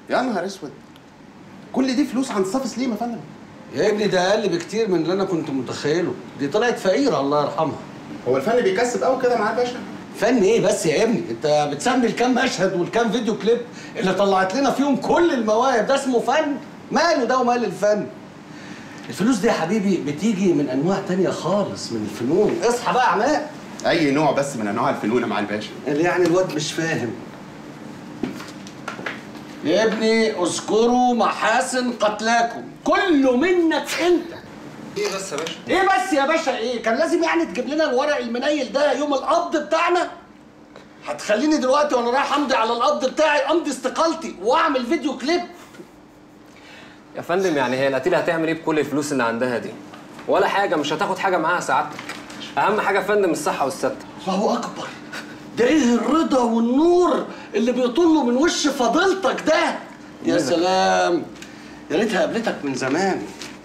يا نهار اسود كل دي فلوس عند صافي سليم يا فندم يا ابني ده اقل بكتير من اللي انا كنت متخيله دي طلعت فقيره الله يرحمها هو الفن بيكسب قوي كده معاه الباشا فن ايه بس يا ابني انت بتسمي الكام مشهد والكام فيديو كليب اللي طلعت لنا فيهم كل المواهب ده اسمه فن ماله ده ومال الفن الفلوس دي يا حبيبي بتيجي من انواع تانية خالص من الفنون اصحى بقى يا عماد اي نوع بس من انواع الفنون مع الباشا اللي يعني الواد مش فاهم يا ابني اذكروا محاسن قتلاكم كله منك انت ايه بس يا باشا ايه بس يا باشا ايه كان لازم يعني تجيب لنا الورق المنيل ده يوم القبض بتاعنا هتخليني دلوقتي وانا رايح امضي على القبض بتاعي امضي استقالتي واعمل فيديو كليب يا فندم يعني هي القتيلة هتعمل ايه بكل الفلوس اللي عندها دي؟ ولا حاجة مش هتاخد حاجة معاها سعادتك. أهم حاجة يا فندم الصحة والستر. الله اكبر ده ايه الرضا والنور اللي بيطلوا من وش فضيلتك ده يا سلام يا ريتها قابلتك من زمان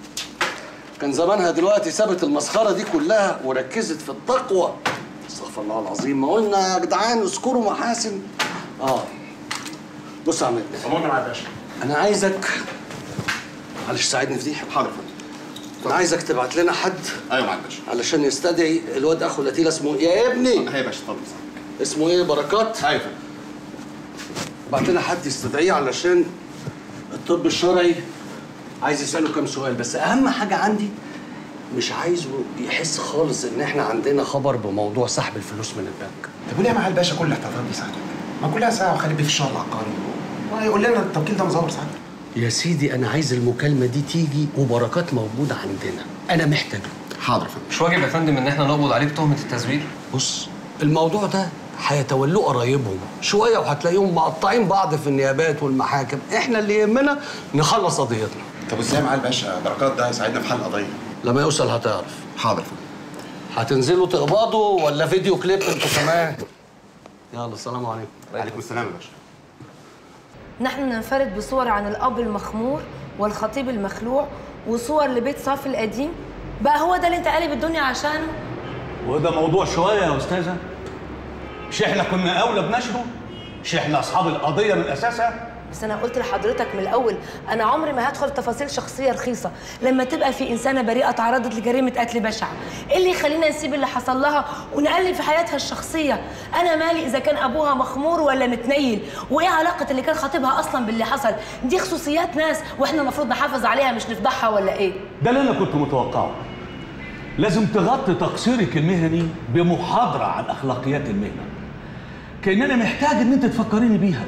كان زمانها دلوقتي سابت المسخره دي كلها وركزت في التقوى استغفر الله العظيم ما قلنا يا جدعان اذكروا محاسن اه بص يا عماد امورنا مع الباشا انا عايزك معلش ساعدني في دي حاضر يا فندم انا عايزك تبعت لنا حد ايوه مع الباشا علشان يستدعي الواد اخو القتيل اسمه إيه؟ يا ابني هي يا باشا اتفضل سعادتك. اسمه ايه بركات ايوه يا فندم بعت لنا حد يستدعيه علشان الطب الشرعي عايز يساله كام سؤال بس اهم حاجه عندي مش عايزه يحس خالص ان احنا عندنا خبر بموضوع سحب الفلوس من البنك طب وليه مع الباشا كل الاحتياطات دي سعادتك؟ ما كلها ساعه وخلي بيه في الشهر العقاري ويقول لنا التوكيل ده مزور سعادتك يا سيدي انا عايز المكالمه دي تيجي وبركات موجوده عندنا انا محتاجه حاضر يا فندم مش واجب يا فندم إن احنا نقبض عليه بتهمة التزوير؟ بص الموضوع ده هيتولوه قرايبهم شويه وهتلاقيهم مقطعين بعض في النيابات والمحاكم احنا اللي يهمنا نخلص قضيتنا طب ازاي مع الباشا بركات ده هيساعدنا في حل القضيه لما يوصل هتعرف حاضر يا فندم هتنزلوا تقبضوا ولا فيديو كليب انتوا كمان يلا السلام عليكم عليكم السلام يا باشا نحن ننفرد بصور عن الأب المخمور والخطيب المخلوع وصور لبيت صافي القديم بقى هو ده اللي انت قالب الدنيا عشانه وده موضوع شويه يا استاذه مش احنا كنا اولى بنشره مش احنا اصحاب القضيه من اساسها بس انا قلت لحضرتك من الاول انا عمري ما هدخل تفاصيل شخصيه رخيصه لما تبقى في انسانه بريئه تعرضت لجريمه قتل بشعه ايه اللي يخلينا نسيب اللي حصل لها ونقلب في حياتها الشخصيه انا مالي اذا كان ابوها مخمور ولا متنيل وايه علاقه اللي كان خطيبها اصلا باللي حصل دي خصوصيات ناس واحنا المفروض نحافظ عليها مش نفضحها ولا ايه ده اللي انا كنت متوقعه لازم تغطي تقصيرك المهني بمحاضره عن اخلاقيات المهنه كاننا محتاج ان انت تفكريني بيها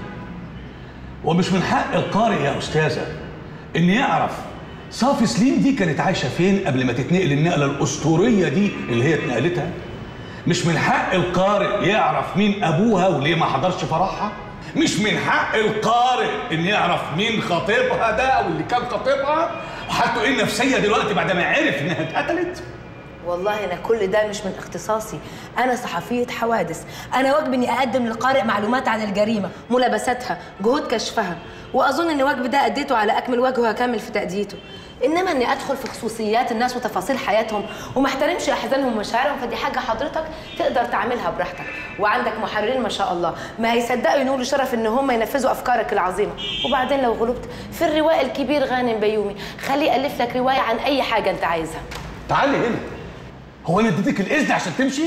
ومش من حق القارئ يا استاذه ان يعرف صافي سليم دي كانت عايشه فين قبل ما تتنقل النقله الاسطوريه دي اللي هي اتنقلتها مش من حق القارئ يعرف مين ابوها وليه ما حضرش فرحها مش من حق القارئ ان يعرف مين خطيبها ده او اللي كان خطيبها وحالته ايه النفسيه دلوقتي بعد ما عرف انها اتقتلت والله انا كل ده مش من اختصاصي انا صحفيه حوادث انا واجبي اني اقدم للقارئ معلومات عن الجريمه ملابساتها جهود كشفها واظن ان واجبي ده اديته على اكمل وجه وهكمل في تاديته انما اني ادخل في خصوصيات الناس وتفاصيل حياتهم وما احترمش احزانهم ومشاعرهم فدي حاجه حضرتك تقدر تعملها براحتك وعندك محررين ما شاء الله ما هيصدقوا ينولوا شرف ان هم ينفذوا افكارك العظيمه وبعدين لو غلبت في الروائي الكبير غانم بيومي خليه يالف لك روايه عن اي حاجه انت عايزها تعالي هنا هو انا اديتك الاذن عشان تمشي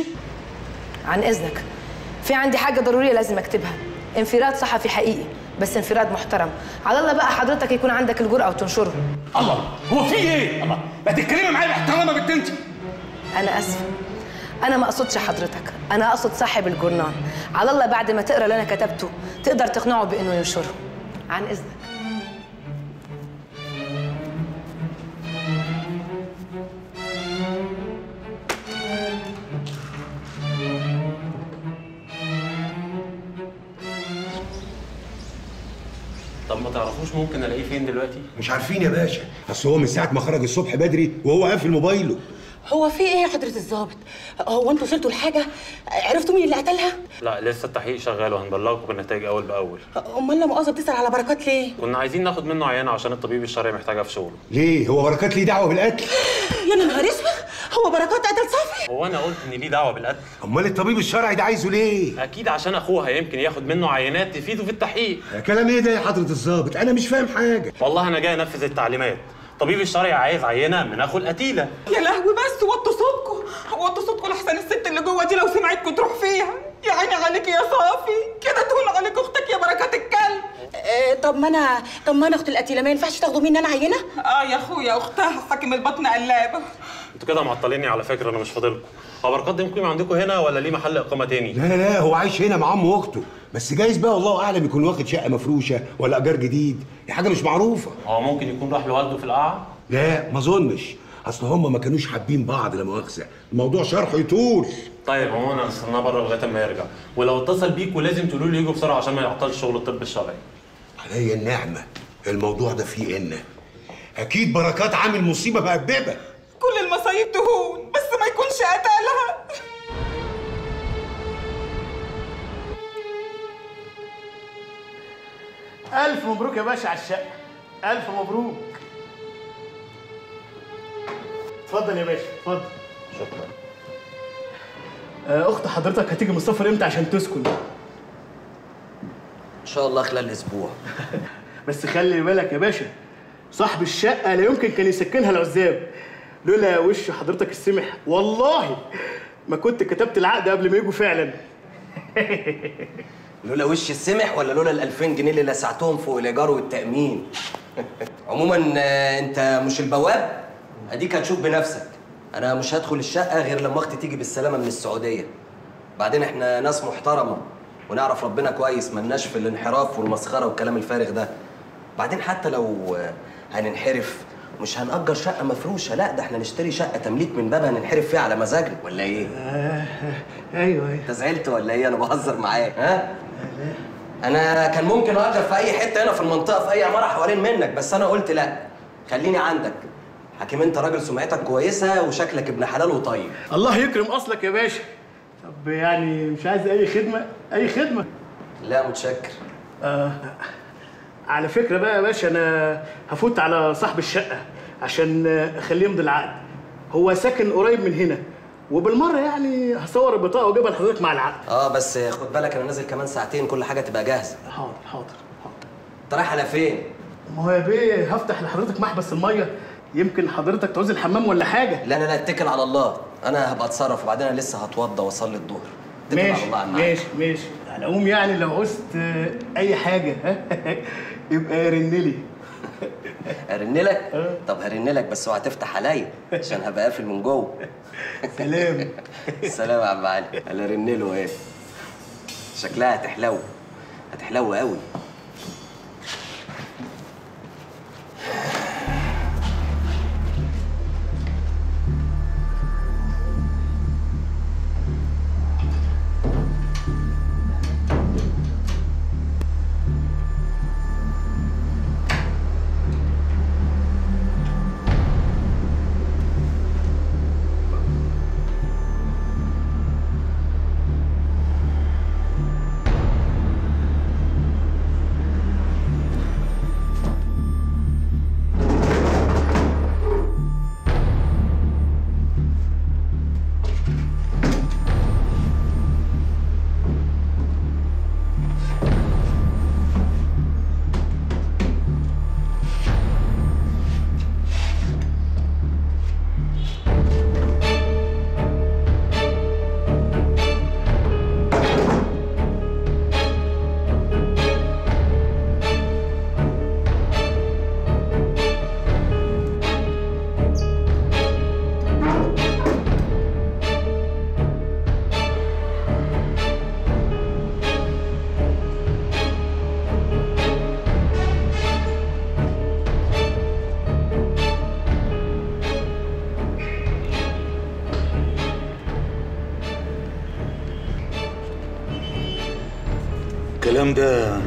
عن اذنك في عندي حاجه ضروريه لازم اكتبها انفراد صحفي حقيقي بس انفراد محترم على الله بقى حضرتك يكون عندك الجرأه وتنشره الله هو في ايه الله ما تتكلمي معايا باحترام يا بنت انت انا اسفه انا ما اقصدش حضرتك انا اقصد صاحب الجورنال على الله بعد ما تقرا اللي انا كتبته تقدر تقنعه بانه ينشره عن اذنك طب ما تعرفوش ممكن الاقيه فين دلوقتي مش عارفين يا باشا بس هو من ساعه ما خرج الصبح بدري وهو قافل موبايله هو في ايه يا حضرة الضابط؟ هو انتوا وصلتوا لحاجة؟ عرفتوا مين اللي قتلها؟ لا لسه التحقيق شغال وهنبلغكم بالنتائج اول باول امال لما مؤاخذة بتسأل على بركات ليه؟ كنا عايزين ناخد منه عينه عشان الطبيب الشرعي محتاجها في شغله ليه هو بركات ليه دعوه بالقتل يا نهار اسود هو بركات قتل صافي هو انا قلت ان ليه دعوه بالقتل امال الطبيب الشرعي ده عايزه ليه اكيد عشان اخوها يمكن ياخد منه عينات تفيده في التحقيق يا كلام ايه ده يا حضره الضابط انا مش فاهم حاجه والله انا جاي انفذ التعليمات طبيب الشرعي عايز عينه من اخو القتيله يا لهوي بس وطوا صوتكم وطوا صوتكم لحسن الست اللي جوه دي لو سمعتكم تروح فيها يا عيني عليك يا صافي كده تقول عليك اختك يا بركات الكلب آه طب ما انا طب ما انا اخت القتيله ما ينفعش تاخدوا مني انا عينه اه يا اخويا اختها حاكم البطن قلابه انتوا كده معطليني على فكره انا مش فاضلكم هو بركات ده مقيم عندكم هنا ولا ليه محل اقامه تاني لا لا لا هو عايش هنا مع امه واخته بس جايز بقى والله اعلم يكون واخد شقه مفروشه ولا ايجار جديد دي حاجه مش معروفه هو ممكن يكون راح لوالده في القاعه لا ما اظنش اصل هم ما كانوش حابين بعض لا مؤاخذه الموضوع شرحه يطول طيب عموما انا استناه بره لغايه اما يرجع ولو اتصل بيكوا لازم تقولوا له يجوا بسرعه عشان ما يعطلش شغل الطب الشرعي عليا النعمه الموضوع ده فيه ان اكيد بركات عامل مصيبه مأببه كل المصايب تهون بس ما يكونش قتلها ألف مبروك يا باشا على الشقة ألف مبروك اتفضل يا باشا اتفضل شكرا آه، أخت حضرتك هتيجي من السفر إمتى عشان تسكن؟ ان شاء الله خلال اسبوع بس خلي بالك يا باشا صاحب الشقة لا يمكن كان يسكنها العزاب لولا وش حضرتك السمح والله ما كنت كتبت العقد قبل ما يجوا فعلا لولا وش السمح ولا لولا ال 2000 جنيه اللي لسعتهم فوق الايجار والتامين عموما آه، انت مش البواب اديك هتشوف بنفسك انا مش هدخل الشقه غير لما اختي تيجي بالسلامه من السعوديه بعدين احنا ناس محترمه ونعرف ربنا كويس ملناش في الانحراف والمسخره والكلام الفارغ ده بعدين حتى لو آه، هننحرف مش هنأجر شقة مفروشة، لا ده احنا نشتري شقة تمليك من بابها ننحرف فيها على مزاجنا ولا ايه؟ ايوه ايوه انت زعلت ولا ايه؟ انا بهزر معاك ها؟ انا كان ممكن اجر في اي حته هنا في المنطقه في اي عماره حوالين منك بس انا قلت لا خليني عندك حكيم انت راجل سمعتك كويسه وشكلك ابن حلال وطيب الله يكرم أصلك يا باشا طب يعني مش عايز أي خدمة أي خدمة لا متشكر آه على فكرة بقى يا باشا أنا هفوت على صاحب الشقة عشان آه، أخليه يمضي العقد هو ساكن قريب من هنا وبالمرة يعني هصور البطاقة وأجيبها لحضرتك مع العقد اه بس خد بالك انا نازل كمان ساعتين كل حاجه تبقى جاهزه حاضر حاضر حاضر انت رايح على فين ما هو يا بيه هفتح لحضرتك محبس المية يمكن حضرتك تعوز الحمام ولا حاجة لا لا لا اتكل على الله انا هبقى اتصرف وبعدين انا لسه هتوضى واصلي الظهر اتكل على ماشي الله على الميعاد. ماشي ماشي على العموم يعني لو عوزت آه، أي حاجة يبقى رن لي ارن لك طب هرن لك بس اوعى تفتح عليا عشان هبقى قافل من جوه سلام سلام يا عم علي انا رن له ايه شكلها هتحلو هتحلو قوي الكلام ده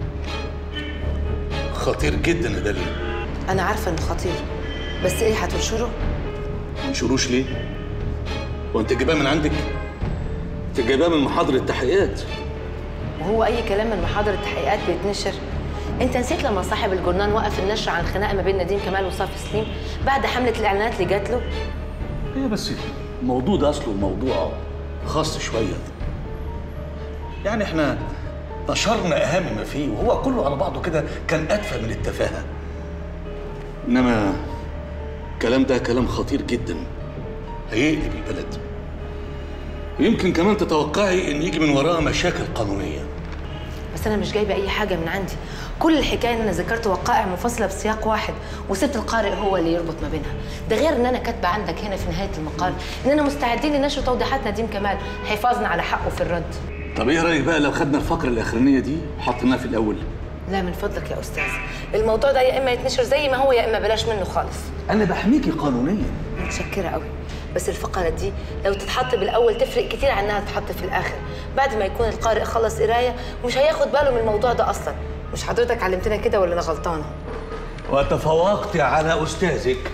خطير جدا يا دليل انا عارفه انه خطير بس ايه هتنشره ما نشروش ليه؟ وانت جايباه من عندك؟ انت جايباه من محاضر التحقيقات وهو اي كلام من محاضر التحقيقات بيتنشر انت نسيت لما صاحب الجورنان وقف النشر عن الخناقه ما بين نديم كمال وصافي سليم بعد حمله الاعلانات اللي جات له هي بس الموضوع ده اصله موضوع خاص شويه يعني احنا نشرنا اهم ما فيه وهو كله على بعضه كده كان ادفى من التفاهه انما الكلام ده كلام خطير جدا هيقلب البلد ويمكن كمان تتوقعي ان يجي من وراها مشاكل قانونيه بس انا مش جايبه اي حاجه من عندي كل الحكايه ان انا ذكرت وقائع منفصله بسياق واحد وسبت القارئ هو اللي يربط ما بينها ده غير ان انا كاتبه عندك هنا في نهايه المقال اننا مستعدين لنشر توضيحات نديم كمال حفاظا على حقه في الرد طب ايه رايك بقى لو خدنا الفقره الاخرانيه دي وحطيناها في الاول لا من فضلك يا استاذ الموضوع ده يا اما يتنشر زي ما هو يا اما بلاش منه خالص انا بحميكي قانونيا متشكره قوي بس الفقره دي لو تتحط بالاول تفرق كتير عن انها تتحط في الاخر بعد ما يكون القارئ خلص قرايه مش هياخد باله من الموضوع ده اصلا مش حضرتك علمتنا كده ولا انا غلطانه وتفوقت على استاذك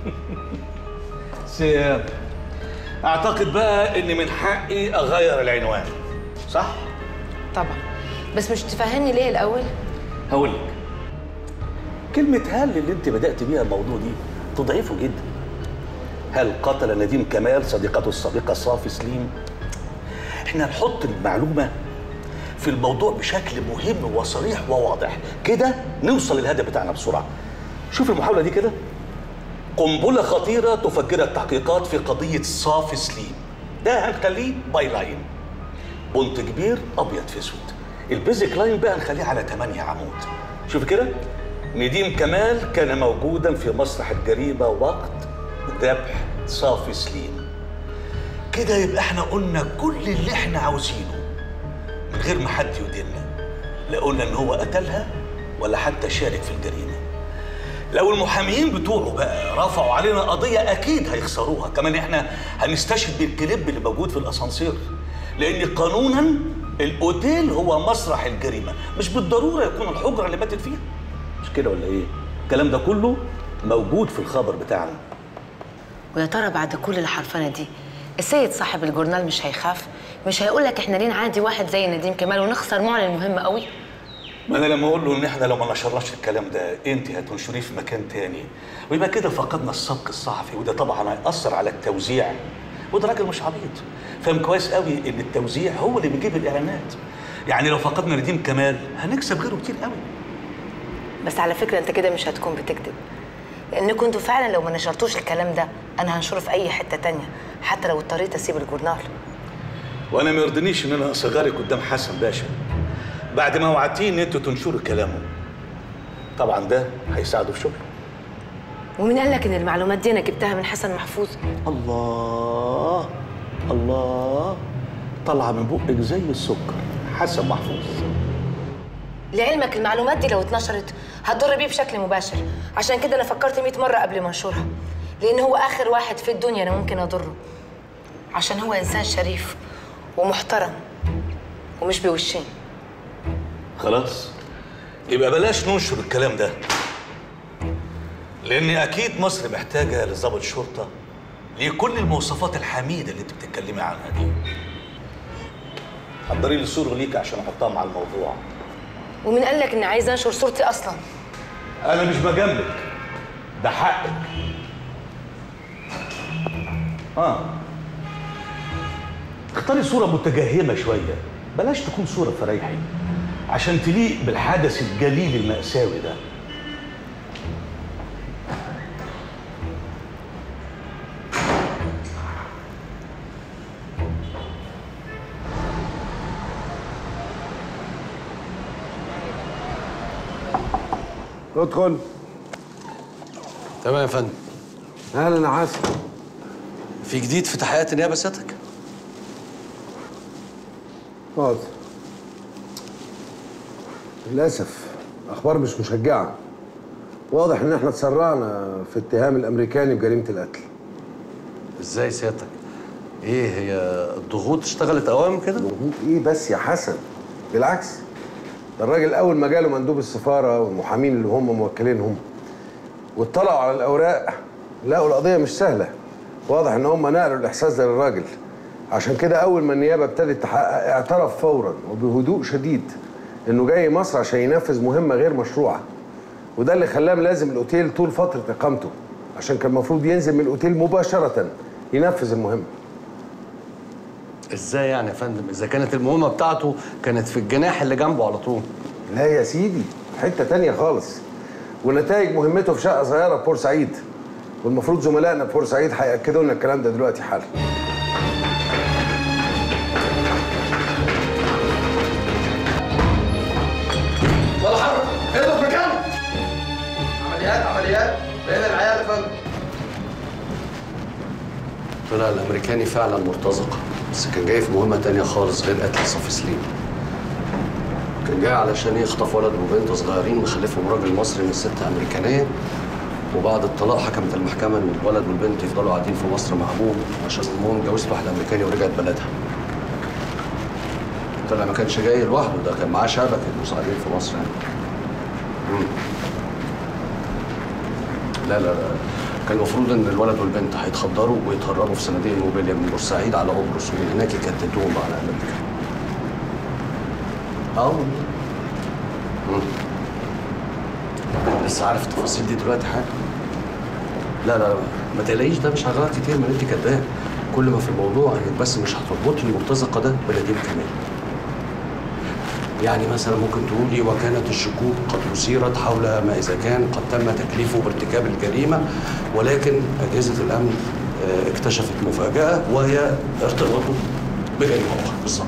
بس اعتقد بقى ان من حقي اغير العنوان صح طبعا بس مش تفهمني ليه الاول هقول لك كلمة هل اللي انت بدأت بيها الموضوع دي تضعفه جدا هل قتل نديم كمال صديقته السابقة صافي سليم؟ احنا نحط المعلومة في الموضوع بشكل مهم وصريح وواضح كده نوصل للهدف بتاعنا بسرعة شوف المحاولة دي كده قنبلة خطيرة تفجرها التحقيقات في قضية صافي سليم ده هنخليه باي لاين بونت كبير أبيض في أسود البيزك لاين بقى نخليه على 8 عمود شوف كده نديم كمال كان موجودا في مسرح الجريمة وقت ذبح صافي سليم كده يبقى احنا قلنا كل اللي احنا عاوزينه من غير ما حد يديننا لا قلنا ان هو قتلها ولا حتى شارك في الجريمه لو المحاميين بتوعه بقى رفعوا علينا قضيه اكيد هيخسروها كمان احنا هنستشهد بالكليب اللي موجود في الاسانسير لان قانونا الاوتيل هو مسرح الجريمه مش بالضروره يكون الحجره اللي ماتت فيها مش كده ولا ايه الكلام ده كله موجود في الخبر بتاعنا ويا ترى بعد كل الحرفنه دي السيد صاحب الجورنال مش هيخاف مش هيقول لك احنا ليه نعادي واحد زي نديم كمال ونخسر معلن مهم قوي ما انا لما اقول له ان احنا لو ما نشرناش الكلام ده انت هتنشريه في مكان تاني ويبقى كده فقدنا السبق الصحفي وده طبعا هيأثر على التوزيع وده راجل مش عبيط فاهم كويس قوي ان التوزيع هو اللي بيجيب الاعلانات يعني لو فقدنا نديم كمال هنكسب غيره كتير قوي بس على فكره انت كده مش هتكون بتكذب لان كنتوا فعلا لو ما نشرتوش الكلام ده انا هنشره في اي حته تانية حتى لو اضطريت اسيب الجورنال وانا ما يرضنيش ان انا اصغرك قدام حسن باشا بعد ما وعدتيه ان انتوا تنشروا كلامه طبعا ده هيساعده في شغله ومين قال لك ان المعلومات دي انا جبتها من حسن محفوظ الله الله طالعه من بقك زي السكر حسن محفوظ لعلمك المعلومات دي لو اتنشرت هتضر بيه بشكل مباشر عشان كده انا فكرت 100 مره قبل ما انشرها لان هو اخر واحد في الدنيا انا ممكن اضره عشان هو انسان شريف ومحترم ومش بوشين خلاص يبقى بلاش ننشر الكلام ده لان اكيد مصر محتاجه لضابط شرطه ليه كل المواصفات الحميده اللي انت بتتكلمي عنها دي حضري لي صوره ليك عشان احطها مع الموضوع ومين قال لك اني عايزه انشر صورتي اصلا انا مش بجاملك ده حقك اه اختاري صوره متجهمه شويه بلاش تكون صوره فريحي عشان تليق بالحدث الجليل المأساوي ده ادخل تمام يا فندم اهلا يا حسن في جديد في تحقيقات النيابه سيادتك اقعد للاسف اخبار مش مشجعه واضح ان احنا اتسرعنا في اتهام الامريكاني بجريمه القتل ازاي سيادتك ايه هي الضغوط اشتغلت اوام كده ضغوط ايه بس يا حسن بالعكس ده الراجل اول ما جاله مندوب السفاره والمحامين اللي هم موكلينهم واطلعوا على الاوراق لقوا القضيه مش سهله واضح ان هم نقلوا الاحساس ده للراجل عشان كده اول ما النيابه ابتدت تحقق اعترف فورا وبهدوء شديد انه جاي مصر عشان ينفذ مهمه غير مشروعه وده اللي خلاه ملازم الاوتيل طول فتره اقامته عشان كان المفروض ينزل من الاوتيل مباشره ينفذ المهمه ازاي يعني يا فندم اذا كانت المهمه بتاعته كانت في الجناح اللي جنبه على طول لا يا سيدي حته تانية خالص ونتائج مهمته في شقه صغيره في بورسعيد والمفروض زملائنا في بورسعيد هياكدوا لنا الكلام ده دلوقتي حالا ولا حرب اضرب في مكانه عمليات عمليات بين العيال يا فندم طلع الامريكاني فعلا مرتزق بس كان جاي في مهمه تانية خالص غير قتل صفي سليم كان جاي علشان يخطف ولد وبنت صغيرين مخلفهم راجل مصري من ست امريكانيه وبعد الطلاق حكمت المحكمه ان الولد والبنت يفضلوا قاعدين في مصر مع ابوهم عشان امهم اتجوزت واحد امريكاني ورجعت بلدها طلع ما كانش جاي لوحده ده كان معاه شبكه مساعدين في مصر يعني مم. لا لا لا كان المفروض ان الولد والبنت هيتخدروا ويتهربوا في صناديق الموبيليا من بورسعيد على قبرص ومن هناك يكتتوهم على امريكا. اه والله. مم. لسه عارف التفاصيل دي دلوقتي حاجه؟ لا لا لا ما تقلقيش ده مش هيغير كتير من انت كداب كل ما في الموضوع انك بس مش هتربطي المرتزقه ده بنديم كمال. يعني مثلا ممكن تقولي وكانت الشكوك قد أثيرت حول ما إذا كان قد تم تكليفه بارتكاب الجريمة ولكن أجهزة الأمن آه، اكتشفت مفاجأة وهي ارتباطه بجريمة أخرى بالظبط.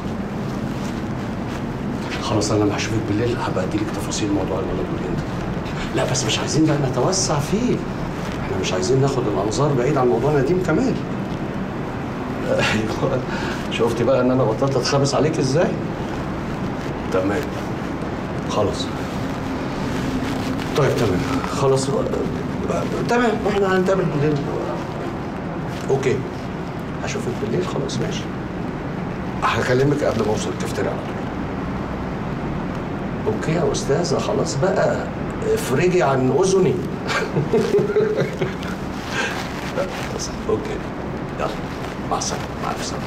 خلاص أنا لما هشوفك بالليل هبقى أديلك تفاصيل موضوع الولد والبنت. لا بس مش عايزين بقى نتوسع فيه. احنا مش عايزين ناخد الأنظار بعيد عن موضوع نديم كمال. أيوه شفتي بقى إن أنا بطلت أتخابس عليك إزاي؟ تمام خلاص طيب تمام خلاص تمام احنا هنتقابل بالليل اوكي هشوفك بالليل خلاص ماشي هكلمك قبل ما اوصل الكافتيريا على طول اوكي يا استاذه خلاص بقى افرجي عن اذني لا، بس، اوكي يلا مع السلامه مع الف سلامه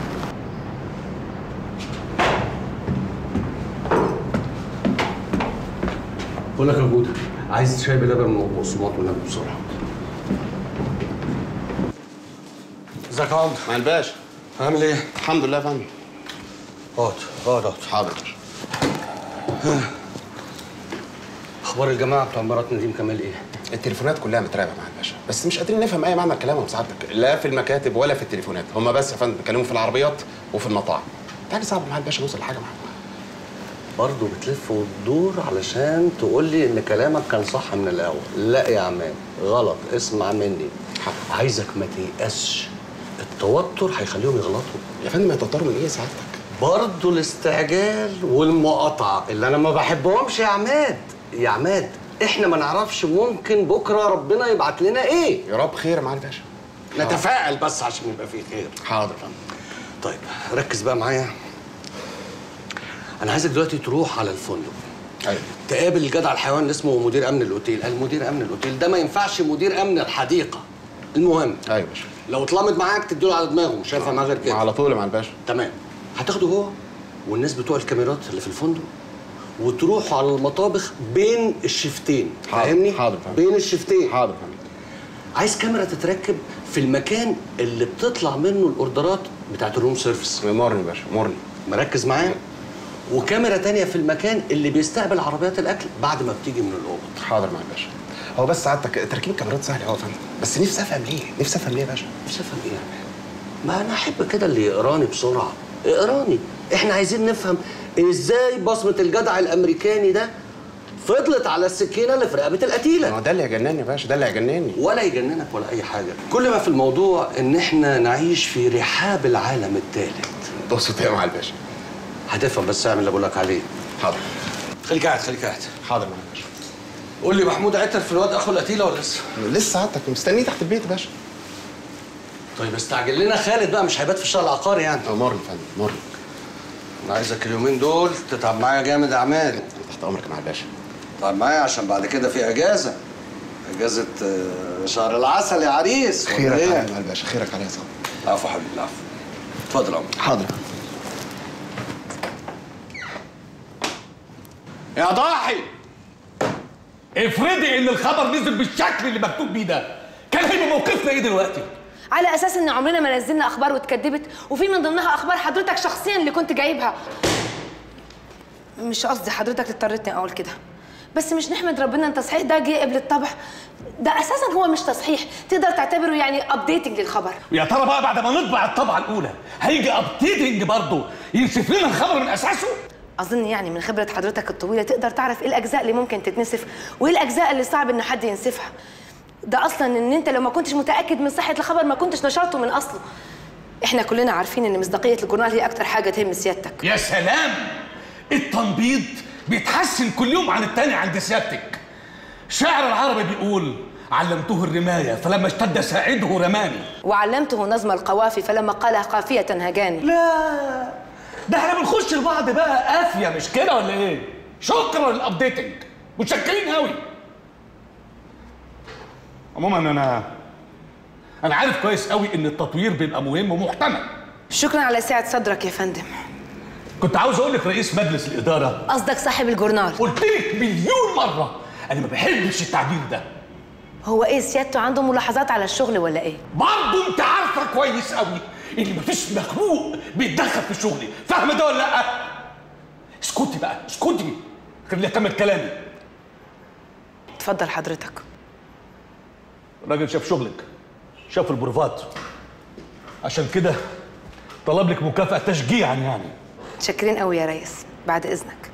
بقول لك يا جودة عايز شاي بلبن وبقسماط والنبي بسرعه ازيك يا عمرو مع الباشا عامل ايه؟ الحمد لله يا فندم اقعد اقعد اقعد حاضر اخبار الجماعه بتوع مرات نديم كمال ايه؟ التليفونات كلها متراقبه مع الباشا بس مش قادرين نفهم اي معنى كلامهم سعادتك لا في المكاتب ولا في التليفونات هم بس يا فندم بيتكلموا في العربيات وفي المطاعم يعني صعب مع الباشا نوصل لحاجه معاهم برضه بتلف وتدور علشان تقول لي ان كلامك كان صح من الاول لا يا عماد غلط اسمع مني عايزك ما تيأسش التوتر هيخليهم يغلطوا يا فندم هيتوتروا من ايه سعادتك برضه الاستعجال والمقاطعه اللي انا ما بحبهمش يا عماد يا عماد احنا ما نعرفش ممكن بكره ربنا يبعت لنا ايه يا رب خير مع الباشا نتفائل بس عشان يبقى فيه خير حاضر طيب ركز بقى معايا انا عايزك دلوقتي تروح على الفندق ايوه تقابل الجدع الحيوان اللي اسمه مدير امن الاوتيل المدير امن الاوتيل ده ما ينفعش مدير امن الحديقه المهم ايوه يا باشا لو اتلمت معاك تديله على دماغه مش هينفع معاه غير كده على طول مع الباشا تمام هتاخده هو والناس بتوع الكاميرات اللي في الفندق وتروحوا على المطابخ بين الشفتين حاضر، فاهمني حاضر، فاهم. بين الشفتين حاضر فندم عايز كاميرا تتركب في المكان اللي بتطلع منه الاوردرات بتاعت الروم سيرفيس مورني يا باشا مورني مركز معايا وكاميرا تانية في المكان اللي بيستقبل عربيات الاكل بعد ما بتيجي من الاوضه حاضر مع الباشا هو بس سعادتك تركيب الكاميرات سهل اهو يا فندم بس نفسي افهم ليه نفسي افهم ليه يا باشا مش افهم ايه يا عماد؟ ما انا احب كده اللي يقراني بسرعه اقراني احنا عايزين نفهم ازاي بصمه الجدع الامريكاني ده فضلت على السكينه اللي في رقبه ما القتيله هو ده اللي هيجنني يا باشا ده اللي هيجنني ولا يجننك ولا اي حاجه كل ما في الموضوع ان احنا نعيش في رحاب العالم الثالث تقصد ايه مع الباشا هتفهم بس اعمل اللي بقول لك عليه حاضر خليك قاعد خليك قاعد حاضر مع الباشا قول لي محمود عتر في الواد اخو القتيله ولا لسه لسه سعادتك مستنيه تحت البيت يا باشا طيب استعجل لنا خالد بقى مش هيبات في الشارع العقاري يعني مورني يا فندم مورني انا عايزك اليومين دول تتعب معايا جامد يا عماد تحت امرك مع الباشا تتعب معايا عشان بعد كده في اجازه اجازه آه، شهر العسل يا عريس ولا خيرك إيه؟ عليا مع الباشا خيرك عليا يا صاحبي العفو حبيبي العفو اتفضل يا عمر حاضر يا ضاحي افرضي ان الخبر نزل بالشكل اللي مكتوب بيه ده كان هيبقى موقفنا ايه دلوقتي على اساس ان عمرنا ما نزلنا اخبار واتكدبت وفي من ضمنها اخبار حضرتك شخصيا اللي كنت جايبها مش قصدي حضرتك اضطريتني اقول كده بس مش نحمد ربنا ان التصحيح ده جه قبل الطبع ده اساسا هو مش تصحيح تقدر تعتبره يعني ابديتنج للخبر ويا ترى بقى بعد ما نطبع الطبعه الاولى هيجي ابديتنج برضه ينسف لنا الخبر من اساسه اظن يعني من خبره حضرتك الطويله تقدر تعرف ايه الاجزاء اللي ممكن تتنسف وايه الاجزاء اللي صعب ان حد ينسفها ده اصلا ان انت لو ما كنتش متاكد من صحه الخبر ما كنتش نشرته من اصله احنا كلنا عارفين ان مصداقيه الجورنال هي اكتر حاجه تهم سيادتك يا سلام التنبيط بيتحسن كل يوم عن التاني عند سيادتك شاعر العربي بيقول علمته الرماية فلما اشتد ساعده رماني وعلمته نظم القوافي فلما قالها قافيه هجاني لا ده احنا بنخش لبعض بقى قافية مش كده ولا ايه؟ شكرا للابديتنج متشكرين قوي عموما انا انا عارف كويس قوي ان التطوير بيبقى مهم ومحتمل شكرا على سعه صدرك يا فندم كنت عاوز اقول لك رئيس مجلس الاداره قصدك صاحب الجورنال قلت لك مليون مره انا ما بحبش التعبير ده هو ايه سيادته عنده ملاحظات على الشغل ولا ايه برضه انت عارفه كويس قوي ان مفيش مخلوق بيتدخل في شغلي فاهمه ده ولا لا اسكتي بقى اسكتي خليني اكمل كلامي اتفضل حضرتك الراجل شاف شغلك شاف البروفات عشان كده طلب لك مكافأة تشجيعا يعني شاكرين قوي يا ريس بعد اذنك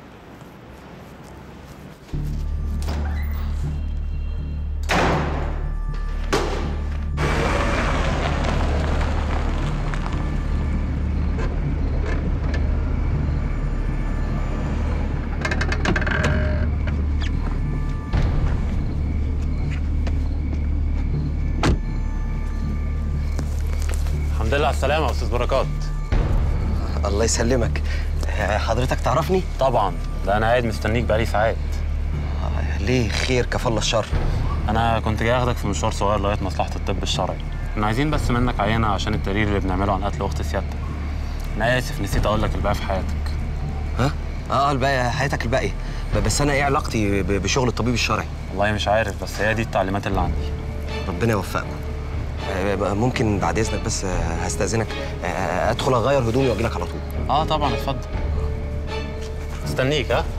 الحمد لله على السلامة يا أستاذ بركات الله يسلمك آه، حضرتك تعرفني؟ طبعا ده أنا قاعد مستنيك بقالي ساعات ليه خير كفى الله الشر أنا كنت جاي أخدك في مشوار صغير لغاية مصلحة الطب الشرعي كنا عايزين بس منك عينة عشان التقرير اللي بنعمله عن قتل أخت سيادتك أنا آسف نسيت أقول لك الباقي في حياتك ها؟ اه الباقي حياتك الباقية ب- بس انا ايه علاقتي ب- بشغل الطبيب الشرعي؟ والله مش عارف بس هي دي التعليمات اللي عندي ربنا يوفقكم آه، بقى ممكن بعد اذنك بس آه، هستاذنك آه، ادخل اغير هدومي واجي لك على طول اه طبعا اتفضل استنيك ها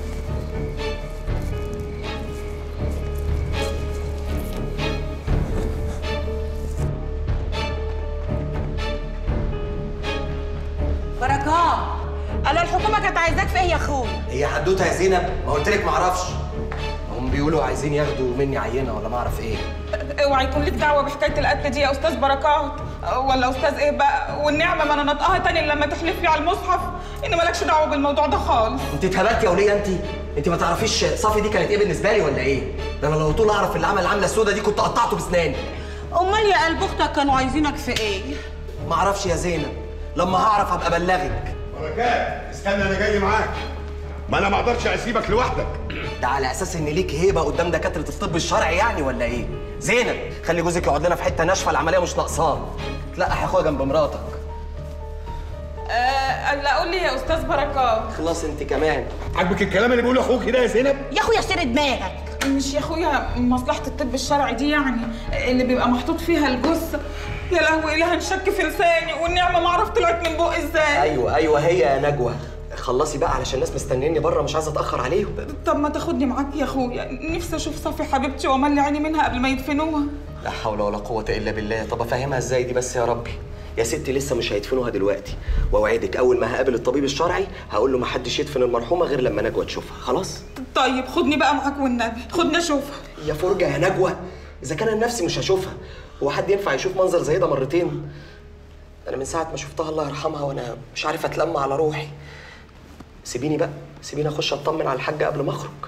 بركات انا الحكومه كانت عايزاك في ايه يا اخويا هي حدوته يا زينب ما قلت لك ما اعرفش هم بيقولوا عايزين ياخدوا مني عينه ولا ما اعرف ايه اوعى يكون لك دعوه بحكايه القتل دي يا استاذ بركات ولا استاذ ايه بقى والنعمه ما انا نطقها تاني لما تحلف لي على المصحف ان مالكش دعوه بالموضوع ده خالص انت اتهبلتي يا وليه انت انت ما تعرفيش صافي دي كانت ايه بالنسبه لي ولا ايه ده انا لو طول اعرف اللي عمل العمله السوداء دي كنت قطعته بسناني امال يا قلب اختك كانوا عايزينك في ايه ما اعرفش يا زينب لما هعرف هبقى ابلغك بركات استنى انا جاي معاك ما انا ما اقدرش اسيبك لوحدك ده على اساس ان ليك هيبه قدام دكاتره الطب الشرعي يعني ولا ايه زينب خلي جوزك يقعد لنا في حته ناشفه العمليه مش ناقصاه تلقح يا اخويا جنب مراتك آه لا قول لي يا استاذ بركات خلاص انت كمان عاجبك الكلام اللي بيقوله اخوك ده يا زينب يا اخويا سير دماغك مش يا اخويا مصلحه الطب الشرعي دي يعني اللي بيبقى محطوط فيها الجثه يا لهوي لها نشك في لساني والنعمه ما عرفت طلعت من بقي ازاي ايوه ايوه هي يا نجوى خلصي بقى علشان الناس مستنيني بره مش عايزه اتاخر عليهم طب ما تاخدني معاك يا اخويا نفسي اشوف صافي حبيبتي واملي عيني منها قبل ما يدفنوها لا حول ولا قوه الا بالله طب افهمها ازاي دي بس يا ربي يا ستي لسه مش هيدفنوها دلوقتي واوعدك اول ما هقابل الطبيب الشرعي هقول له ما حدش يدفن المرحومه غير لما نجوى تشوفها خلاص طيب خدني بقى معاك والنبي خدني اشوفها يا فرجه يا نجوى اذا كان أنا نفسي مش هشوفها هو حد ينفع يشوف منظر زي ده مرتين انا من ساعه ما شفتها الله يرحمها وانا مش عارف اتلم على روحي سيبيني بقى سيبيني اخش اطمن على الحاجه قبل ما اخرج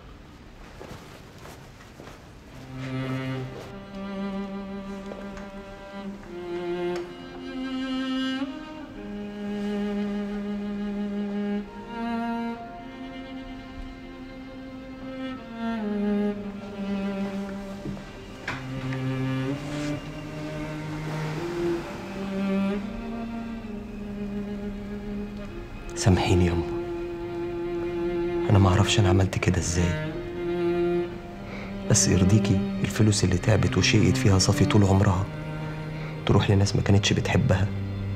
سامحيني ياما انا ما اعرفش انا عملت كده ازاي بس يرضيكي الفلوس اللي تعبت وشقيت فيها صافي طول عمرها تروح لناس ما كانتش بتحبها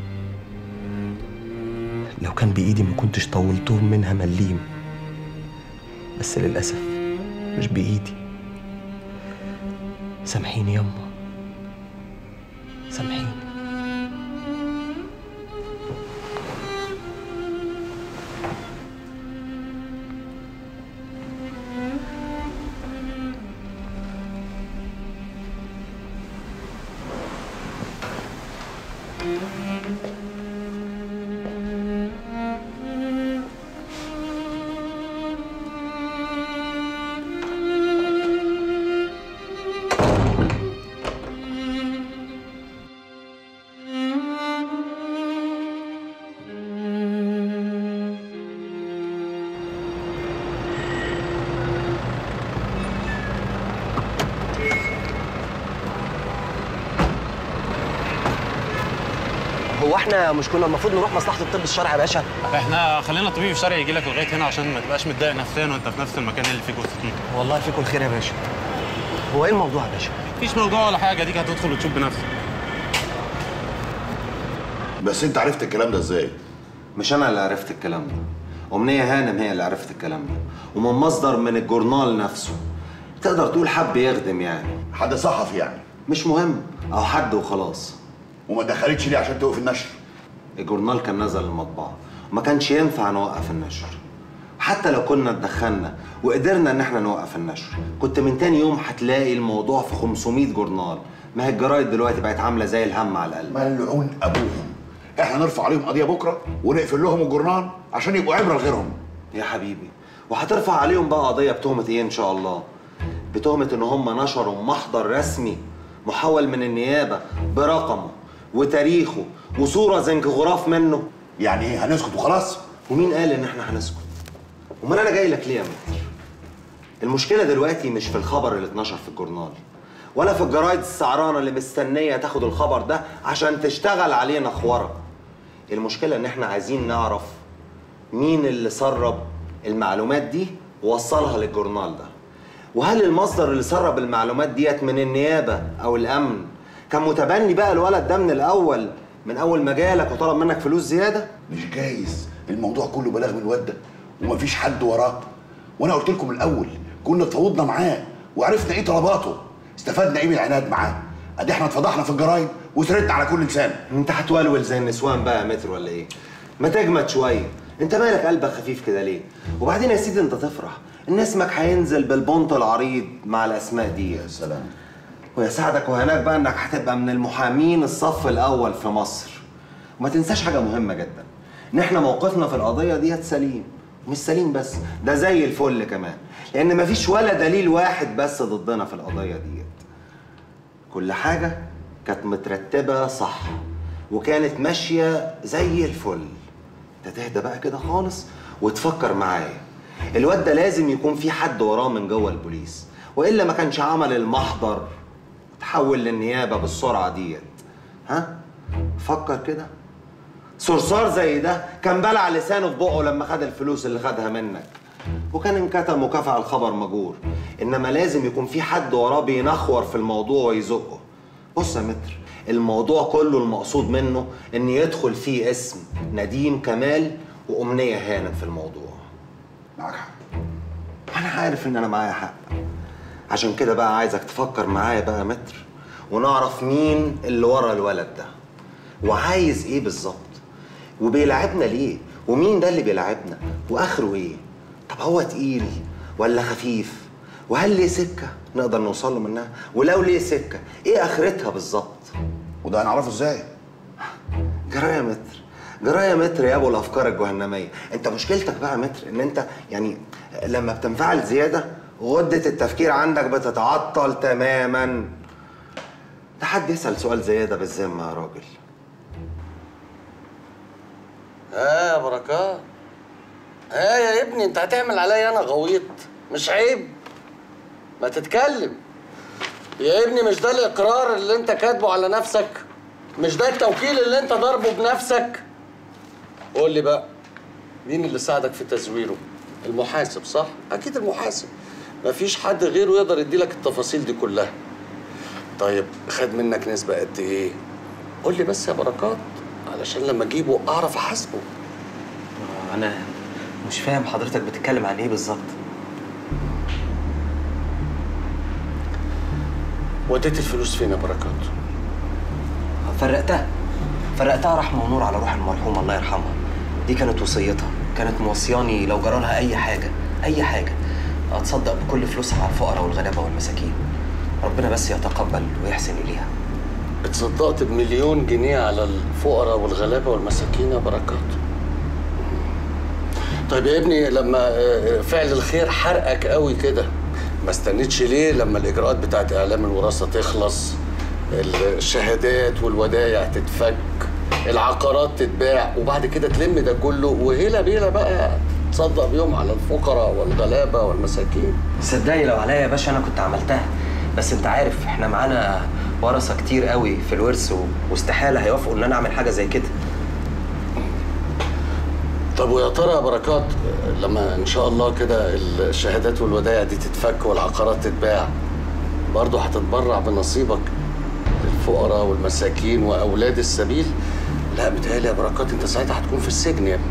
لو كان بإيدي ما كنتش طولتهم منها مليم بس للأسف مش بإيدي سامحيني يما سامحيني هو احنا مش كنا المفروض نروح مصلحة الطب الشرعي يا باشا؟ احنا خلينا الطبيب الشرعي يجي لك لغايه هنا عشان ما تبقاش متضايق نفسيا وانت في نفس المكان اللي فيه جثه والله فيكم الخير يا باشا هو ايه الموضوع يا باشا؟ مفيش موضوع ولا حاجه ديك هتدخل وتشوف بنفسك بس انت عرفت الكلام ده ازاي؟ مش انا اللي عرفت الكلام ده أمنية هانم هي اللي عرفت الكلام ده ومن مصدر من الجورنال نفسه تقدر تقول حب يخدم يعني حد صحفي يعني مش مهم أو حد وخلاص وما دخلتش ليه عشان توقف النشر الجورنال كان نزل المطبعة وما كانش ينفع نوقف النشر حتى لو كنا اتدخلنا وقدرنا ان احنا نوقف النشر كنت من تاني يوم هتلاقي الموضوع في 500 جورنال ما هي الجرايد دلوقتي بقت عامله زي الهم على القلب ملعون ابوهم احنا نرفع عليهم قضيه بكره ونقفل لهم الجورنال عشان يبقوا عبره لغيرهم يا حبيبي وهترفع عليهم بقى قضيه بتهمه ايه ان شاء الله بتهمه ان هم نشروا محضر رسمي محول من النيابه برقمه وتاريخه وصوره زنك غراف منه يعني ايه هنسكت وخلاص ومين قال ان احنا هنسكت امال انا جاي لك ليه يا متر المشكله دلوقتي مش في الخبر اللي اتنشر في الجورنال ولا في الجرايد السعرانه اللي مستنيه تاخد الخبر ده عشان تشتغل عليه نخوره المشكله ان احنا عايزين نعرف مين اللي سرب المعلومات دي ووصلها للجورنال ده وهل المصدر اللي سرب المعلومات ديت من النيابه او الامن كان متبني بقى الولد ده من الاول من اول ما جالك وطلب منك فلوس زياده مش جايز الموضوع كله بلاغ من الواد ده ومفيش حد وراه وانا قلت لكم الاول كنا اتفاوضنا معاه وعرفنا ايه طلباته استفدنا ايه من العناد معاه ادي احنا اتفضحنا في الجرايد وسردنا على كل لسان انت هتولول زي النسوان بقى يا متر ولا ايه ما تجمد شويه انت مالك قلبك خفيف كده ليه وبعدين يا سيدي انت تفرح ان اسمك هينزل بالبونط العريض مع الاسماء دي يا سلام ويساعدك وهناك بقى انك هتبقى من المحامين الصف الاول في مصر وما تنساش حاجه مهمه جدا ان احنا موقفنا في القضيه ديت سليم مش سليم بس ده زي الفل كمان لان مفيش ولا دليل واحد بس ضدنا في القضيه ديت كل حاجه كانت مترتبه صح وكانت ماشيه زي الفل انت تهدى بقى كده خالص وتفكر معايا الواد ده لازم يكون في حد وراه من جوه البوليس والا ما كانش عمل المحضر تحول للنيابه بالسرعه ديت ها فكر كده صرصار زي ده كان بلع لسانه في بقه لما خد الفلوس اللي خدها منك وكان انكتب مكافأة الخبر مجور انما لازم يكون في حد وراه بينخور في الموضوع ويزقه بص يا متر الموضوع كله المقصود منه ان يدخل فيه اسم نديم كمال وامنيه هانم في الموضوع معاك حق انا عارف ان انا معايا حق عشان كده بقى عايزك تفكر معايا بقى يا متر ونعرف مين اللي ورا الولد ده وعايز ايه بالظبط وبيلعبنا ليه ومين ده اللي بيلعبنا واخره ايه طب هو تقيل ولا خفيف وهل ليه سكه نقدر نوصل له منها ولو ليه سكه ايه اخرتها بالظبط وده هنعرفه ازاي جرايه متر جرايه متر يا ابو الافكار الجهنميه انت مشكلتك بقى يا متر ان انت يعني لما بتنفعل زياده غده التفكير عندك بتتعطل تماما ده حد يسال سؤال زياده بالذمه يا راجل اه يا بركات اه يا ابني انت هتعمل عليا انا غويط مش عيب ما تتكلم يا ابني مش ده الاقرار اللي انت كاتبه على نفسك مش ده التوكيل اللي انت ضاربه بنفسك قول لي بقى مين اللي ساعدك في تزويره المحاسب صح اكيد المحاسب مفيش حد غيره يقدر يديلك التفاصيل دي كلها طيب خد منك نسبة قد ايه قول لي بس يا بركات علشان لما اجيبه اعرف احاسبه انا مش فاهم حضرتك بتتكلم عن ايه بالظبط وديت الفلوس فين يا بركات فرقتها فرقتها رحمه ونور على روح المرحوم الله يرحمها دي كانت وصيتها كانت موصياني لو جرالها اي حاجه اي حاجه اتصدق بكل فلوسها على الفقراء والغلابه والمساكين ربنا بس يتقبل ويحسن اليها اتصدقت بمليون جنيه على الفقراء والغلابه والمساكين يا بركات طيب يا ابني لما آه، فعل الخير حرقك قوي كده ما استنيتش ليه لما الاجراءات بتاعت اعلام الوراثه تخلص الشهادات والودايع تتفك العقارات تتباع وبعد كده تلم ده كله وهيلا بيلا بقى تصدق بيهم على الفقراء والغلابه والمساكين صدقني لو عليا يا باشا انا كنت عملتها بس انت عارف احنا معانا ورثه كتير قوي في الورث و- واستحاله هيوافقوا ان انا اعمل حاجه زي كده طب ويا ترى يا بركات لما ان شاء الله كده الشهادات والودايع دي تتفك والعقارات تتباع برضه هتتبرع بنصيبك للفقراء والمساكين واولاد السبيل لا متهيألي يا بركات انت ساعتها هتكون في السجن يا ابني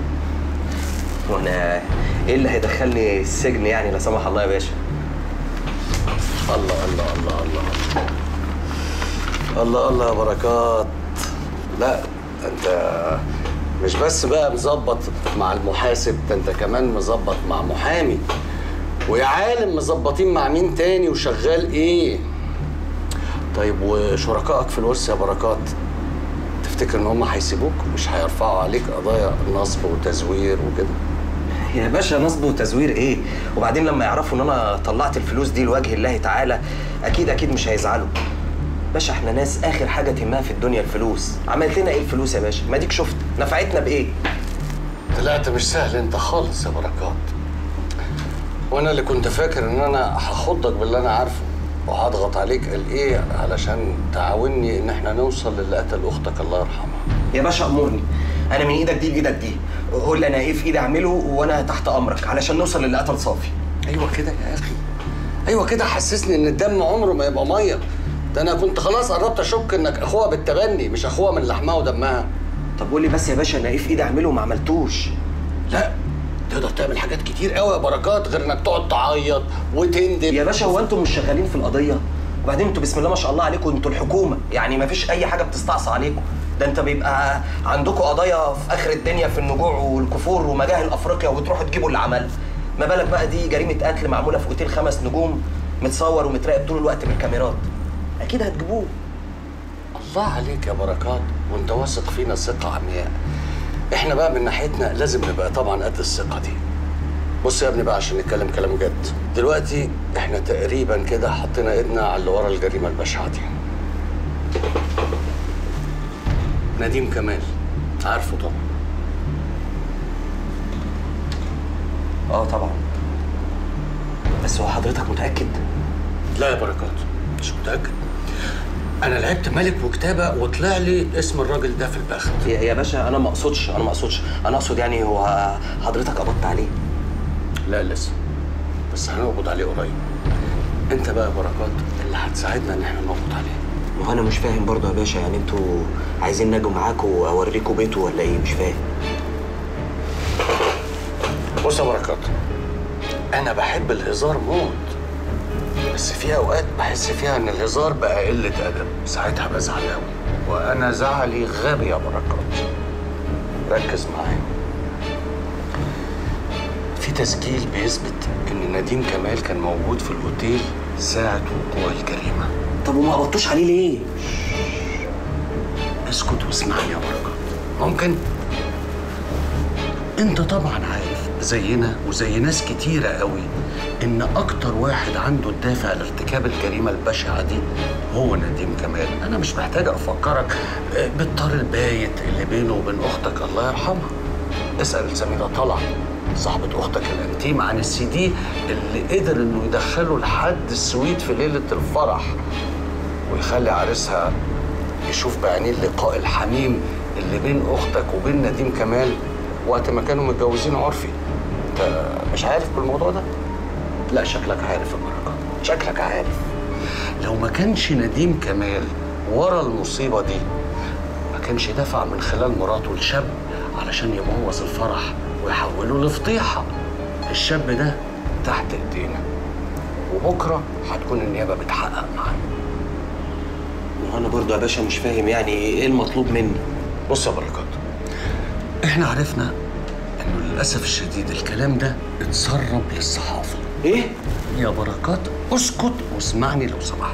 وانا ايه اللي هيدخلني السجن يعني لا سمح الله يا باشا الله الله الله الله الله الله يا بركات لا انت مش بس بقى مظبط مع المحاسب ده انت كمان مظبط مع محامي ويا عالم مظبطين مع مين تاني وشغال ايه طيب وشركائك في الورث يا بركات تفتكر ان هم هيسيبوك مش هيرفعوا عليك قضايا نصب وتزوير وكده يا باشا نصب وتزوير ايه وبعدين لما يعرفوا ان انا طلعت الفلوس دي لوجه الله تعالى اكيد اكيد مش هيزعلوا باشا احنا ناس اخر حاجه تهمها في الدنيا الفلوس عملت لنا ايه الفلوس يا باشا ما ديك شفت نفعتنا بايه طلعت مش سهل انت خالص يا بركات وانا اللي كنت فاكر ان انا هخضك باللي انا عارفه وهضغط عليك قال ايه علشان تعاوني ان احنا نوصل للي قتل اختك الله يرحمها يا باشا امرني انا من ايدك دي لايدك دي قول لي انا ايه في ايدي اعمله وانا تحت امرك علشان نوصل للي قتل صافي ايوه كده يا اخي ايوه كده حسسني ان الدم عمره ما يبقى ميه ده انا كنت خلاص قربت اشك انك اخوها بالتبني مش اخوها من لحمها ودمها طب قول لي بس يا باشا انا ايه في ايدي اعمله وما عملتوش لا تقدر تعمل حاجات كتير قوي يا بركات غير انك تقعد تعيط وتندب يا باشا هو انتم مش شغالين في القضيه وبعدين انتوا بسم الله ما شاء الله عليكم انتوا الحكومه يعني ما فيش اي حاجه بتستعصى عليكم ده انت بيبقى عندكم قضايا في اخر الدنيا في النجوع والكفور ومجاهل افريقيا وتروحوا تجيبوا اللي عملها ما بالك بقى دي جريمه قتل معموله في اوتيل خمس نجوم متصور ومتراقب طول الوقت بالكاميرات اكيد هتجيبوه الله عليك يا بركات وانت واثق فينا ثقة عمياء احنا بقى من ناحيتنا لازم نبقى طبعا قد الثقة دي بص يا ابني بقى عشان نتكلم كلام جد دلوقتي احنا تقريبا كده حطينا ايدنا على اللي ورا الجريمة البشعة دي نديم كمال عارفه طبعا اه طبعا بس هو حضرتك متاكد لا يا بركات مش متأكد انا لعبت ملك وكتابة وطلع لي اسم الراجل ده في البخت يا يا باشا انا ما اقصدش انا ما اقصدش انا اقصد يعني هو حضرتك قبضت عليه لا لسه بس هنقبض عليه قريب انت بقى يا بركات اللي هتساعدنا ان احنا نقبض عليه ما هو انا مش فاهم برضه يا باشا يعني انتوا عايزين نجوا معاكم اوريكم بيته ولا ايه مش فاهم بص يا بركات انا بحب الهزار موت بس في اوقات بحس فيها ان الهزار بقى قله ادب ساعتها بزعل قوي وانا زعلي غبي يا بركات ركز معايا في تسجيل بيثبت ان نديم كمال كان موجود في الاوتيل ساعه وقوع الجريمه طب وما قبضتوش عليه ليه اسكت واسمعني يا بركات ممكن انت طبعا عارف زينا وزي ناس كتيرة قوي ان اكتر واحد عنده الدافع لارتكاب الجريمة البشعة دي هو نديم كمال انا مش محتاج افكرك آه، بالطار البايت اللي بينه وبين اختك الله يرحمها اسأل سميرة طلعت صاحبة اختك الانتيم عن السي دي اللي قدر انه يدخله لحد السويت في ليلة الفرح ويخلي عريسها يشوف بعينيه اللقاء الحميم اللي بين اختك وبين نديم كمال وقت ما كانوا متجوزين عرفي انت مش عارف بالموضوع ده لا شكلك عارف يا بركه شكلك عارف لو ما كانش نديم كمال ورا المصيبه دي كانش دفع من خلال مراته لشاب علشان يبوظ الفرح ويحوله لفضيحه الشاب ده تحت ايدينا وبكره هتكون النيابه بتحقق معاه وانا برضو يا باشا مش فاهم يعني ايه المطلوب مني بص يا بركات احنا عرفنا انه للاسف الشديد الكلام ده اتسرب للصحافه ايه يا بركات اسكت واسمعني لو سمحت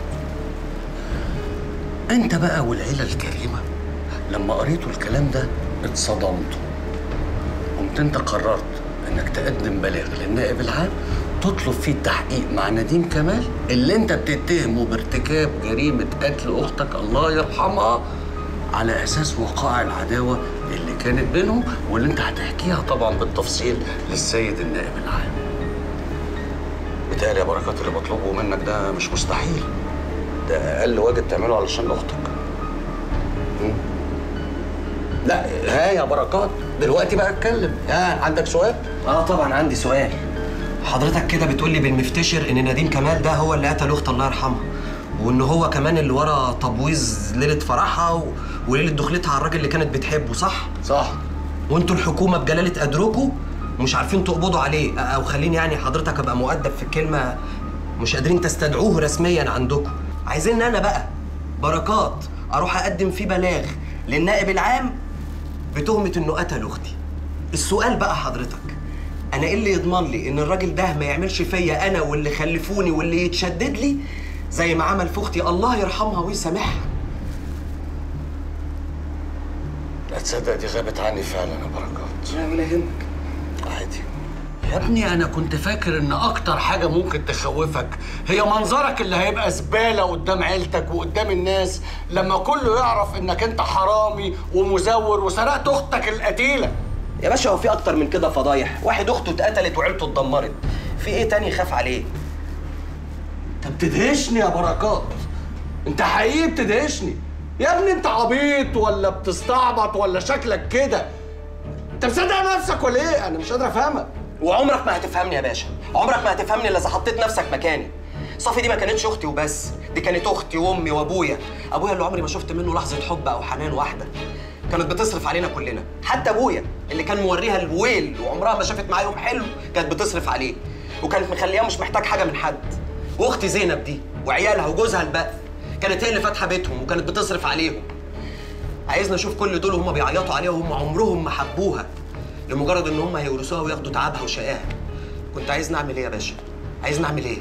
انت بقى والعيله الكريمه لما قريتوا الكلام ده اتصدمتوا قمت انت قررت انك تقدم بلاغ للنائب العام تطلب فيه التحقيق مع نديم كمال اللي انت بتتهمه بارتكاب جريمه قتل اختك الله يرحمها على اساس وقائع العداوه اللي كانت بينهم واللي انت هتحكيها طبعا بالتفصيل للسيد النائب العام بتهيألي يا بركات اللي بطلبه منك ده مش مستحيل ده اقل واجب تعمله علشان اختك م? لا ها يا بركات دلوقتي بقى اتكلم ها عندك سؤال اه طبعا عندي سؤال حضرتك كده بتقول لي بالمفتشر ان نديم كمال ده هو اللي قتل اخت الله يرحمها وان هو كمان اللي ورا تبويظ ليله فرحها و... وليله دخلتها على الراجل اللي كانت بتحبه صح صح وانتوا الحكومه بجلاله قدركم مش عارفين تقبضوا عليه او خليني يعني حضرتك ابقى مؤدب في الكلمه مش قادرين تستدعوه رسميا عندكم عايزين انا بقى بركات اروح اقدم فيه بلاغ للنائب العام بتهمه انه قتل اختي السؤال بقى حضرتك انا ايه اللي يضمن لي ان الراجل ده ما يعملش فيا انا واللي خلفوني واللي يتشدد لي زي ما عمل في اختي الله يرحمها ويسامحها لا تصدق دي غابت عني فعلا يا بركات لا ولا يهمك عادي يا ابني انا كنت فاكر ان اكتر حاجه ممكن تخوفك هي منظرك اللي هيبقى زباله قدام عيلتك وقدام الناس لما كله يعرف انك انت حرامي ومزور وسرقت اختك القتيله يا باشا هو في اكتر من كده فضايح واحد اخته اتقتلت وعيلته اتدمرت في ايه تاني يخاف عليه انت بتدهشني يا بركات انت حقيقي بتدهشني يا ابني انت عبيط ولا بتستعبط ولا شكلك كده انت مصدق نفسك ولا ايه انا مش قادر افهمك وعمرك ما هتفهمني يا باشا عمرك ما هتفهمني الا اذا حطيت نفسك مكاني صافي دي ما كانتش اختي وبس دي كانت اختي وامي وابويا ابويا اللي عمري ما شفت منه لحظه حب او حنان واحده كانت بتصرف علينا كلنا حتى ابويا اللي كان موريها الويل وعمرها ما شافت معاه يوم حلو كانت بتصرف عليه وكانت مخلياه مش محتاج حاجه من حد واختي زينب دي وعيالها وجوزها الباقي كانت هي اللي فاتحه بيتهم وكانت بتصرف عليهم عايزنا نشوف كل دول وهم بيعيطوا عليها وهم عمرهم ما حبوها لمجرد ان هم هيورثوها وياخدوا تعبها وشقاها كنت عايز نعمل ايه يا باشا عايز نعمل ايه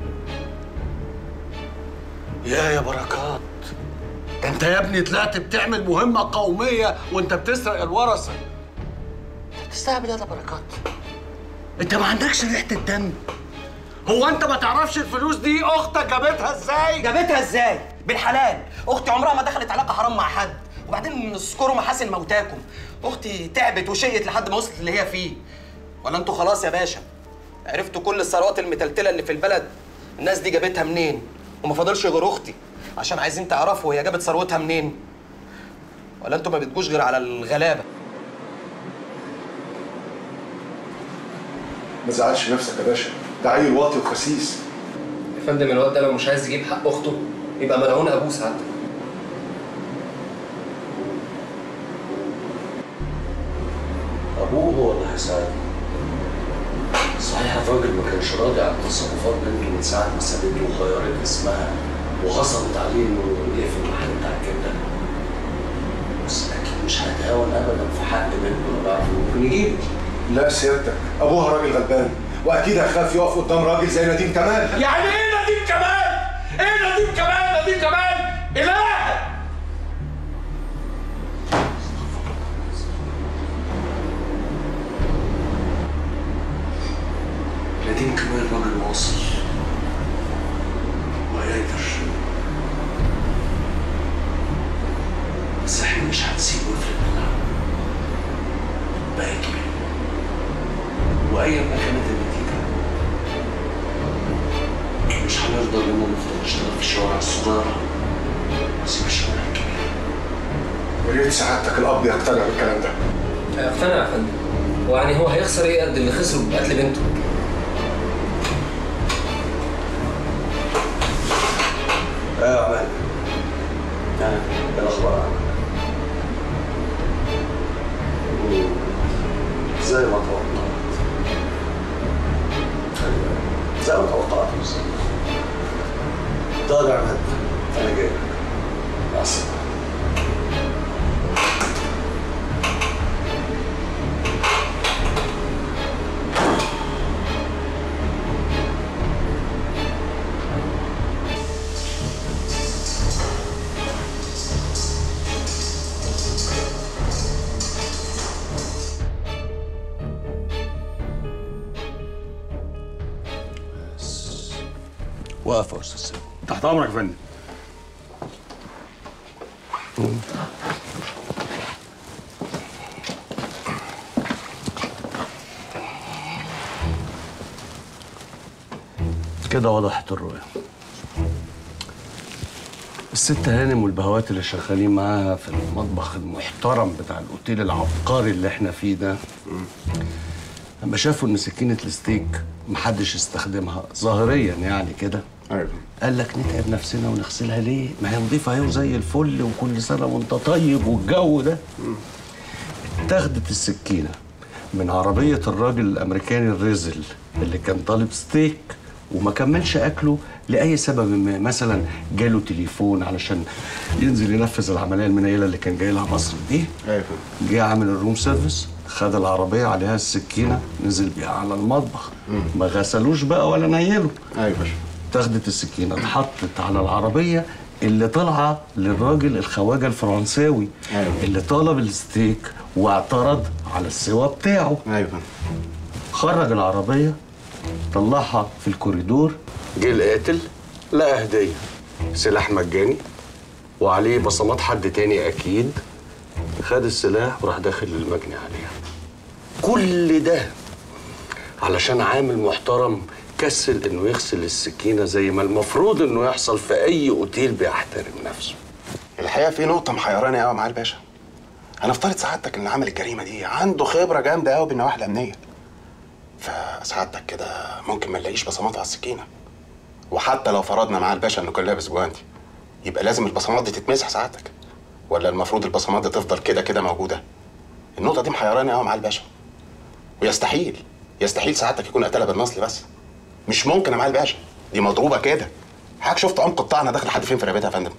يا يا بركات ده انت يا ابني طلعت بتعمل مهمه قوميه وانت بتسرق الورثه تستهبل يا بركات انت ما عندكش ريحه الدم هو انت ما تعرفش الفلوس دي اختك جابتها ازاي جابتها ازاي بالحلال اختي عمرها ما دخلت علاقه حرام مع حد وبعدين اذكروا محاسن موتاكم اختي تعبت وشقت لحد ما وصلت اللي هي فيه ولا انتوا خلاص يا باشا عرفتوا كل الثروات المتلتله اللي في البلد الناس دي جابتها منين وما فاضلش غير اختي عشان عايزين تعرفوا هي جابت ثروتها منين ولا انتوا ما بتجوش غير على الغلابه ما تزعلش نفسك يا باشا ده عيل واطي وخسيس يا فندم الواد ده لو مش عايز يجيب حق اخته يبقى ملعون ابوه سعادتك ابوه هو اللي هيساعده صحيح الراجل ما كانش راضي عن تصرفات بنته من ساعه ما سابته وغيرت اسمها وغصبت عليه انه يقفل المحل بتاع الكبده بس اكيد مش هيتهاون ابدا في حق بنته ولا بعرف ممكن يجيب لا سيادتك ابوها راجل غلبان واكيد هيخاف يقف قدام راجل زي نديم كمال يعني ايه نديم كمال؟ ايه نديم كمال؟ نديم كمال؟ اله نديم كمال راجل واصل وهيقدر بس احنا مش هنسيبه يفرق مننا بقى كبير وايا ما كانت النتيجه مش هنرضى اننا نفضل نشتغل في الشوارع الصغيره ونسيب الشوارع الكبيره يا ريت سعادتك الاب يقتنع بالكلام ده اقتنع يا فندم ويعني هو هيخسر ايه قد اللي خسره بقتل بنته ايه يا عماد ايه الاخبار عنك زي ما توقعت بالظبط طيب يا عماد انا جاي مع السلامه واقف يا استاذ سامي تحت امرك يا فندم كده وضحت الرؤية الست هانم والبهوات اللي شغالين معاها في المطبخ المحترم بتاع الاوتيل العبقري اللي احنا فيه ده لما شافوا ان سكينة الستيك محدش استخدمها ظاهريا يعني كده قال لك نتعب نفسنا ونغسلها ليه؟ ما هي نظيفة اهي وزي الفل وكل سنة وانت طيب والجو ده اتاخدت السكينة من عربية الراجل الأمريكاني الرزل اللي كان طالب ستيك وما كملش أكله لأي سبب ما مثلا جاله تليفون علشان ينزل ينفذ العملية المنيلة اللي كان جاي لها مصر دي جه عامل الروم سيرفيس خد العربية عليها السكينة نزل بيها على المطبخ ما غسلوش بقى ولا نيلوا ايوه اتاخدت السكينة اتحطت على العربية اللي طالعة للراجل الخواجة الفرنساوي أيوة. اللي طلب الستيك واعترض على السوا بتاعه ايوه خرج العربية طلعها في الكوريدور جه القاتل لقى هدية سلاح مجاني وعليه بصمات حد تاني أكيد خد السلاح وراح داخل المجني عليها كل ده علشان عامل محترم كسل انه يغسل السكينه زي ما المفروض انه يحصل في اي اوتيل بيحترم نفسه الحقيقه في نقطه محيراني قوي مع الباشا هنفترض سعادتك ان عامل الجريمه دي عنده خبره جامده قوي بالنواحي الامنيه فسعادتك كده ممكن ما نلاقيش بصمات على السكينه وحتى لو فرضنا مع الباشا انه كان لابس جوانتي يبقى لازم البصمات دي تتمسح سعادتك ولا المفروض البصمات دي تفضل كده كده موجوده النقطه دي محيراني قوي مع الباشا ويستحيل يستحيل سعادتك يكون قتلها بالمصل بس مش ممكن يا معالي الباشا دي مضروبه كده حضرتك شفت عمق الطعنه داخل لحد فين في رقبتها يا فندم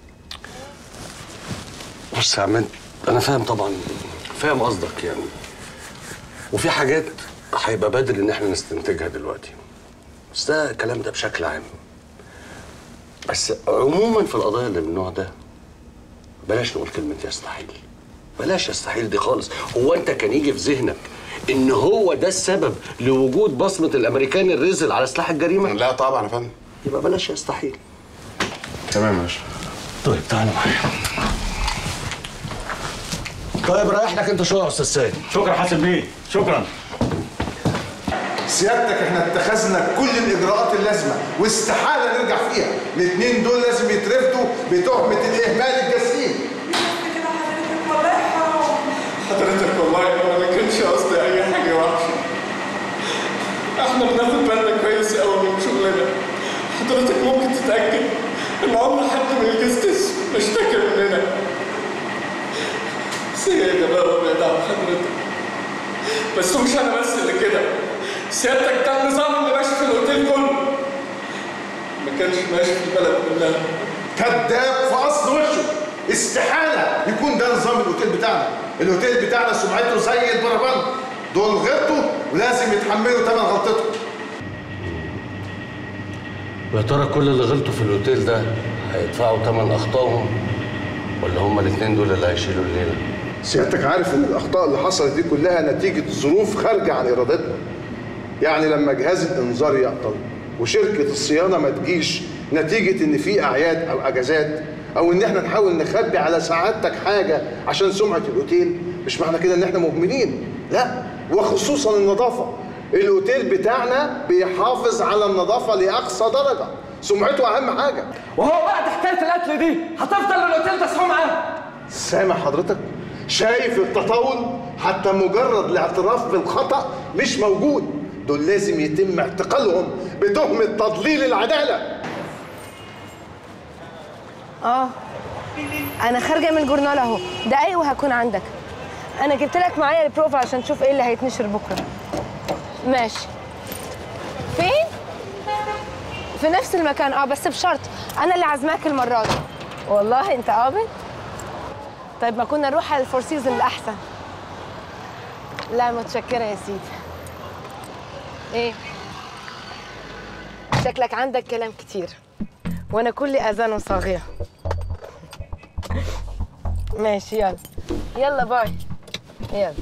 بص يا عماد انا فاهم طبعا فاهم قصدك يعني وفي حاجات هيبقى بدري ان احنا نستنتجها دلوقتي بس ده الكلام ده بشكل عام بس عموما في القضايا اللي من النوع ده بلاش نقول كلمة يستحيل بلاش يستحيل دي خالص هو انت كان يجي في ذهنك ان هو ده السبب لوجود بصمة الامريكاني الرزل على سلاح الجريمة لا طبعا يا فندم يبقى بلاش يستحيل تمام يا باشا طيب تعالى معايا طيب رايح لك انت شويه يا استاذ سيد شكرا حسن بيه شكرا سيادتك احنا اتخذنا كل الاجراءات اللازمه واستحاله نرجع فيها الاثنين دول لازم يترفدوا بتهمه الاهمال الجسيم حضرتك والله انا ما كانش قصدي اي حاجه وحشه احنا بناخد بالنا كويس قوي من شغلنا حضرتك ممكن تتاكد ان عمر حد من الجستس اشتكى مننا سيدة بقى وبندعم حضرتك بس مش انا بس اللي كده سيادتك ده النظام اللي ماشي في الاوتيل كله ما كانش ماشي في البلد كلها كذاب في اصل وشه استحاله يكون ده نظام الاوتيل بتاعنا الاوتيل بتاعنا سمعته زي البربند دول غلطوا ولازم يتحملوا ثمن غلطتهم ويا ترى كل اللي غلطوا في الاوتيل ده هيدفعوا ثمن اخطائهم ولا هما الاثنين دول اللي هيشيلوا الليله سيادتك عارف ان الاخطاء اللي حصلت دي كلها نتيجه ظروف خارجه عن ارادتنا يعني لما جهاز الانذار يعطل وشركه الصيانه ما تجيش نتيجه ان في اعياد او اجازات او ان احنا نحاول نخبي على سعادتك حاجه عشان سمعه الاوتيل مش معنى كده ان احنا مهملين لا وخصوصا النظافه الاوتيل بتاعنا بيحافظ على النظافه لاقصى درجه سمعته اهم حاجه وهو بعد حكايه القتل دي هتفضل الاوتيل ده صحو معاه سامع حضرتك شايف التطاول حتى مجرد الاعتراف بالخطأ مش موجود دول لازم يتم اعتقالهم بتهمة تضليل العدالة اه انا خارجه من الجورنال اهو دقايق وهكون عندك انا جبت لك معايا البروفا عشان تشوف ايه اللي هيتنشر بكره ماشي فين في نفس المكان اه بس بشرط انا اللي عازماك المره دي والله انت قابل طيب ما كنا نروح على الفور سيزون الاحسن لا متشكره يا سيدي ايه شكلك عندك كلام كتير وانا كل اذان صاغيه ماشي يلا يلا باي يلا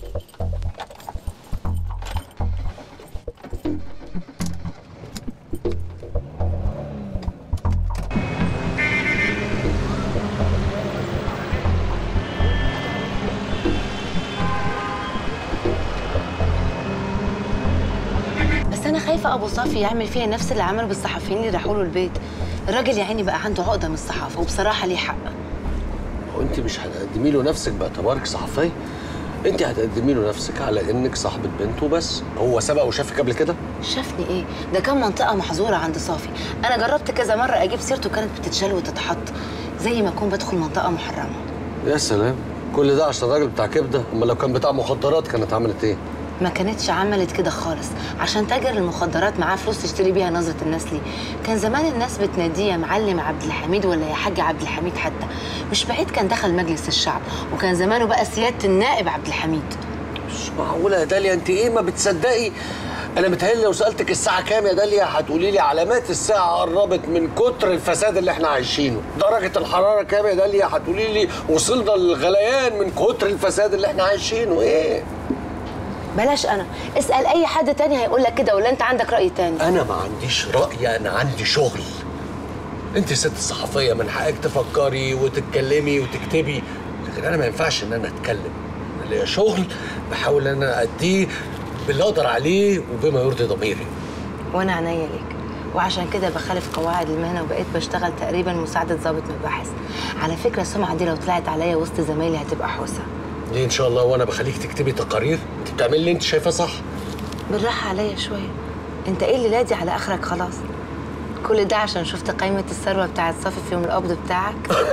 بس انا خايفه ابو صافي يعمل فيها نفس اللي عمله بالصحفيين اللي راحوا له البيت الراجل يا عيني بقى عنده عقده من الصحافه وبصراحه ليه حق وانت مش هتقدمي له نفسك باعتبارك صحفيه انت هتقدمي له نفسك على انك صاحبه بنته بس هو سبق وشافك قبل كده شافني ايه ده كان منطقه محظوره عند صافي انا جربت كذا مره اجيب سيرته كانت بتتشال وتتحط زي ما اكون بدخل منطقه محرمه يا سلام كل ده عشان الراجل بتاع كبده امال لو كان بتاع مخدرات كانت عملت ايه ما كانتش عملت كده خالص عشان تاجر المخدرات معاه فلوس تشتري بيها نظرة الناس ليه كان زمان الناس بتناديه يا معلم عبد الحميد ولا يا حاج عبد الحميد حتى مش بعيد كان دخل مجلس الشعب وكان زمانه بقى سيادة النائب عبد الحميد مش معقوله يا داليا انت ايه ما بتصدقي انا متهيألي لو سالتك الساعه كام يا داليا هتقولي لي علامات الساعه قربت من كتر الفساد اللي احنا عايشينه درجه الحراره كام يا داليا هتقولي لي وصلنا للغليان من كتر الفساد اللي احنا عايشينه ايه بلاش انا اسأل اي حد تاني هيقول لك كده ولا انت عندك رأي تاني انا ما عنديش راي انا عندي شغل انت ست الصحفيه من حقك تفكري وتتكلمي وتكتبي لكن انا ما ينفعش ان انا اتكلم انا ليا شغل بحاول ان انا اديه باللي اقدر عليه وبما يرضي ضميري وانا عينيا ليك وعشان كده بخالف قواعد المهنه وبقيت بشتغل تقريبا مساعده ضابط مباحث على فكره السمعه دي لو طلعت عليا وسط زمايلي هتبقى حوسه دي ان شاء الله وانا بخليك تكتبي تقارير انت بتعملي اللي انت شايفاه صح بالراحه عليا شويه انت ايه اللي لادي على اخرك خلاص كل ده عشان شفت قائمه الثروه بتاعت صافي في يوم القبض بتاعك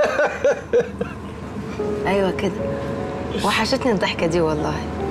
ايوه كده وحشتني الضحكه دي والله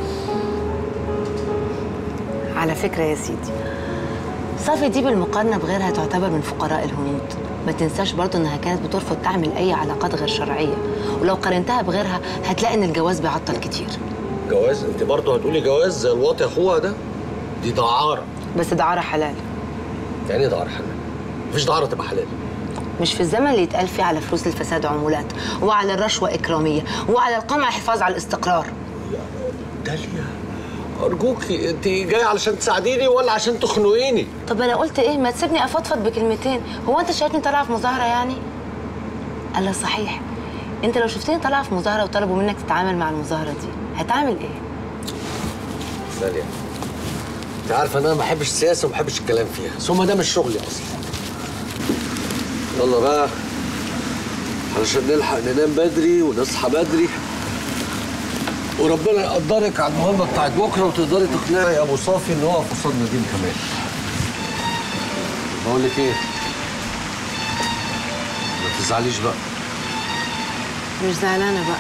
على فكره يا سيدي صافي دي بالمقارنه بغيرها تعتبر من فقراء الهنود ما تنساش برضه انها كانت بترفض تعمل اي علاقات غير شرعيه ولو قارنتها بغيرها هتلاقي ان الجواز بيعطل كتير جواز انت برضه هتقولي جواز زي الواطي اخوها ده دي دعاره بس دعاره حلال يعني ايه دعاره حلال مفيش دعاره تبقى حلال مش في الزمن اللي يتقال فيه على فلوس الفساد عمولات وعلى الرشوه اكراميه وعلى القمع حفاظ على الاستقرار داليا ارجوكي انت جايه علشان تساعديني ولا عشان تخنقيني طب انا قلت ايه ما تسيبني افضفض بكلمتين هو انت شايفني طالعه في مظاهره يعني الا صحيح انت لو شفتني طالعه في مظاهره وطلبوا منك تتعامل مع المظاهره دي هتعمل ايه داليا انت عارفه ان انا ما بحبش السياسه وما بحبش الكلام فيها ثم ده مش شغلي اصلا يلا بقى علشان نلحق ننام بدري ونصحى بدري وربنا يقدرك على المهمه بتاعت بكره وتقدري تقنعي يا ابو صافي ان هو في قصاد نديم كمان بقول لك ايه ما تزعليش بقى مش زعلانه بقى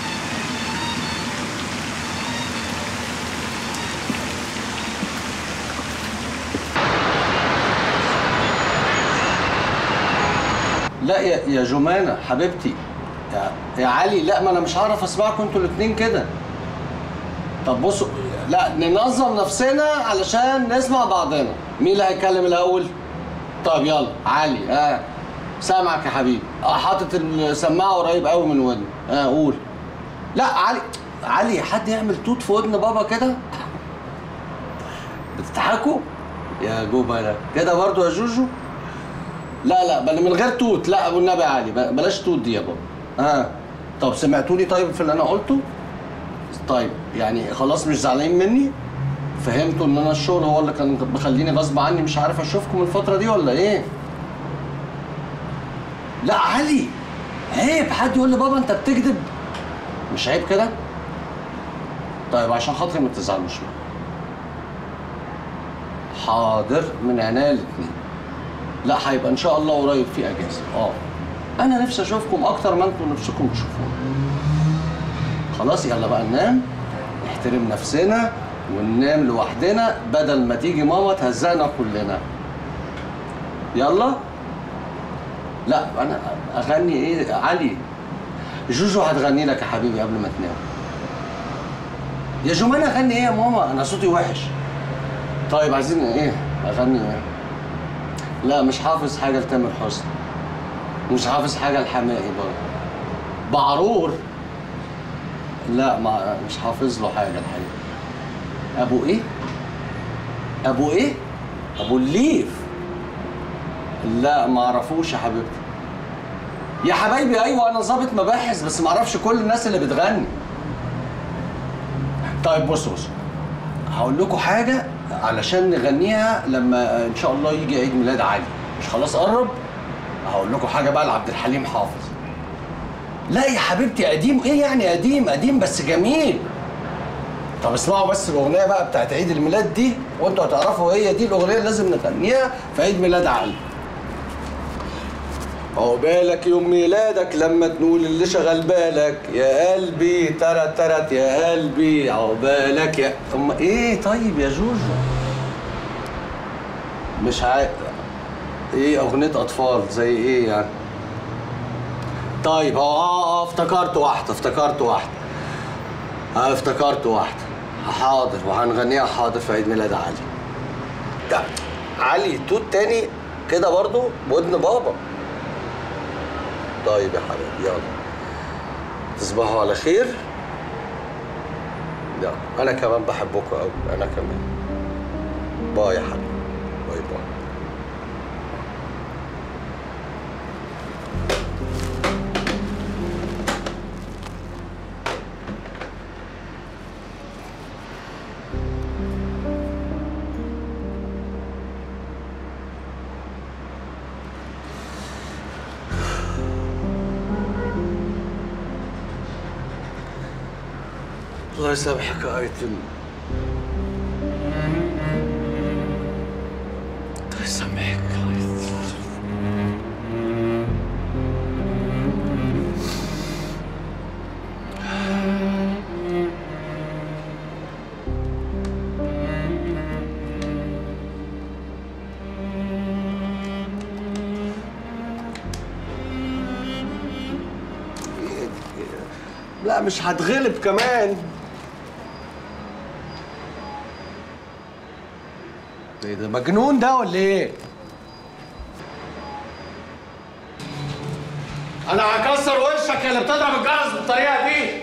لا يا يا جمانة حبيبتي يا, يا علي لا ما انا مش هعرف اسمعكم انتوا الاثنين كده طب بصوا لا ننظم نفسنا علشان نسمع بعضنا مين اللي هيتكلم الاول طب يلا علي اه سامعك يا حبيبي اه حاطط السماعه قريب قوي من ودني اه قول لا علي علي حد يعمل توت في ودن بابا كده بتضحكوا يا جوبا كده برضو يا جوجو لا لا بل من غير توت لا ابو النبي علي ب- بلاش توت دي يا بابا ها طب سمعتوني طيب في اللي انا قلته طيب يعني خلاص مش زعلانين مني فهمتوا ان انا الشغل هو اللي كان مخليني غصب عني مش عارف اشوفكم الفتره دي ولا ايه لا علي عيب حد يقول لي بابا انت بتكذب مش عيب كده طيب عشان خاطري ما تزعلوش بقى. حاضر من عينيا الاتنين لا هيبقى ان شاء الله قريب في اجازه اه انا نفسي اشوفكم اكتر ما انتم نفسكم تشوفوني خلاص يلا بقى ننام نحترم نفسنا وننام لوحدنا بدل ما تيجي ماما تهزقنا كلنا يلا لا انا اغني ايه علي جوجو هتغني لك يا حبيبي قبل ما تنام يا جمان اغني ايه يا ماما انا صوتي وحش طيب عايزين ايه اغني ايه لا مش حافظ حاجه لتامر حسني مش حافظ حاجه لحماقي برضه بعرور لا ما مش حافظ له حاجه الحقيقه ابو ايه ابو ايه ابو الليف لا ما اعرفوش يا حبيبتي يا حبايبي ايوه انا ظابط مباحث بس ما اعرفش كل الناس اللي بتغني طيب بص بص هقول لكم حاجه علشان نغنيها لما ان شاء الله يجي عيد ميلاد علي مش خلاص قرب هقول لكم حاجه بقى لعبد الحليم حافظ لا يا حبيبتي قديم ايه يعني قديم قديم بس جميل طب اسمعوا بس الاغنيه بقى بتاعت عيد الميلاد دي وانتوا هتعرفوا هي دي الاغنيه اللي لازم نغنيها في عيد ميلاد علي عقبالك يوم ميلادك لما تنول اللي شغل بالك يا قلبي ترت ترت يا قلبي عقبالك يا ثم ايه طيب يا جوجو مش عارف ايه اغنيه اطفال زي ايه يعني طيب اه اه افتكرت واحده افتكرت واحده اه افتكرت واحده حاضر وهنغنيها حاضر في عيد ميلاد علي ده علي توت تاني كده برضو بودن بابا طيب يا حبيبي يلا تصبحوا على خير لا انا كمان بحبكم قوي انا كمان باي يا حبيبي باي باي الله يسامحك يا ايتم الله يسامحك يا ايتم لا مش هتغلب كمان ايه ده مجنون ده ولا ايه؟ انا هكسر وشك اللي بتضرب الجرس بالطريقه دي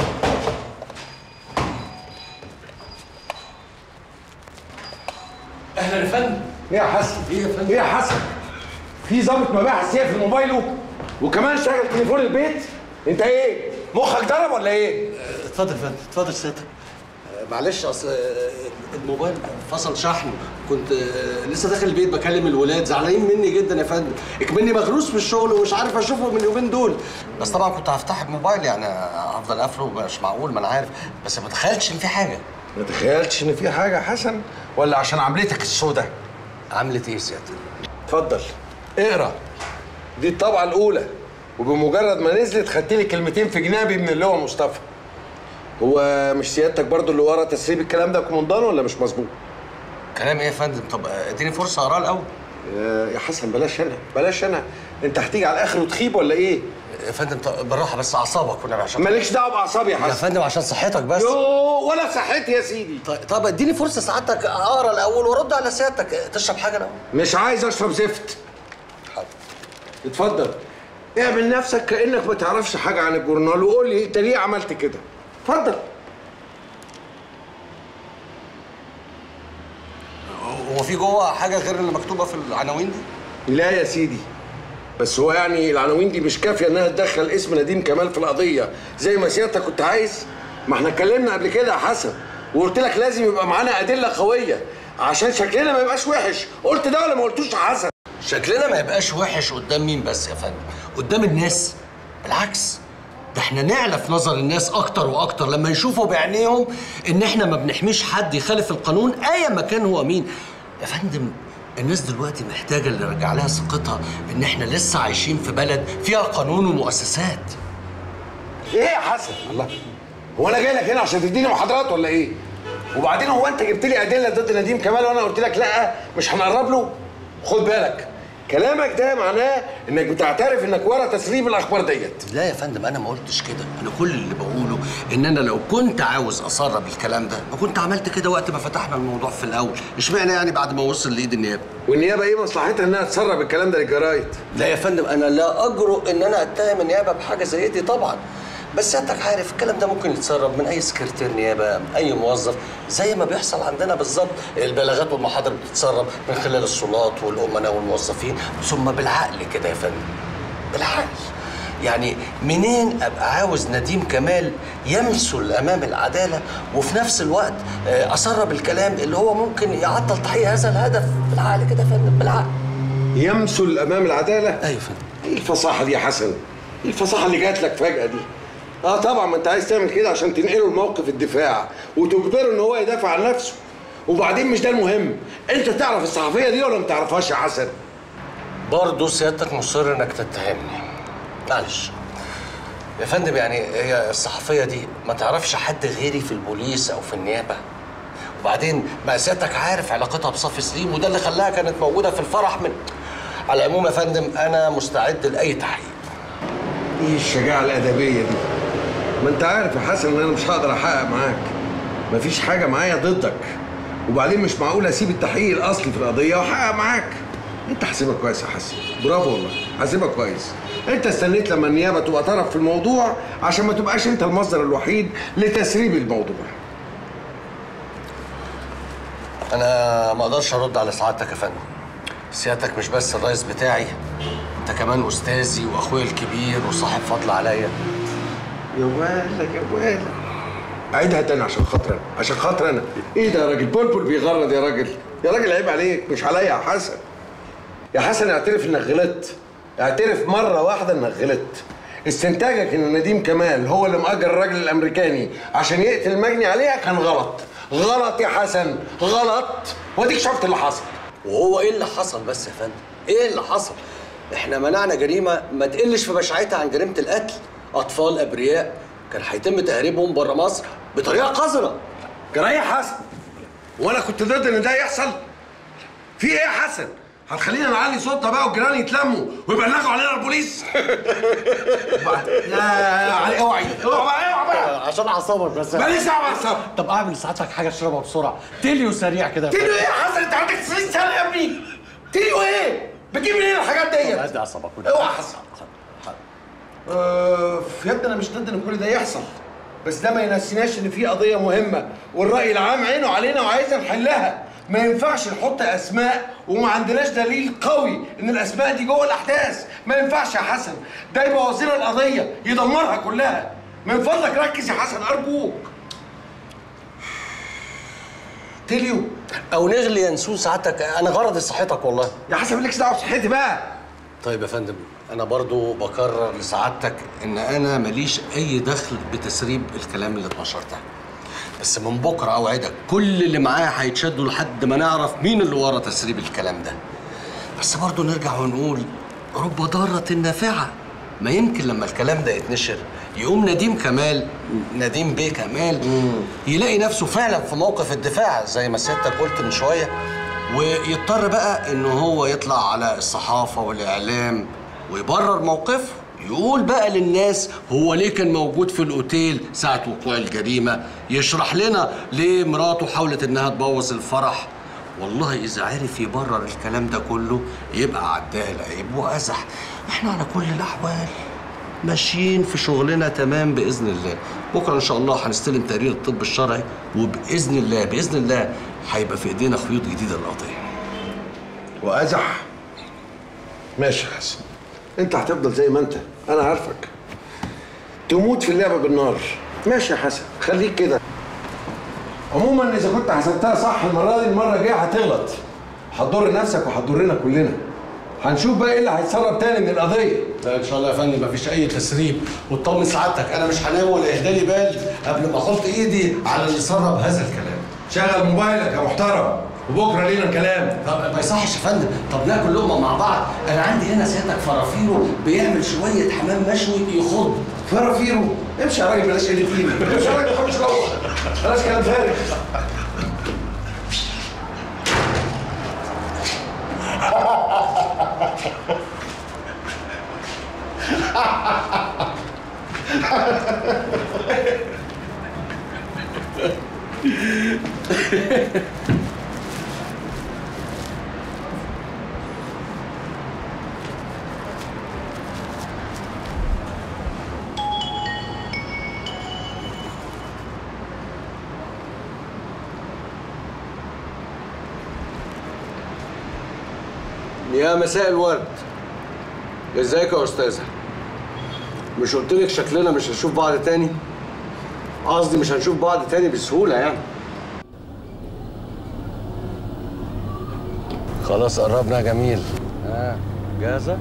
اهلا يا فندم ايه يا حسن ايه يا فندم ايه يا حسن في ضابط مباحث يقفل موبايله وكمان شغل تليفون البيت انت ايه مخك ضرب ولا ايه اتفضل يا فندم اتفضل سيادتك معلش اصل الموبايل فصل شحن كنت لسه داخل البيت بكلم الولاد زعلانين مني جدا يا فندم اكمني مغروس في الشغل ومش عارف اشوفه من اليومين دول بس طبعا كنت هفتح الموبايل يعني هفضل قافله مش معقول ما انا عارف بس ما تخيلتش ان في حاجه ما تخيلتش ان في حاجه يا حسن ولا عشان عملتك السوداء عملت ايه سيادتك اتفضل اقرا دي الطبعه الاولى وبمجرد ما نزلت خدت لي كلمتين في جنابي من اللي هو مصطفى هو مش سيادتك برضو اللي ورا تسريب الكلام ده كومندان ولا مش مظبوط كلام ايه يا فندم طب اديني فرصه اقراه الاول يا حسن بلاش انا بلاش انا انت هتيجي على الاخر وتخيب ولا ايه يا فندم طب بالراحه بس اعصابك والنبي عشان مالكش دعوه باعصابي يا حسن يا فندم عشان صحتك بس يو ولا صحتي يا سيدي طيب, طب اديني فرصه سعادتك اقرا الاول وارد على سيادتك تشرب حاجه الاول مش عايز اشرب زفت اتفضل اعمل نفسك كانك ما تعرفش حاجه عن الجورنال وقول لي انت ليه عملت كده اتفضل هو في جوه حاجه غير اللي مكتوبه في العناوين دي لا يا سيدي بس هو يعني العناوين دي مش كافيه انها تدخل اسم نديم كمال في القضيه زي ما سيادتك كنت عايز ما احنا اتكلمنا قبل كده يا حسن وقلت لك لازم يبقى معانا ادله قويه عشان شكلنا ما يبقاش وحش قلت ده ولا ما قلتوش يا حسن شكلنا ما يبقاش وحش قدام مين بس يا فندم قدام الناس بالعكس ده احنا نعلى في نظر الناس اكتر واكتر لما يشوفوا بعينيهم ان احنا ما بنحميش حد يخالف القانون ايا ما كان هو مين يا فندم الناس دلوقتي محتاجه اللي يرجع لها ثقتها ان احنا لسه عايشين في بلد فيها قانون ومؤسسات ايه يا حسن الله هو انا جاي لك هنا عشان تديني محاضرات ولا ايه وبعدين هو انت جبت لي ادله ضد نديم كمال وانا قلت لك لا مش هنقرب له خد بالك كلامك ده معناه انك بتعترف انك ورا تسريب الاخبار ديت لا يا فندم انا ما قلتش كده انا كل اللي بقوله ان انا لو كنت عاوز اسرب الكلام ده ما كنت عملت كده وقت ما فتحنا الموضوع في الاول اشمعنى يعني بعد ما وصل لايد النيابه والنيابه ايه مصلحتها انها تسرب الكلام ده للجرايد لا يا فندم انا لا اجرؤ ان انا اتهم النيابه بحاجه زي دي طبعا بس سيادتك عارف الكلام ده ممكن يتسرب من اي سكرتير نيابه اي موظف زي ما بيحصل عندنا بالظبط البلاغات والمحاضر بتتسرب من خلال السلطات والامناء والموظفين ثم بالعقل كده يا فندم بالعقل يعني منين ابقى عاوز نديم كمال يمثل امام العداله وفي نفس الوقت آه، اسرب الكلام اللي هو ممكن يعطل تحقيق هذا الهدف بالعقل كده يا فندم بالعقل يمثل امام العداله ايوه فندم ايه الفصاحه دي يا حسن ايه الفصاحه اللي جات لك فجاه دي اه طبعا ما انت عايز تعمل كده عشان تنقله لموقف الدفاع وتجبره ان هو يدافع عن نفسه وبعدين مش ده المهم انت تعرف الصحفيه دي ولا ما تعرفهاش يا حسن برضه سيادتك مصر انك تتهمني معلش يا فندم يعني هي الصحفية دي ما تعرفش حد غيري في البوليس أو في النيابة وبعدين بقى سيادتك عارف علاقتها بصف سليم وده اللي خلاها كانت موجودة في الفرح من على العموم يا فندم أنا مستعد لأي تحقيق ايه الشجاعه الادبيه دي ما انت عارف يا حسن ان انا مش هقدر احقق معاك مفيش حاجه معايا ضدك وبعدين مش معقول اسيب التحقيق الاصلي في القضيه واحقق معاك انت حاسبها كويس يا حسن برافو والله حاسبها كويس انت استنيت لما النيابه تبقى طرف في الموضوع عشان ما تبقاش انت المصدر الوحيد لتسريب الموضوع أنا ما أقدرش أرد على سعادتك يا فندم سيادتك مش بس الرئيس بتاعي أنت كمان أستاذي وأخويا الكبير وصاحب فضل عليا يا والك يا والك عيدها تاني عشان خاطر انا عشان خاطر انا ايه ده يا راجل بلبل بيغرد يا راجل يا راجل عيب عليك مش عليا يا حسن يا حسن اعترف انك غلطت اعترف مره واحده انك غلطت استنتاجك ان نديم كمال هو اللي مأجر الراجل الامريكاني عشان يقتل مجني عليها كان غلط غلط يا حسن غلط واديك شفت اللي حصل وهو ايه اللي حصل بس يا فندم؟ ايه اللي حصل؟ احنا منعنا جريمه ما تقلش في بشاعتها عن جريمه القتل، اطفال ابرياء كان هيتم تهريبهم بره مصر بطريقه قذره. جرايه حسن وانا كنت ضد ان ده يحصل في ايه يا حسن هتخلينا نعلي صوتنا بقى والجيران يتلموا ويبلغوا علينا البوليس يا علي اوعي اوعى بقى اوعى بقى عشان اعصابك بس ماليش دعوه باعصابك طب اعمل لسعادتك حاجه اشربها بسرعه تليو سريع كده تيلو ايه يا حسن انت عندك 90 سنه يا ابني تيلو ايه بتجيب منين الحاجات ديت هدي اعصابك اوعى حسن آه، يا ابني انا مش ضد ان كل ده يحصل بس ده ما ينسيناش ان في قضيه مهمه والراي العام عينه علينا وعايز نحلها ما ينفعش نحط اسماء وما عندناش دليل قوي ان الاسماء دي جوه الاحداث ما ينفعش يا حسن ده يبوظ لنا القضيه يدمرها كلها من فضلك ركز يا حسن ارجوك تيليو او نغلي ينسون سعادتك انا غرضي صحتك والله. يا حسن مالكش دعوه بصحتي بقى طيب يا فندم انا برضو بكرر لسعادتك ان انا ماليش اي دخل بتسريب الكلام اللي اتنشر ده بس من بكره اوعدك كل اللي معايا هيتشدوا لحد ما نعرف مين اللي ورا تسريب الكلام ده بس برضو نرجع ونقول رب ضارة نافعة ما يمكن لما الكلام ده يتنشر يقوم نديم كمال نديم بيه كمال يلاقي نفسه فعلا في موقف الدفاع زي ما سيادتك قلت من شويه ويضطر بقى ان هو يطلع على الصحافه والاعلام ويبرر موقفه يقول بقى للناس هو ليه كان موجود في الاوتيل ساعه وقوع الجريمه يشرح لنا ليه مراته حاولت انها تبوظ الفرح والله اذا عرف يبرر الكلام ده كله يبقى عداه العيب وازح احنا على كل الاحوال ماشيين في شغلنا تمام باذن الله بكره ان شاء الله هنستلم تقرير الطب الشرعي وباذن الله باذن الله هيبقى في ايدينا خيوط جديده للقضيه وازح ماشي يا حسن انت هتفضل زي ما انت انا عارفك تموت في اللعبه بالنار ماشي يا حسن خليك كده عموما اذا كنت حسبتها صح المره دي المره الجايه هتغلط هتضر نفسك وهتضرنا كلنا هنشوف بقى ايه اللي هيتسرب تاني من القضيه لا ان شاء الله يا فندم مفيش اي تسريب واطمن سعادتك انا مش هنام ولا يهدالي بال قبل ما احط ايدي على اللي سرب هذا الكلام شغل موبايلك يا محترم وبكره لينا كلام طب ما يصحش يا فندم طب ناكل لقمه مع بعض انا عندي هنا سيادتك فرافيرو بيعمل شويه حمام مشوي يخض فرافيرو امشي يا راجل بلاش قله قيمه امشي يا راجل خمس روح بلاش كلام فارغ يا مساء الورد ازيك يا استاذه مش قلت لك شكلنا مش هنشوف بعض تاني قصدي مش هنشوف بعض تاني بسهوله يعني خلاص قربنا يا جميل ها جاهزه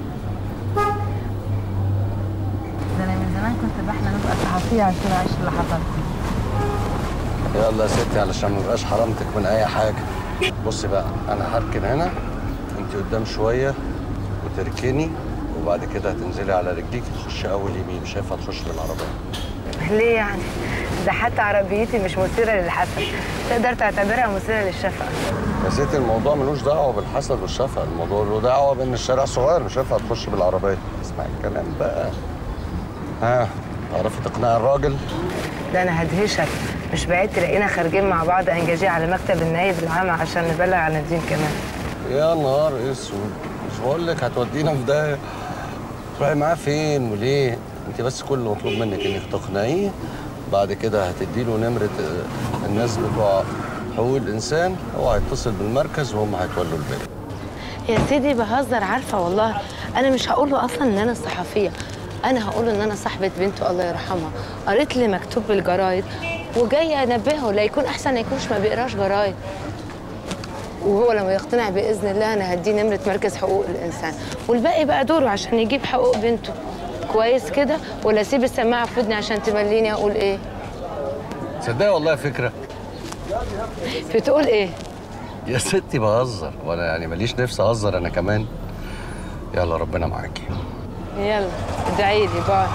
ده انا من زمان كنت بحلم ابقى صحفيه عشان اعيش اللحظات دي يلا يا ستي علشان ما يبقاش حرمتك من اي حاجه بصي بقى انا هركن هنا انت قدام شويه وتركني وبعد كده هتنزلي على رجليك تخشي اول يمين شايفه تخش بالعربيه ليه يعني ده حتى عربيتي مش مثيره للحسد تقدر تعتبرها مثيره للشفقه يا ستي الموضوع ملوش دعوه بالحسد والشفقه الموضوع له دعوه بان الشارع صغير مش هينفع تخش بالعربيه اسمعي الكلام بقى ها تعرفي تقنعي الراجل ده انا هدهشك مش بعيد تلاقينا خارجين مع بعض انجاجيه على مكتب النائب العام عشان نبلغ عن الدين كمان يا نهار اسود مش بقول لك هتودينا في داهيه تروحي معاه فين وليه انت بس كل اللي مطلوب منك انك تقنعيه بعد كده هتدي له نمره آه، الناس بتوع حقوق الانسان هو هيتصل بالمركز وهم هيتولوا الباقي يا سيدي بهزر عارفه والله انا مش هقول له اصلا ان انا صحفيه انا هقول له ان انا صاحبه بنته الله يرحمها قريت لي مكتوب بالجرايد وجايه انبهه لا يكون احسن ما يكونش ما بيقراش جرايد وهو لما يقتنع باذن الله انا هديه نمره مركز حقوق الانسان والباقي بقى دوره عشان يجيب حقوق بنته كويس كده ولا اسيب السماعه في ودني عشان تمليني اقول ايه تصدقي والله فكره بتقول ايه يا ستي بهزر وانا يعني ماليش نفسي اهزر انا كمان يلا ربنا معاكي يلا ادعي لي باي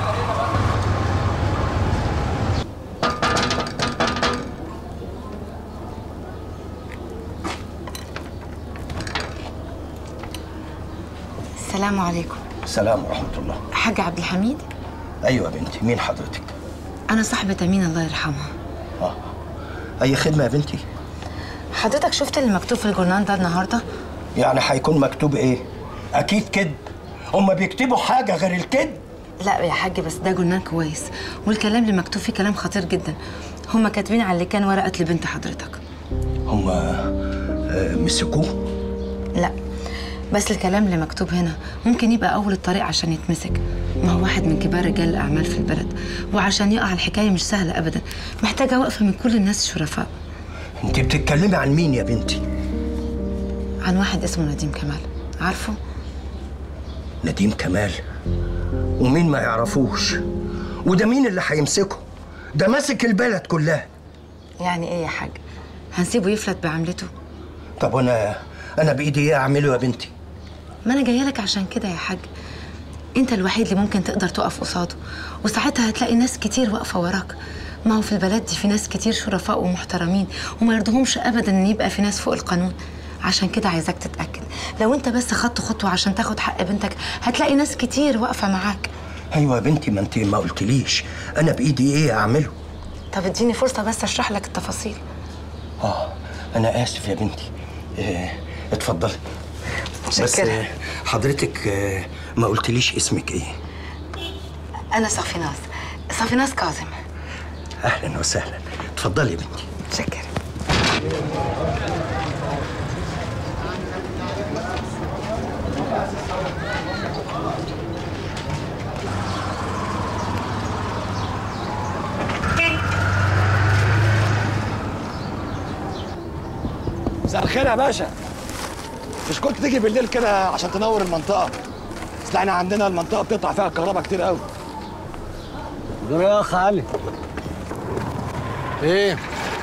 السلام عليكم السلام ورحمة الله حاج عبد الحميد أيوة يا بنتي مين حضرتك؟ انا صاحبه امين الله يرحمها آه أي خدمة يا بنتي؟ حضرتك شفت اللي مكتوب في الجورنال ده النهارده يعني هيكون مكتوب إيه؟ أكيد كذب هما بيكتبوا حاجة غير الكذب لا يا حاج بس ده جورنال كويس والكلام اللي مكتوب فيه كلام خطير جدا هما كاتبين على اللي كان ورقه لبنت حضرتك هما آه، مسكوه؟ لا بس الكلام اللي مكتوب هنا ممكن يبقى اول الطريق عشان يتمسك ما هو واحد من كبار رجال الاعمال في البلد وعشان يقع الحكايه مش سهله ابدا محتاجه وقفه من كل الناس الشرفاء أنت بتتكلمي عن مين يا بنتي؟ عن واحد اسمه نديم كمال عارفه نديم كمال ومين ما يعرفوش وده مين اللي هيمسكه؟ ده ماسك البلد كلها يعني ايه يا حاج هنسيبه يفلت بعملته طب وأنا أنا بإيدي إيه أعمله يا بنتي؟ ما انا جايه لك عشان كده يا حاج انت الوحيد اللي ممكن تقدر تقف قصاده وساعتها هتلاقي ناس كتير واقفه وراك ما هو في البلد دي في ناس كتير شرفاء ومحترمين وما يرضهمش ابدا ان يبقى في ناس فوق القانون عشان كده عايزاك تتاكد لو انت بس خدت خطوه عشان تاخد حق بنتك هتلاقي ناس كتير واقفه معاك أيوة يا بنتي ما أنت ما قلتليش أنا بإيدي إيه أعمله؟ طب اديني فرصه بس اشرح لك التفاصيل آه أنا آسف يا بنتي آه، اتفضلي بس متشكرة. آه، حضرتك آه، ما قلتليش اسمك إيه؟ انا صافيناز صافيناز كاظم أهلا وسهلا اتفضلي يا بنتي متشكرة مساء الخير يا باشا مش كنت تيجي بالليل كده عشان تنور المنطقه اصل احنا عندنا المنطقه بتقطع فيها الكهرباء كتير قوي دول يا اخ علي ايه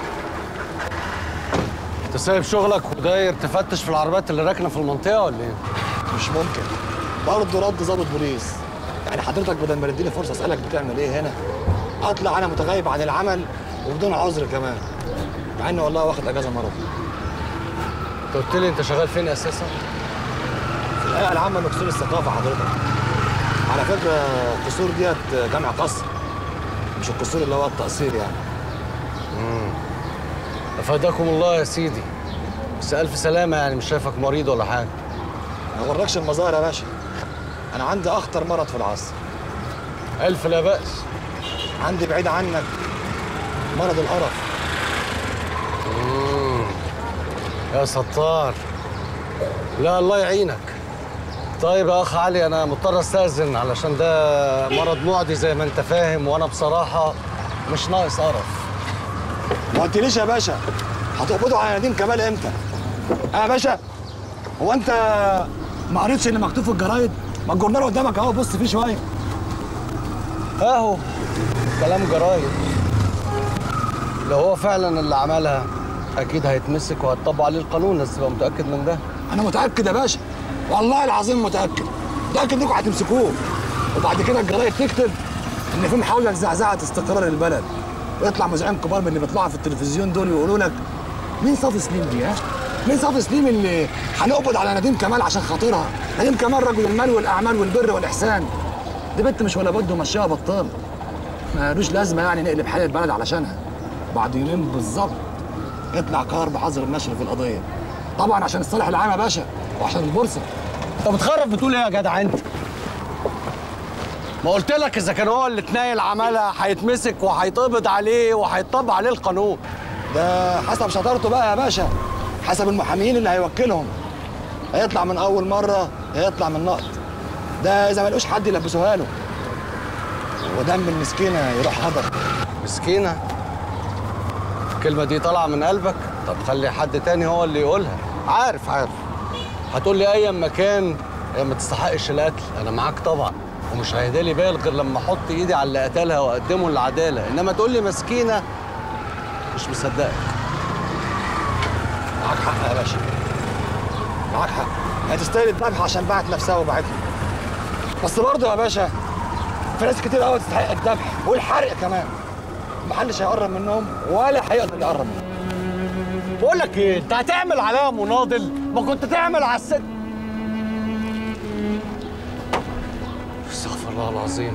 انت سايب شغلك وداير تفتش في العربيات اللي راكنه في المنطقه ولا ايه مش ممكن برضه رد ظابط بوليس يعني حضرتك بدل ما تديني فرصه اسالك بتعمل ايه هنا اطلع انا متغيب عن العمل وبدون عذر كمان مع اني والله واخد اجازه مرض انت قلت لي انت شغال فين اساسا في الهيئه العامه لقصور الثقافه حضرتك على فكره القصور ديت جمع قصر مش القصور اللي هو التقصير يعني امم افادكم الله يا سيدي بس الف سلامه يعني مش شايفك مريض ولا حاجه ما غركش المظاهر يا باشا انا عندي اخطر مرض في العصر الف لا باس عندي بعيد عنك مرض القرف مم. يا ستار لا الله يعينك طيب يا اخ علي انا مضطر استاذن علشان ده مرض معدي زي ما انت فاهم وانا بصراحه مش ناقص قرف ما قلتليش يا باشا هتقبضوا على نديم كمال امتى؟ اه يا باشا هو انت ما قريتش اللي مكتوب في الجرايد؟ ما الجورنال قدامك اهو بص فيه شويه اهو كلام جرايد لو هو فعلا اللي عملها اكيد هيتمسك وهيطبق عليه القانون بس تبقى متاكد من ده انا متاكد يا باشا والله العظيم متاكد متاكد انكم هتمسكوه وبعد كده الجرايد تكتب ان في محاوله لزعزعه استقرار البلد ويطلع مذيعين كبار من اللي بيطلعوا في التلفزيون دول ويقولوا لك مين صافي سليم دي ها؟ مين صافي سليم اللي هنقبض على نديم كمال عشان خاطرها؟ نديم كمال رجل المال والاعمال والبر والاحسان دي بنت مش ولا بد ومشيها بطال مالوش لازمه يعني نقلب حال البلد علشانها بعد يومين بالظبط يطلع قرار بحظر النشر في القضيه طبعا عشان الصالح العام يا باشا وعشان البورصه انت بتخرب بتقول ايه يا جدع انت ما قلت لك اذا كان هو اللي اتنايل عملها هيتمسك وهيتقبض عليه وهيطبق عليه القانون ده حسب شطارته بقى يا باشا حسب المحامين اللي هيوكلهم هيطلع من اول مره هيطلع من نقط ده اذا ما لقوش حد يلبسوها له ودم المسكينه يروح هدر مسكينه الكلمه دي طالعه من قلبك طب خلي حد تاني هو اللي يقولها عارف عارف هتقول لي ايا ما كان هي ما تستحقش القتل انا معاك طبعا ومش هيهدالي بال غير لما احط ايدي على اللي قتلها واقدمه للعداله انما تقول لي مسكينه مش مصدقك معاك حق يا باشا معاك حق هي تستاهل الذبح عشان باعت نفسها وباعتها بس برضه يا باشا في ناس كتير قوي تستحق الذبح والحرق كمان محدش هيقرب منهم ولا هيقدر يقرب منهم بقول لك ايه انت هتعمل عليها مناضل ما كنت تعمل على الست استغفر الله العظيم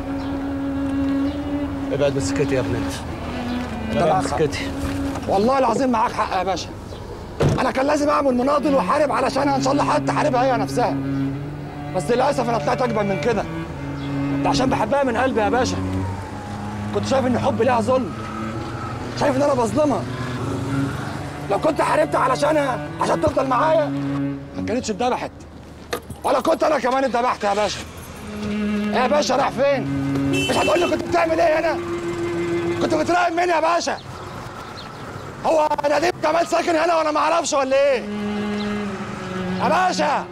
ابعد من سكتي يا ابن انت انت ابعد من معاك حق. سكتي والله العظيم معاك حق يا باشا انا كان لازم اعمل مناضل واحارب علشانها ان شاء الله حتى احاربها هي نفسها بس للاسف انا طلعت اكبر من كده ده عشان بحبها من قلبي يا باشا كنت شايف ان حبي ليها ظلم شايف ان انا بظلمها لو كنت حاربت علشانها عشان تفضل معايا ما كانتش اتذبحت ولا كنت انا كمان اتذبحت يا باشا إيه يا باشا رايح فين مش هتقول لي كنت بتعمل ايه هنا كنت بتراقب مين يا باشا هو نديم كمال ساكن هنا وانا ما اعرفش ولا ايه يا باشا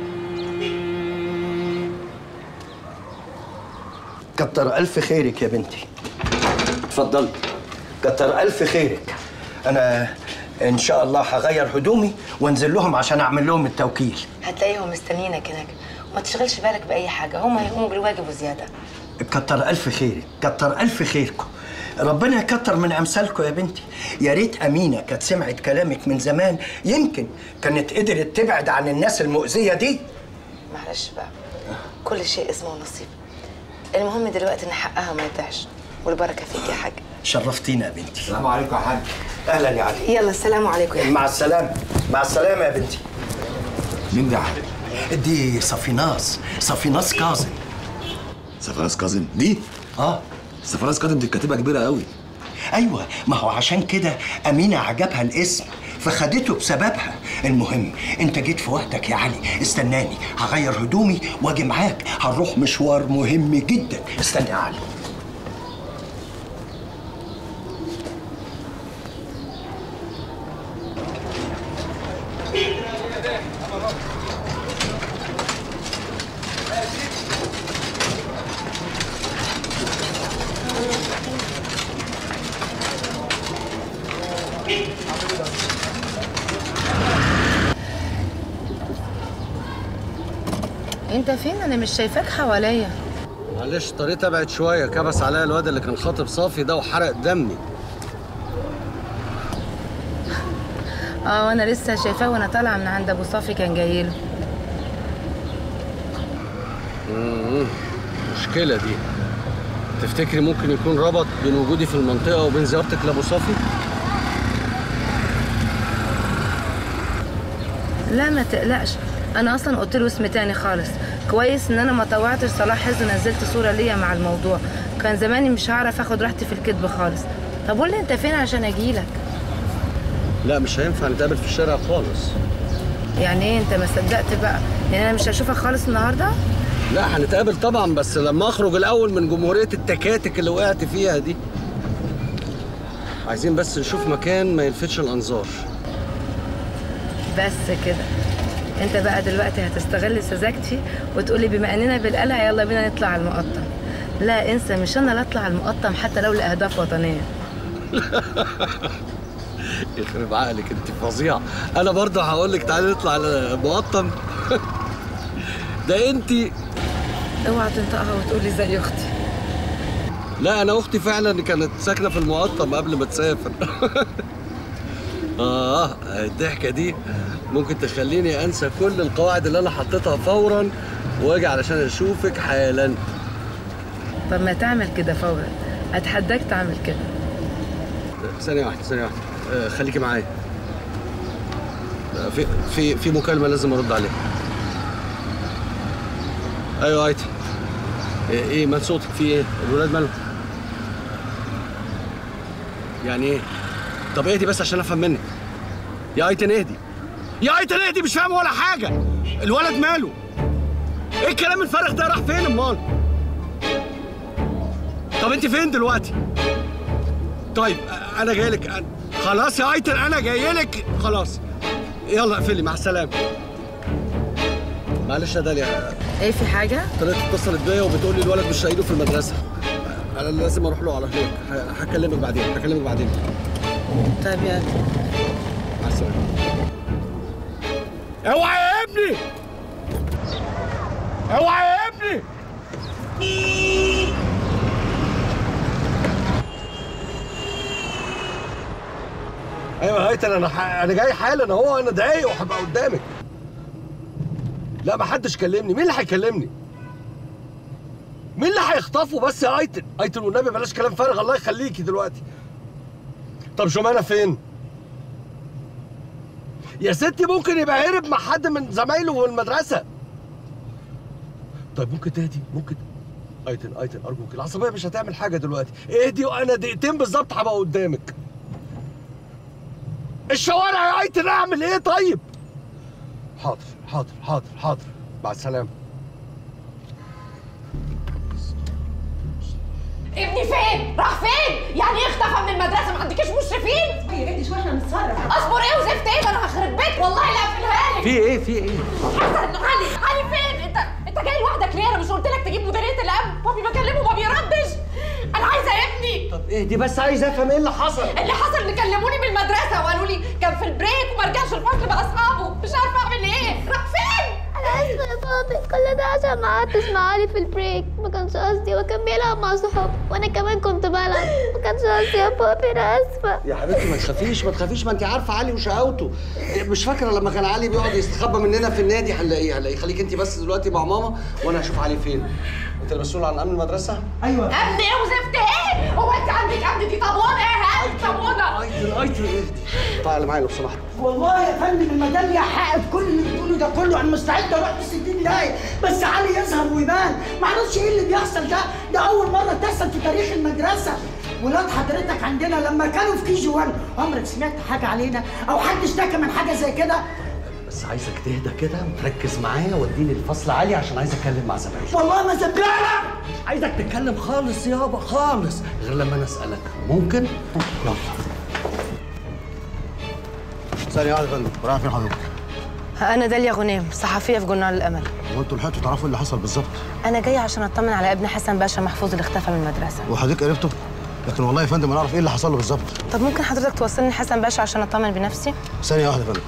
كتر ألف خيرك يا بنتي اتفضلي كتر ألف خيرك أنا إن شاء الله هغير هدومي وانزل لهم عشان أعمل لهم التوكيل هتلاقيهم مستنيينك هناك وما تشغلش بالك باي حاجه هم هيقوموا بالواجب وزياده كتر ألف خيرك كتر ألف خيركم ربنا يكتر من أمثالكم يا بنتي يا ريت أمينة كانت سمعت كلامك من زمان يمكن كانت قدرت تبعد عن الناس المؤذية دي معلش بقى كل شيء اسمه نصيب المهم دلوقتي ان حقها ما يضيعش والبركه فيك يا حاج شرفتينا يا بنتي السلام عليكم يا حاج أهلا يا علي يلا السلام عليكم يا مع السلامة مع السلامة يا بنتي مين ده يا حاج؟ دي صفيناس صفيناس كاظم سفراس كاظم دي؟ اه سفراس كاظم دي كاتبه كبيره قوي ايوه ما هو عشان كده امينه عجبها الاسم فخدته بسببها المهم انت جيت في وقتك يا علي استناني هغير هدومي واجي معاك هنروح مشوار مهم جدا استنى يا علي انت فين انا مش شايفاك حواليا معلش طريقتي ابعد شويه كبس عليا الواد اللي كان خاطب صافي ده وحرق دمي اه وانا لسه شايفاه وانا طالعه من عند ابو صافي كان جاي له مم. مشكلة دي تفتكري ممكن يكون ربط بين وجودي في المنطقة وبين زيارتك لأبو صافي؟ لا ما تقلقش انا اصلا قلت له اسم تاني خالص كويس ان انا ما طوعتش صلاح حز ونزلت صوره ليا مع الموضوع كان زماني مش هعرف اخد راحتي في الكذب خالص طب قول لي انت فين عشان اجيلك لا مش هينفع نتقابل في الشارع خالص يعني ايه انت ما صدقت بقى يعني انا مش هشوفك خالص النهارده لا هنتقابل طبعا بس لما اخرج الاول من جمهوريه التكاتك اللي وقعت فيها دي عايزين بس نشوف مكان ما يلفتش الانظار بس كده انت بقى دلوقتي هتستغل سذاجتي وتقولي بما اننا بالقلع يلا بينا نطلع على المقطم لا انسى مش انا اللي اطلع على المقطم حتى لو لاهداف وطنيه يخرب عقلك انت فظيعه انا برضه هقول لك تعالي نطلع على مقطم ده انت اوعى تنطقها وتقولي زي اختي لا انا اختي فعلا كانت ساكنه في المقطم قبل ما تسافر اه الضحكه دي ممكن تخليني انسى كل القواعد اللي انا حطيتها فورا واجي علشان اشوفك حالا طب ما تعمل كده فورا اتحداك تعمل كده ثانيه واحده ثانيه واحده آه خليكي معايا آه، في في في مكالمه لازم ارد عليها ايوه ايتي ايه إيه، مال صوتك في ايه الولاد مالهم يعني ايه طب اهدي بس عشان افهم منك يا ايتن اهدي يا ايتن اهدي مش فاهم ولا حاجه الولد ماله ايه الكلام الفارغ ده راح فين امال طب انت فين دلوقتي طيب انا جاي لك خلاص يا ايتن انا جاي لك خلاص يلا اقفلي مع السلامه معلش يا داليا ايه في حاجه طلعت اتصلت بيا وبتقول لي الولد مش لاقيله في المدرسه انا لازم اروح له على هناك ه- هكلمك بعدين هكلمك بعدين طيب يلا مع السلامه اوعى يا ابني اوعى يا ابني ايوه يا هيثم انا ح... انا جاي حالا اهو انا دقايق وهبقى قدامك لا ما حدش كلمني مين اللي هيكلمني مين اللي هيخطفه بس يا ايتن ايتن والنبي بلاش كلام فارغ الله يخليكي دلوقتي طب جمانة فين يا ستي ممكن يبقى هرب مع حد من زمايله في المدرسه طيب ممكن تهدي ممكن ايتن ايتن ارجوك العصبيه مش هتعمل حاجه دلوقتي اهدي وانا دقيقتين بالظبط هبقى قدامك الشوارع يا ايتن اعمل ايه طيب حاضر حاضر حاضر حاضر مع السلامه ابني فين؟ راح فين؟ يعني ايه اختفى من المدرسة؟ ما عندكيش مشرفين؟ يا بنتي شوية احنا نتصرف اصبر ايه وزفت ايه؟ ده انا هخرب بيت والله لا اقفلها لك في ايه في ايه حسن علي علي فين؟ انت انت جاي لوحدك ليه؟ انا مش قلت لك تجيب مديرية الامن؟ بابي بكلمه ما بيردش انا عايزة ابني طب اهدي بس عايز افهم ايه اللي حصل اللي حصل ان كلموني من المدرسة وقالوا لي كان في البريك وما رجعش الفصل باصحابه مش عارفة اعمل ايه؟ راح فين؟ انا اسفه يا بابي كل ده عشان ما قعدتش مع علي في البريك ما كانش قصدي وكان بيلعب مع صحابه وانا كمان كنت بلعب ما كانش قصدي يا بابي انا اسفه يا حبيبتي ما تخافيش ما تخافيش ما انت عارفه علي وشقاوته مش فاكره لما كان علي بيقعد يستخبى مننا في النادي هنلاقيه هنلاقيه خليك انت بس دلوقتي مع ماما وانا هشوف علي فين انت المسؤول عن امن المدرسه ايوه امن ايه وزفت ايه؟ هو انت عندك امن دي طابونه ايه ها؟ طابونه ايتن ايتن اهدي تعالى معايا لو سمحت والله يا فندم المدام حقق كل اللي بتقوله ده كله انا مستعد اروح في 60 دقايق بس علي يظهر ويبان ما اعرفش ايه اللي بيحصل ده ده اول مره تحصل في تاريخ المدرسه ولاد حضرتك عندنا لما كانوا في كي جي 1 عمرك سمعت حاجه علينا او حد اشتكى من حاجه زي كده بس عايزك تهدى كده وتركز معايا واديني الفصل عالي عشان عايز اتكلم مع زمايلي والله ما زبالة مش عايزك تتكلم خالص يابا خالص غير لما انا اسالك ممكن يلا ثانية واحدة يا فندم رايح فين حضرتك؟ انا داليا غنيم صحفيه في جورنال الامل هو انتوا لحقتوا تعرفوا اللي حصل بالظبط انا جايه عشان اطمن على ابن حسن باشا محفوظ اللي اختفى من المدرسه وحضرتك عرفته؟ لكن والله يا فندم انا اعرف ايه اللي حصل له بالظبط طب ممكن حضرتك توصلني لحسن باشا عشان اطمن بنفسي ثانية واحدة يا فندم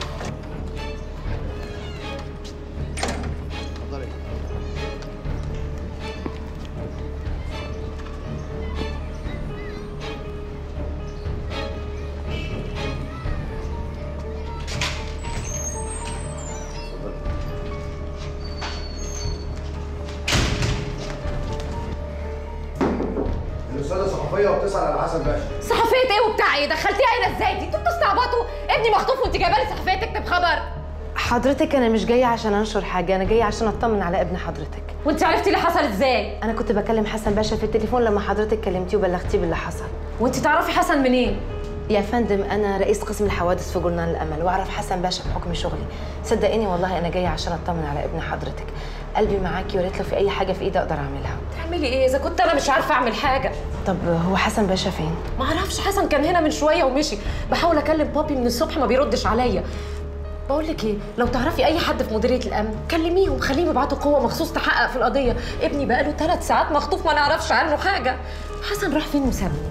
صحفيه وبتسال على حسن باشا صحفيه ايه وبتاع ايه دخلتيها هنا ازاي دي انتوا بتستعبطوا ابني مخطوف وانت جايبه لي صحفيه تكتب خبر حضرتك انا مش جايه عشان انشر حاجه انا جايه عشان اطمن على ابن حضرتك وانت عرفتي اللي حصل ازاي انا كنت بكلم حسن باشا في التليفون لما حضرتك كلمتيه وبلغتيه باللي حصل وانت تعرفي حسن منين يا فندم انا رئيس قسم الحوادث في جورنال الامل واعرف حسن باشا بحكم شغلي صدقيني والله انا جايه عشان اطمن على ابن حضرتك قلبي معاكي وريت لو في اي حاجه في ايدي اقدر اعملها تعملي ايه اذا كنت انا مش عارفه اعمل حاجه طب هو حسن باشا فين ما اعرفش حسن كان هنا من شويه ومشي بحاول اكلم بابي من الصبح ما بيردش عليا بقول لك ايه لو تعرفي اي حد في مديريه الامن كلميهم خليهم يبعتوا قوه مخصوص تحقق في القضيه ابني بقاله ثلاث ساعات مخطوف ما نعرفش عنه حاجه حسن راح فين وسابني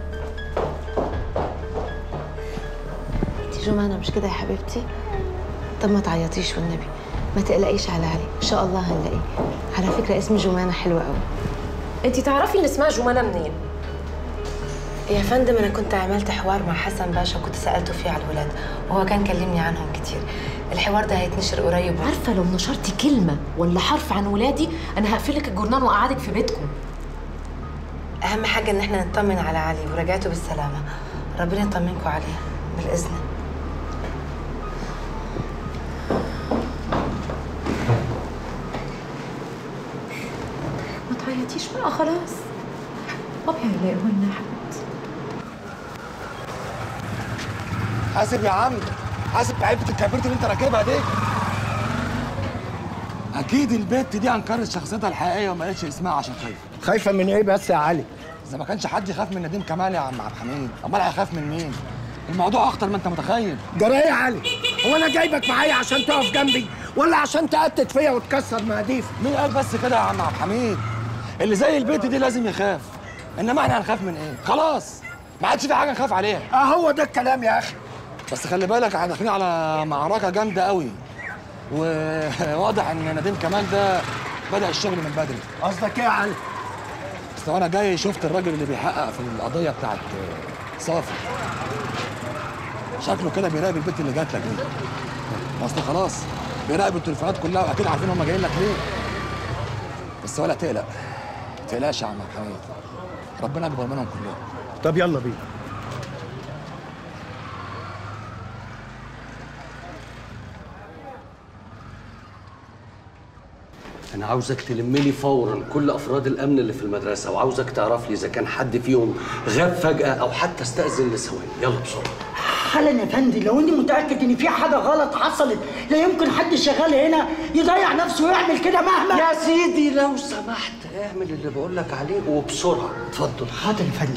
انت جمانه مش كده يا حبيبتي طب ما تعيطيش والنبي ما تقلقيش على علي ان شاء الله هنلاقيه على فكره اسم جمانه حلوه قوي انت تعرفي ان اسمها جمانه منين يا فندم انا كنت عملت حوار مع حسن باشا وكنت سالته فيه على الولاد وهو كان كلمني عنهم كتير الحوار ده هيتنشر قريب عارفه لو نشرتي كلمه ولا حرف عن ولادي انا هقفلك الجورنال واقعدك في بيتكم اهم حاجه ان احنا نطمن على علي ورجعته بالسلامه ربنا يطمنكم عليه بالاذن ما تعيطيش بقى خلاص بابي هيلاقيه لنا يا حبيبتي حاسب يا عم حاسب بعيبه الكبريت اللي انت راكبها دي اكيد البت دي انكرت شخصيتها الحقيقيه وما قالتش اسمها عشان خايفه خايفه من ايه بس يا علي اذا ما كانش حد يخاف من نديم كمال يا عم عبد الحميد امال هيخاف من مين الموضوع اخطر ما انت متخيل جرى ايه يا علي هو انا جايبك معايا عشان تقف جنبي ولا عشان تقتت فيا وتكسر مقاديف مين قال بس كده يا عم عبد الحميد اللي زي البت دي لازم يخاف انما احنا هنخاف من ايه خلاص ما عادش في حاجه نخاف عليها اه هو ده الكلام يا اخي بس خلي بالك احنا داخلين على معركه جامده قوي وواضح ان نديم كمال ده بدا الشغل من بدري قصدك ايه يا علي اصل انا جاي شفت الراجل اللي بيحقق في القضيه بتاعت صافي شكله كده بيراقب البنت اللي جات لك دي اصل خلاص بيراقب التليفونات كلها واكيد عارفين هم جايين لك ليه بس ولا تقلق ما تقلقش يا عم حميد ربنا اكبر منهم كلهم طب يلا بينا انا عاوزك تلم لي فورا كل افراد الامن اللي في المدرسه وعاوزك تعرف لي اذا كان حد فيهم غاب فجاه او حتى استاذن لثواني يلا بسرعه حالا يا فندم لو اني متاكد ان في حاجه غلط حصلت لا يمكن حد شغال هنا يضيع نفسه ويعمل كده مهما يا سيدي لو سمحت اعمل اللي بقول لك عليه وبسرعه اتفضل حاضر يا فندم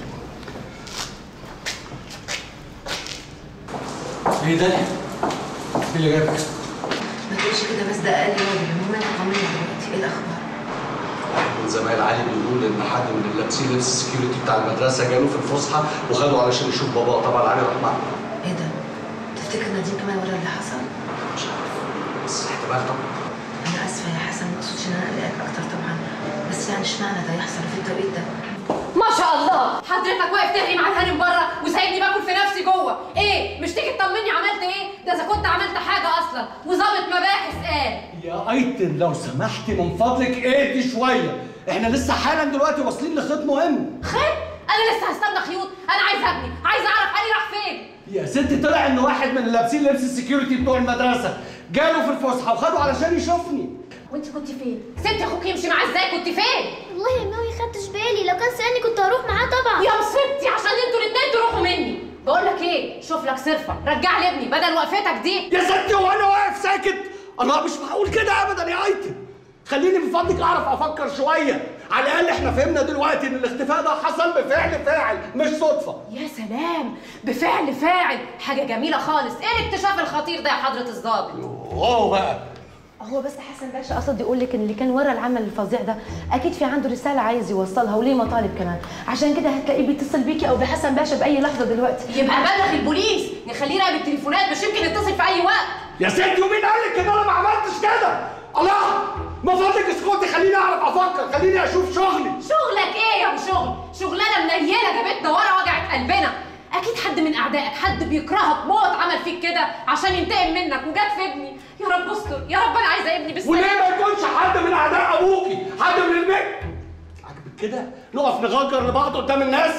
ايه ده؟ ايه اللي جابك؟ ما تقولش كده بس ده اقل واجب المهم انت طمني دلوقتي ايه الاخبار من زمايل علي بيقول ان حد من اللي لابسين لبس السكيورتي بتاع المدرسه جاله في الفسحه وخدوا علشان يشوف باباه طبعا علي راح معاه ايه ده تفتكر نديم كمان ورا اللي حصل مش عارف بس احتمال طبعا انا اسفه يا حسن ما اقصدش ان انا اقلقك اكتر طبعا بس يعني اشمعنى ده يحصل في التوقيت ده ما شاء الله حضرتك واقف ترغي مع الهانم بره وسايبني باكل في نفسي جوه ايه مش تيجي تطمني عملت ايه ده اذا كنت عملت حاجه اصلا وظابط مباحث قال يا ايتن لو سمحتي من فضلك اهدي شويه احنا لسه حالا دلوقتي واصلين لخيط مهم خير انا لسه هستنى خيوط انا عايز ابني عايز اعرف علي راح فين يا ستي طلع ان واحد من اللي لابسين لبس السكيورتي بتوع المدرسه جاله في الفسحه وخده علشان يشوفني وانت كنت فين سبت اخوك يمشي معاه ازاي كنت فين والله يا ماوي خدتش بالي لو كان سألني كنت هروح معاه طبعا يا مصيبتي عشان انتوا الاثنين تروحوا مني بقول لك ايه شوف لك صرفه رجع لي ابني بدل وقفتك دي يا ستي وانا واقف ساكت الله مش معقول كده ابدا يا ايتن خليني من فضلك اعرف افكر شويه على الاقل احنا فهمنا دلوقتي ان الاختفاء ده حصل بفعل فاعل مش صدفه يا سلام بفعل فاعل حاجه جميله خالص ايه الاكتشاف الخطير ده يا حضره الضابط اوه بقى هو بس حسن باشا قصد يقول لك ان اللي كان ورا العمل الفظيع ده اكيد في عنده رساله عايز يوصلها وليه مطالب كمان عشان كده هتلاقيه بيتصل بيكي او بحسن باشا باي لحظه دلوقتي يبقى بلغ البوليس نخليه يراقب التليفونات مش يمكن يتصل في اي وقت يا ستي ومين قال لك ان انا ما عملتش كده الله ما فضلك اسكتي خليني اعرف افكر خليني اشوف شغلي شغلك ايه يا ابو شغل شغلانه منيله جابتنا ورا وجعت قلبنا اكيد حد من اعدائك حد بيكرهك موت عمل فيك كده عشان ينتقم منك وجات في ابني يا رب استر يا رب انا عايزه ابني بالسلامه وليه ما يكونش حد من اعداء ابوكي حد من البيت كده نقف نغجر لبعض قدام الناس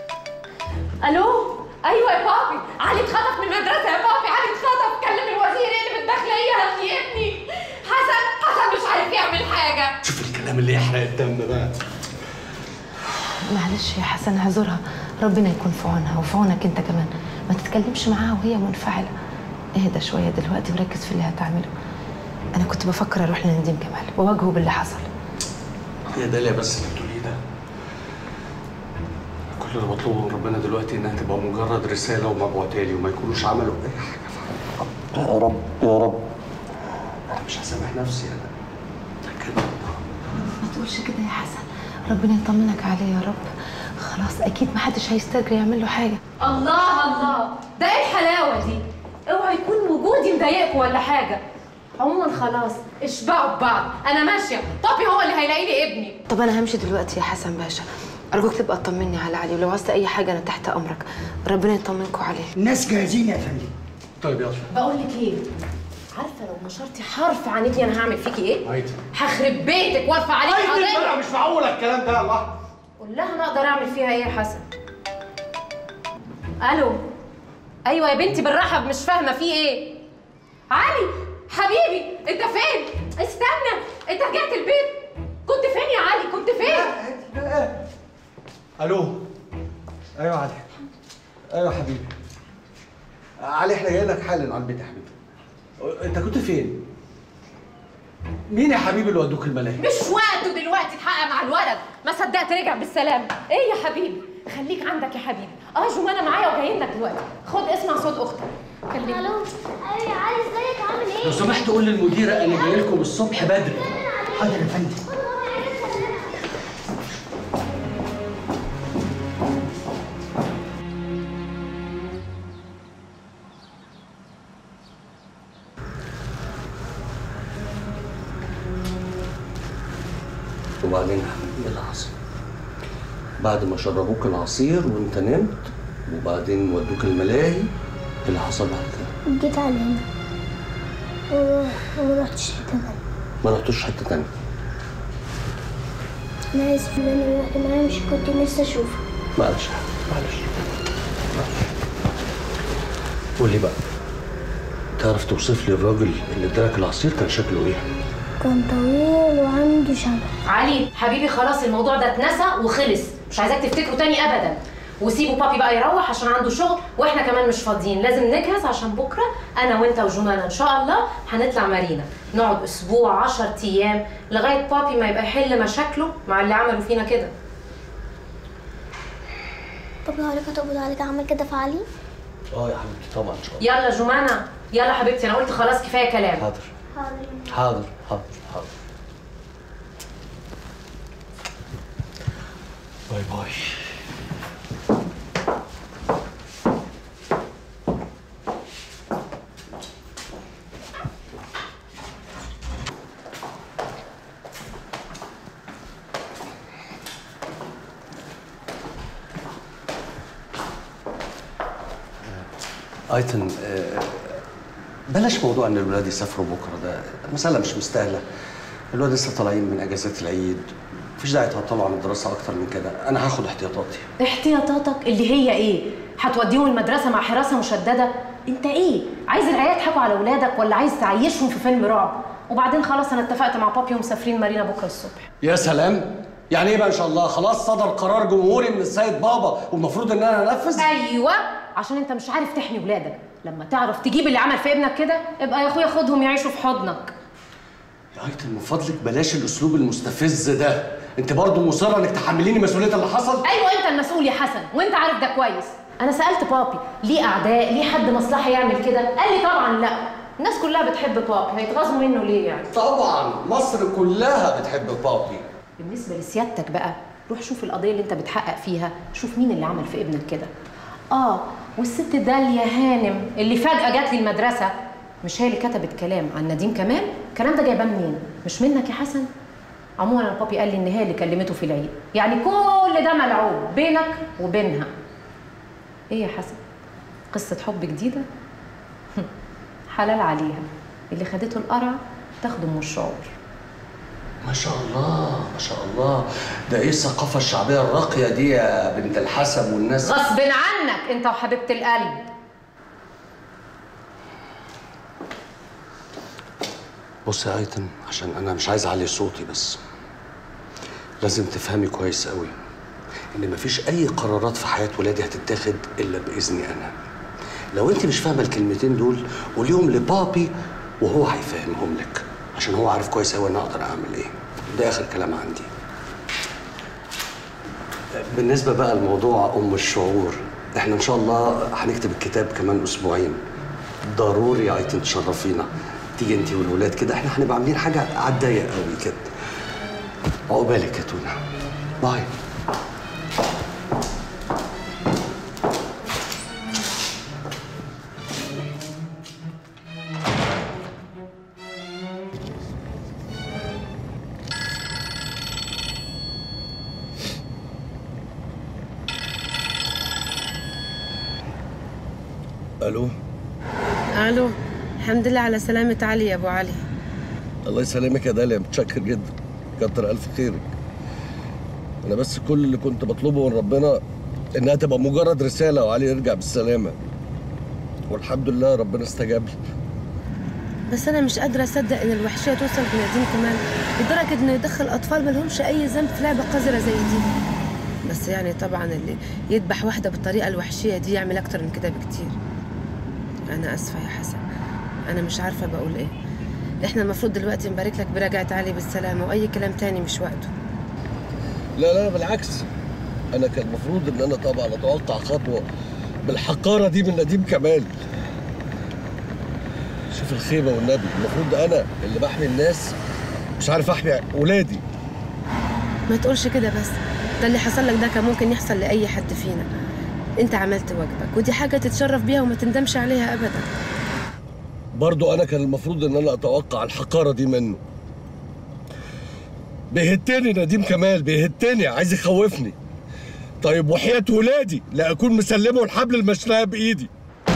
الو ايوه يا بابي علي اتخطف من المدرسه يا بابي علي اتخطف كلم الوزير اللي بالداخليه هاتي ابني حسن حسن مش عارف يعمل حاجه شوف الكلام اللي يحرق الدم بقى معلش يا حسن اعذرها ربنا يكون في عونها وفي عونك انت كمان ما تتكلمش معاها وهي منفعله اهدى شويه دلوقتي وركز في اللي هتعمله انا كنت بفكر اروح لنديم كمال واواجهه باللي حصل يا داليا بس اللي بتقوليه ده كل اللي بطلبه من ربنا دلوقتي انها تبقى مجرد رساله ومبعوثه لي وما يكونوش عملوا اي حاجه يا رب يا رب انا مش هسامح نفسي انا ما تقولش كده يا حسن ربنا يطمنك عليه يا رب خلاص اكيد ما حدش هيستجري يعمل له حاجه الله الله ده ايه الحلاوه دي اوعى يكون وجودي مضايقكم ولا حاجه عموما خلاص اشبعوا ببعض انا ماشيه بابي هو اللي هيلاقي لي ابني طب انا همشي دلوقتي يا حسن باشا ارجوك تبقى تطمني على علي ولو عايزت اي حاجه انا تحت امرك ربنا يطمنكم عليه الناس جاهزين يا فندم طيب يلا بقول لك ايه عارفه لو نشرتي حرف عن ابني انا هعمل فيكي ايه عايده هخرب بيتك وارفع عليك عايده بقى قضيه مش معقول الكلام ده الله قول لها انا اقدر اعمل فيها ايه يا حسن الو ايوه يا بنتي بالراحه مش فاهمه في ايه علي حبيبي انت فين استنى انت رجعت البيت كنت فين يا علي كنت فين الو ايوه علي ايوه حبيبي علي احنا جايين لك حالا على البيت يا حبيبي انت كنت فين؟ مين يا حبيبي اللي ودوك الملاهي؟ مش وقته دلوقتي تحقق مع الولد ما صدقت رجع بالسلامه ايه يا حبيبي خليك عندك يا حبيبي اه جمانه معايا وجايين لك دلوقتي خد اسمع صوت اختك كلمني الو ايوه يا علي ازيك عامل ايه؟ لو سمحت قول للمديره انا جاي لكم الصبح بدري حاضر يا فندم وبعدين يا حبيبي ايه اللي حصل؟ بعد ما شربوك العصير وانت نمت وبعدين ودوك الملاهي ايه اللي حصل بعد كده؟ جيت على هنا و- وما رحتش حته تانية ما رحتوش حته تانيه انا اسف ان انا رحت معايا مش كنت لسه اشوفك معلش يا حبيبي، معلش معلش. قول لي بقى تعرف توصف لي الراجل اللي اداك العصير كان شكله ايه؟ كان طويل وعنده شنب علي حبيبي خلاص الموضوع ده اتنسى وخلص مش عايزاك تفتكره تاني ابدا وسيبوا بابي بقى يروح عشان عنده شغل واحنا كمان مش فاضيين لازم نجهز عشان بكره انا وانت وجمانه ان شاء الله هنطلع مارينا نقعد اسبوع 10 ايام لغايه بابي ما يبقى يحل مشاكله مع اللي عملوا فينا كده طب لو عليك هتقبض عليك اعمل كده في علي اه يا حبيبتي طبعا ان شاء الله يلا جمانه يلا حبيبتي انا قلت خلاص كفايه كلام حاضر حاضر حاضر حاضر باي باي ايتن آه، بلاش موضوع ان الولاد يسافروا بكره ده مساله مش مستاهله الولاد لسه طالعين من اجازات العيد مفيش داعي تعطلوا عن الدراسه اكتر من كده انا هاخد احتياطاتي احتياطاتك اللي هي ايه هتوديهم المدرسه مع حراسه مشدده انت ايه عايز العيال يضحكوا على اولادك ولا عايز تعيشهم في فيلم رعب وبعدين خلاص انا اتفقت مع بابي ومسافرين مارينا بكره الصبح يا سلام يعني ايه بقى ان شاء الله خلاص صدر قرار جمهوري من السيد بابا والمفروض ان انا انفذ ايوه عشان انت مش عارف تحمي ولادك لما تعرف تجيب اللي عمل في ابنك كده ابقى يا اخويا خدهم يعيشوا في حضنك يا ايتن من فضلك بلاش الاسلوب المستفز ده انت برضو مصره انك تحمليني مسؤوليه اللي حصل ايوه انت المسؤول يا حسن وانت عارف ده كويس انا سالت بابي ليه اعداء ليه حد مصلحه يعمل كده قال لي طبعا لا الناس كلها بتحب بابي هيتغاظوا منه ليه يعني طبعا مصر كلها بتحب بابي بالنسبه لسيادتك بقى روح شوف القضيه اللي انت بتحقق فيها شوف مين اللي عمل في ابنك كده اه والست داليا هانم اللي فجاه جات لي المدرسه مش هي اللي كتبت كلام عن نديم كمال الكلام ده جايباه منين مش منك يا حسن عموما انا بابي قال لي ان هي اللي كلمته في العيد يعني كل ده ملعوب بينك وبينها ايه يا حسن قصه حب جديده حلال عليها اللي خدته القرع تاخده من الشعور ما شاء الله ما شاء الله ده ايه الثقافه الشعبيه الراقيه دي يا بنت الحسن والناس غصب عنك انت وحبيبه القلب بص يا ايتم عشان انا مش عايز اعلي صوتي بس لازم تفهمي كويس قوي ان مفيش اي قرارات في حياه ولادي هتتاخد الا باذني انا لو انت مش فاهمه الكلمتين دول قوليهم لبابي وهو هيفهمهم لك عشان هو عارف كويس قوي انا اقدر اعمل ايه ده اخر كلام عندي بالنسبه بقى لموضوع ام الشعور احنا ان شاء الله هنكتب الكتاب كمان اسبوعين ضروري يا ايتم تشرفينا تيجي انت والولاد كده احنا هنبقى عاملين حاجه على الضيق قوي كده عقبالك يا تونه باي الو الو الحمد لله على سلامة علي يا ابو علي الله يسلمك يا داليا متشكر جدا كتر الف خيرك انا بس كل اللي كنت بطلبه من ربنا انها تبقى مجرد رساله وعلي يرجع بالسلامه والحمد لله ربنا استجاب لي بس انا مش قادرة اصدق ان الوحشية توصل بنادين كمان لدرجة انه يدخل اطفال ملهمش اي ذنب في لعبة قذرة زي دي بس يعني طبعا اللي يذبح واحدة بالطريقة الوحشية دي يعمل اكتر من كده بكتير انا اسفة يا حسن انا مش عارفة بقول ايه احنا المفروض دلوقتي نبارك لك برجعة علي بالسلامة واي كلام تاني مش وقته لا لا بالعكس انا كان المفروض ان انا طبعا اتوقع خطوه بالحقاره دي من نديم كمال شوف الخيبه والنبي المفروض انا اللي بحمي الناس مش عارف احمي ولادي ما تقولش كده بس ده اللي حصل لك ده كان ممكن يحصل لأي حد فينا انت عملت واجبك ودي حاجة تتشرف بيها وما تندمش عليها أبدا برضو انا كان المفروض ان انا اتوقع الحقاره دي منه بيهتني نديم كمال بيهتني عايز يخوفني طيب وحياة ولادي لا اكون مسلمه الحبل المشنقه بايدي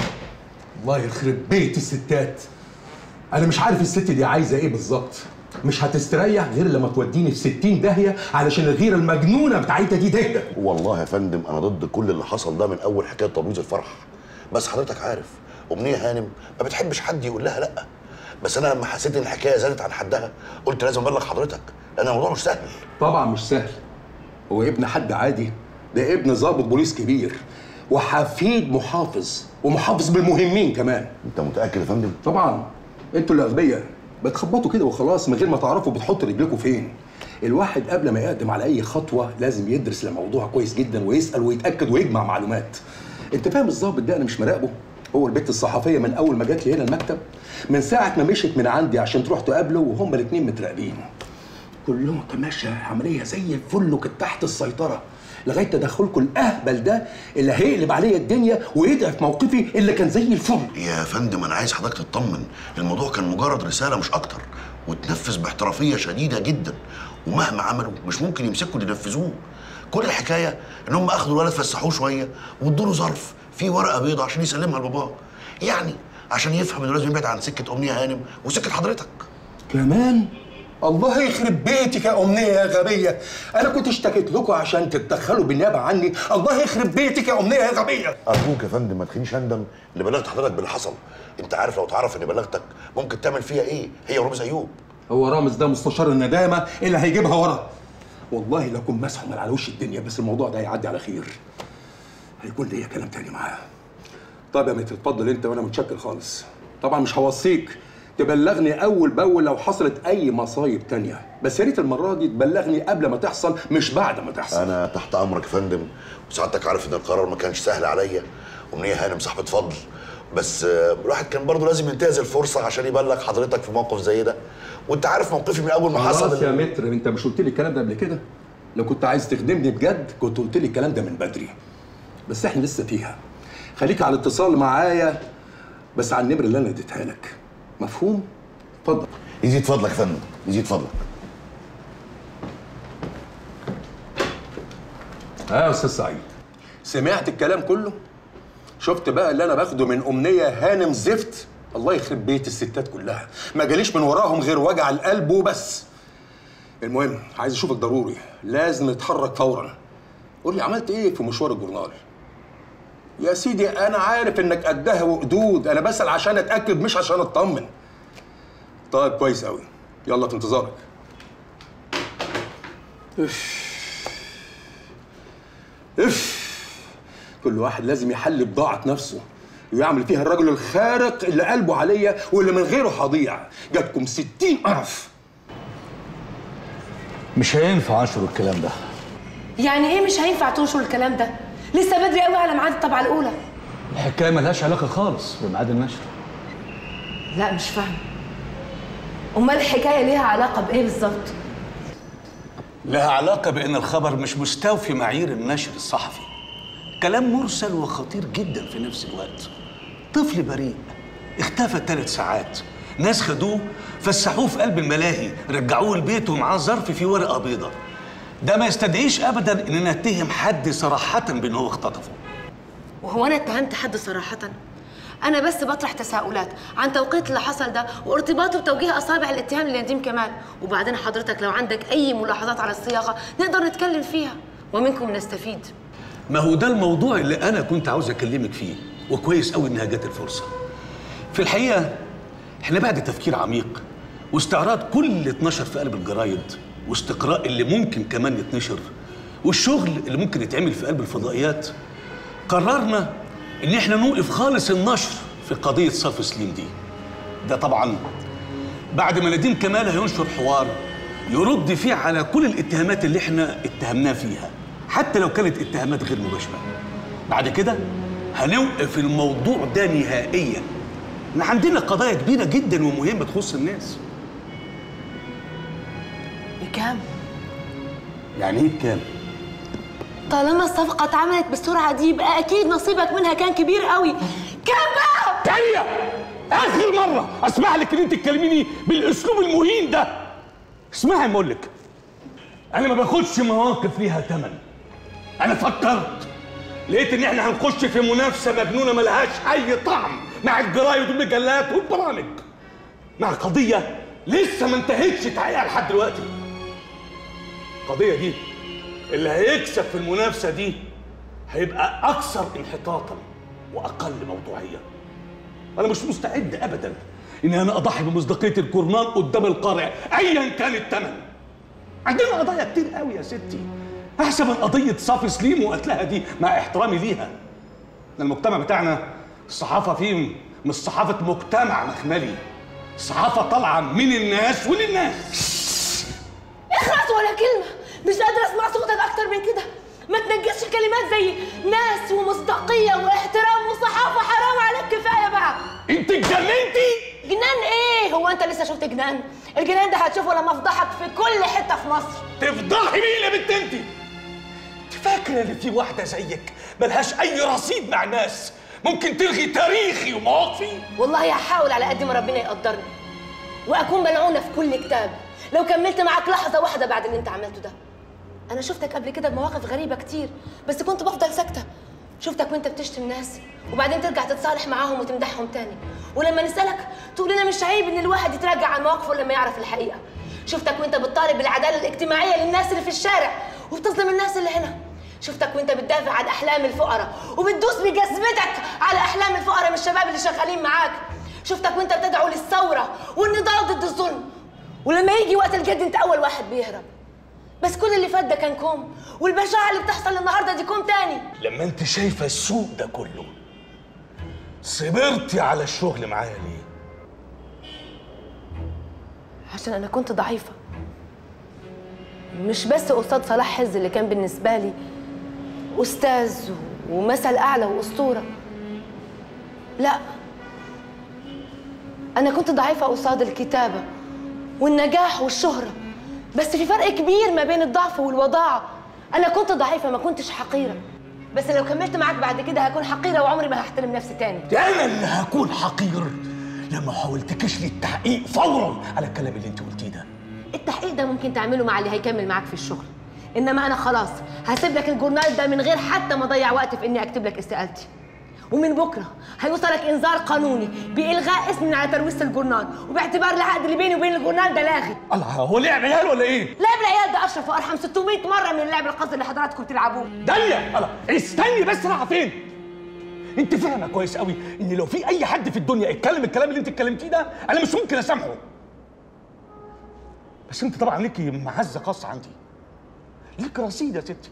الله يخرب بيت الستات انا مش عارف الست دي عايزه ايه بالظبط مش هتستريح غير لما توديني في 60 داهيه علشان الغيره المجنونه بتاعتها دي تهدى والله يا فندم انا ضد كل اللي حصل ده من اول حكايه تبويظ الفرح بس حضرتك عارف امنيه هانم ما بتحبش حد يقول لها لا بس انا لما حسيت ان الحكايه زادت عن حدها قلت لازم ابلغ حضرتك لان الموضوع مش سهل طبعا مش سهل هو ابن حد عادي ده ابن ضابط بوليس كبير وحفيد محافظ ومحافظ بالمهمين كمان انت متاكد يا فندم طبعا انتوا الاغبياء بتخبطوا كده وخلاص من غير ما تعرفوا بتحطوا رجلكم فين الواحد قبل ما يقدم على اي خطوه لازم يدرس الموضوع كويس جدا ويسال ويتاكد ويجمع معلومات انت فاهم الظابط ده انا مش مراقبه هو البت الصحفيه من اول ما جات لي هنا المكتب من ساعه ما مشيت من عندي عشان تروح تقابله وهما الاثنين متراقبين كلهم تماشى عمليه زي الفل وكانت تحت السيطره لغايه تدخلكم الاهبل ده اللي هيقلب عليا الدنيا ويضعف موقفي اللي كان زي الفل يا فندم انا عايز حضرتك تطمن الموضوع كان مجرد رساله مش اكتر وتنفذ باحترافيه شديده جدا ومهما عملوا مش ممكن يمسكوا اللي ينفذوه كل الحكايه ان هم اخدوا الولد فسحوه شويه وادوا له ظرف فيه ورقه بيضاء عشان يسلمها لباباه يعني عشان يفهم انه لازم يبعد عن سكه امنيه هانم وسكه حضرتك كمان الله يخرب بيتك يا امنيه يا غبيه انا كنت اشتكيت لكم عشان تتدخلوا بالنيابه عني الله يخرب بيتك يا امنيه يا غبيه ارجوك يا فندم ما تخلينيش اندم اللي بلغت حضرتك باللي حصل انت عارف لو تعرف اني بلغتك ممكن تعمل فيها ايه هي ورامز ايوب هو رامز ده مستشار الندامه اللي هيجيبها ورا والله لكم مسحوا من على وش الدنيا بس الموضوع ده هيعدي على خير هيكون ليا كلام تاني معاه طب يا متر اتفضل انت وانا متشكر خالص طبعا مش هوصيك تبلغني اول باول لو حصلت اي مصايب تانية بس يا ريت المره دي تبلغني قبل ما تحصل مش بعد ما تحصل انا تحت امرك يا فندم وسعادتك عارف ان القرار ما كانش سهل عليا امنيه هانم صاحبه فضل بس آه، الواحد كان برضه لازم ينتهز الفرصه عشان يبلغ حضرتك في موقف زي ده وانت عارف موقفي من اول ما حصل خلاص يا متر انت مش قلت لي الكلام ده قبل كده لو كنت عايز تخدمني بجد كنت قلت لي الكلام ده من بدري بس احنا لسه فيها خليك على اتصال معايا بس على النمره اللي انا اديتها لك مفهوم اتفضل يزيد فضلك يا فندم يزيد فضلك اه يا استاذ سعيد سمعت الكلام كله شفت بقى اللي انا باخده من امنيه هانم زفت الله يخرب بيت الستات كلها ما جاليش من وراهم غير وجع القلب وبس المهم عايز اشوفك ضروري لازم نتحرك فورا قول لي عملت ايه في مشوار الجورنال يا سيدي انا عارف انك قدها وقدود انا بسال عشان اتاكد مش عشان اطمن طيب كويس قوي يلا في انتظارك اف اف كل واحد لازم يحل بضاعة نفسه ويعمل فيها الرجل الخارق اللي قلبه عليا واللي من غيره هضيع جاتكم ستين قرف مش هينفع انشر الكلام ده يعني ايه مش هينفع تنشر الكلام ده لسه بدري قوي على ميعاد الطبعه الاولى الحكايه ملهاش علاقه خالص بميعاد النشر لا مش فاهمه امال الحكايه ليها علاقه بايه بالظبط لها علاقة بأن الخبر مش مستوفي معايير النشر الصحفي كلام مرسل وخطير جدا في نفس الوقت طفل بريء اختفى ثلاث ساعات ناس خدوه فسحوه في قلب الملاهي رجعوه البيت ومعاه ظرف فيه ورقة بيضة ده ما يستدعيش أبدا إننا نتهم حد صراحة بأن هو اختطفه وهو انا اتهمت حد صراحه انا بس بطرح تساؤلات عن توقيت اللي حصل ده وارتباطه بتوجيه اصابع الاتهام لنديم كمال وبعدين حضرتك لو عندك اي ملاحظات على الصياغه نقدر نتكلم فيها ومنكم نستفيد ما هو ده الموضوع اللي أنا كنت عاوز أكلمك فيه وكويس قوي إنها جت الفرصة في الحقيقة إحنا بعد تفكير عميق واستعراض كل اللي اتنشر في قلب الجرايد واستقراء اللي ممكن كمان يتنشر والشغل اللي ممكن يتعمل في قلب الفضائيات قررنا إن إحنا نوقف خالص النشر في قضية صرف سليم دي ده طبعا بعد ما نديم كمال هينشر حوار يرد فيه على كل الاتهامات اللي احنا اتهمناه فيها حتى لو كانت اتهامات غير مباشره بعد كده هنوقف الموضوع ده نهائيا احنا عندنا قضايا كبيره جدا ومهمه تخص الناس بكام يعني ايه بكام طالما الصفقه اتعملت بالسرعه دي يبقى اكيد نصيبك منها كان كبير قوي كام بقى تانية اخر مره اسمح لك ان انت تكلميني بالاسلوب المهين ده اسمعي ما اقول لك انا ما باخدش مواقف ليها ثمن انا فكرت لقيت ان احنا هنخش في منافسه مجنونه ملهاش اي طعم مع الجرايد والمجلات والبرامج مع قضيه لسه ما انتهتش تحقيقها لحد دلوقتي القضيه دي اللي هيكسب في المنافسه دي هيبقى اكثر انحطاطا واقل موضوعيه انا مش مستعد ابدا ان انا اضحي بمصداقيه الجورنال قدام القارئ ايا كان الثمن عندنا قضايا كتير قوي يا ستي احسن من قضيه صافي سليم وقتلها دي مع احترامي ليها المجتمع بتاعنا الصحافه فيه مش صحافه مجتمع مخملي الصحافه طالعه من الناس وللناس اخرس ولا كلمه مش قادره اسمع صوتك اكتر من كده ما تنجسش كلمات زي ناس ومصداقيه واحترام وصحافه حرام عليك كفايه بقى انت اتجننتي جنان ايه هو انت لسه شفت جنان الجنان ده هتشوفه لما افضحك في كل حته في مصر تفضحي مين يا بنت انت انت فاكره ان في واحده زيك ملهاش اي رصيد مع ناس ممكن تلغي تاريخي ومواقفي والله هحاول على قد ما ربنا يقدرني واكون ملعونه في كل كتاب لو كملت معاك لحظه واحده بعد اللي انت عملته ده انا شفتك قبل كده بمواقف غريبه كتير بس كنت بفضل ساكته شفتك وانت بتشتم ناس وبعدين ترجع تتصالح معاهم وتمدحهم تاني ولما نسالك تقول لنا مش عيب ان الواحد يتراجع عن مواقفه لما يعرف الحقيقه شفتك وانت بتطالب بالعداله الاجتماعيه للناس اللي في الشارع وبتظلم الناس اللي هنا شفتك وانت بتدافع عن احلام الفقراء وبتدوس بجزمتك على احلام الفقراء من الشباب اللي شغالين معاك شفتك وانت بتدعو للثوره والنضال ضد الظلم ولما يجي وقت الجد انت اول واحد بيهرب بس كل اللي فات ده كان كوم والبشاعه اللي بتحصل النهارده دي كوم تاني لما انت شايفه السوق ده كله صبرتي على الشغل معايا ليه عشان انا كنت ضعيفه مش بس استاذ صلاح حز اللي كان بالنسبه لي استاذ ومثل اعلى واسطوره لا انا كنت ضعيفه قصاد الكتابه والنجاح والشهره بس في فرق كبير ما بين الضعف والوضاعه انا كنت ضعيفه ما كنتش حقيره بس لو كملت معاك بعد كده هكون حقيره وعمري ما هحترم نفسي تاني انا اللي هكون حقير لما حاولتكش لي التحقيق فورا على الكلام اللي انت قلتيه ده التحقيق ده ممكن تعمله مع اللي هيكمل معاك في الشغل انما انا خلاص هسيب لك الجورنال ده من غير حتى ما اضيع وقت في اني اكتب لك استقالتي ومن بكره هيوصلك انذار قانوني بالغاء اسمي من على ترويج الجورنال وباعتبار العقد اللي بيني وبين الجورنال ده لاغي الله هو لعب عيال ولا ايه؟ لعب العيال ده اشرف وارحم 600 مره من اللعب القذر اللي حضراتكم بتلعبوه داليا الله استني بس رايحه فين؟ انت فاهمه كويس قوي ان لو في اي حد في الدنيا اتكلم الكلام اللي انت اتكلمتيه ده انا مش ممكن اسامحه بس انت طبعا ليكي معزه خاصه عندي ليك رصيد يا ستي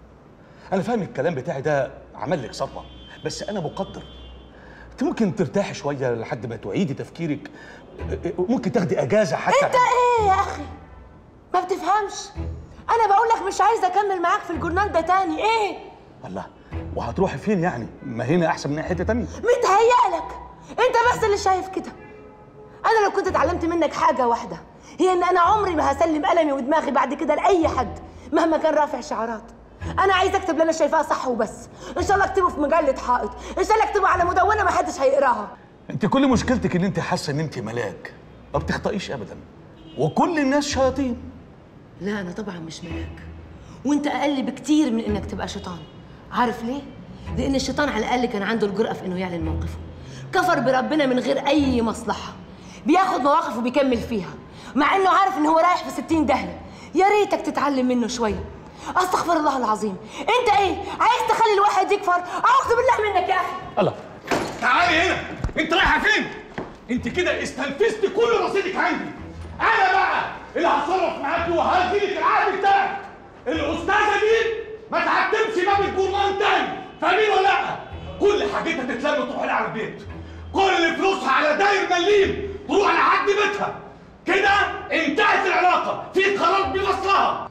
انا فاهم الكلام بتاعي ده عمل لك صدمه بس انا مقدر انت ممكن ترتاحي شويه لحد ما تعيدي تفكيرك ممكن تاخدي اجازه حتى انت ايه يا اخي ما بتفهمش انا بقول لك مش عايزه اكمل معاك في الجورنال ده تاني ايه الله وهتروحي فين يعني ما هنا احسن من أي حته تانية متهيألك انت بس اللي شايف كده انا لو كنت اتعلمت منك حاجه واحده هي ان انا عمري ما هسلم قلمي ودماغي بعد كده لاي حد مهما كان رافع شعارات انا عايز اكتب اللي انا شايفاه صح وبس ان شاء الله اكتبه في مجله حائط ان شاء الله اكتبه على مدونه ما حدش هيقراها انت كل مشكلتك ان انت حاسه ان انت ملاك ما بتخطئيش ابدا وكل الناس شياطين لا انا طبعا مش ملاك وانت اقل بكتير من انك تبقى شيطان عارف ليه لان الشيطان على الاقل كان عنده الجرأه في انه يعلن موقفه كفر بربنا من غير اي مصلحه بياخد مواقف وبيكمل فيها مع انه عارف ان هو رايح في ستين داهيه يا ريتك تتعلم منه شويه استغفر الله العظيم انت ايه عايز تخلي الواحد يكفر اعوذ بالله منك يا اخي الله تعالي هنا انت رايحه فين انت كده استنفذت كل رصيدك عندي انا بقى اللي هتصرف معاكي وهديلك العقد بتاعك الاستاذه دي ما تعتمش باب الجورنال تاني فاهمين ولا لا كل حاجتها تتلم تروح لها على البيت كل فلوسها على داير مليم تروح لحد بيتها كده انتهت العلاقه في قرار بفصلها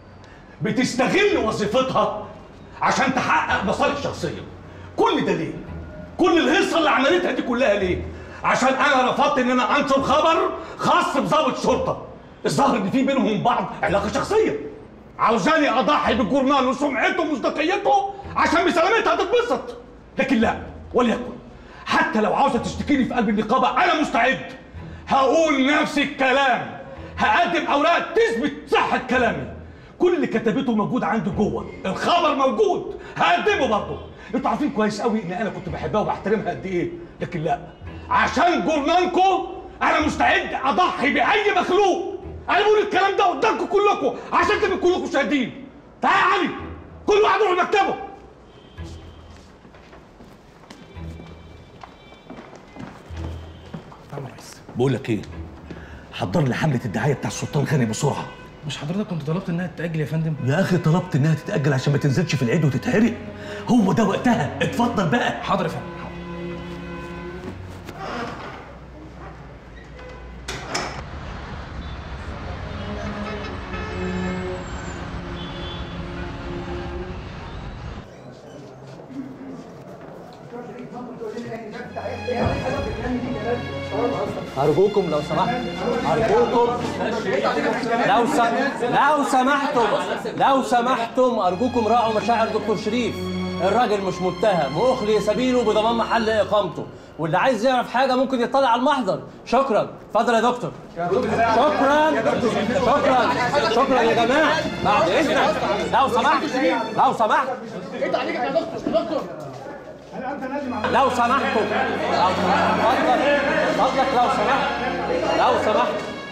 بتستغل وظيفتها عشان تحقق مصالح شخصيه كل ده ليه كل الهيصه اللي عملتها دي كلها ليه عشان انا رفضت ان انا انشر خبر خاص بضابط شرطه الظاهر ان في بينهم بعض علاقه شخصيه عاوزاني اضحي بالجورنال وسمعته ومصداقيته عشان بسلامتها تتبسط لكن لا وليكن حتى لو عاوزه تشتكيني في قلب النقابه انا مستعد هقول نفس الكلام هقدم اوراق تثبت صحه كلامي كل اللي كتبته موجود عندي جوه الخبر موجود هقدمه برضه انتوا عارفين كويس قوي ان انا كنت بحبها وبحترمها قد ايه لكن لا عشان جورنالكم انا مستعد اضحي باي مخلوق انا بقول الكلام ده قدامكم كلكم عشان تبقوا كلكم شاهدين تعال يا علي كل واحد يروح مكتبه بقول لك ايه حضر لي حمله الدعايه بتاع السلطان غانم بسرعه مش حضرتك كنت طلبت انها تتاجل يا فندم يا اخي طلبت انها تتاجل عشان ما تنزلش في العيد وتتحرق هو ده وقتها اتفضل بقى حاضر يا فندم أرجوكم لو سمحت أرجوكم لو س... لو سمحتم لو سمحتم أرجوكم راعوا مشاعر دكتور شريف الراجل مش متهم وأخلي سبيله بضمان محل إقامته واللي عايز يعرف حاجة ممكن يطلع على المحضر شكرا اتفضل يا دكتور شكرا شكرا شكرا يا جماعة بعد إذنك لو سمحت لو سمحت ايه عليك يا دكتور يا دكتور لو سمحتوا لو فضلك فضلك لو سمحت لو سمحت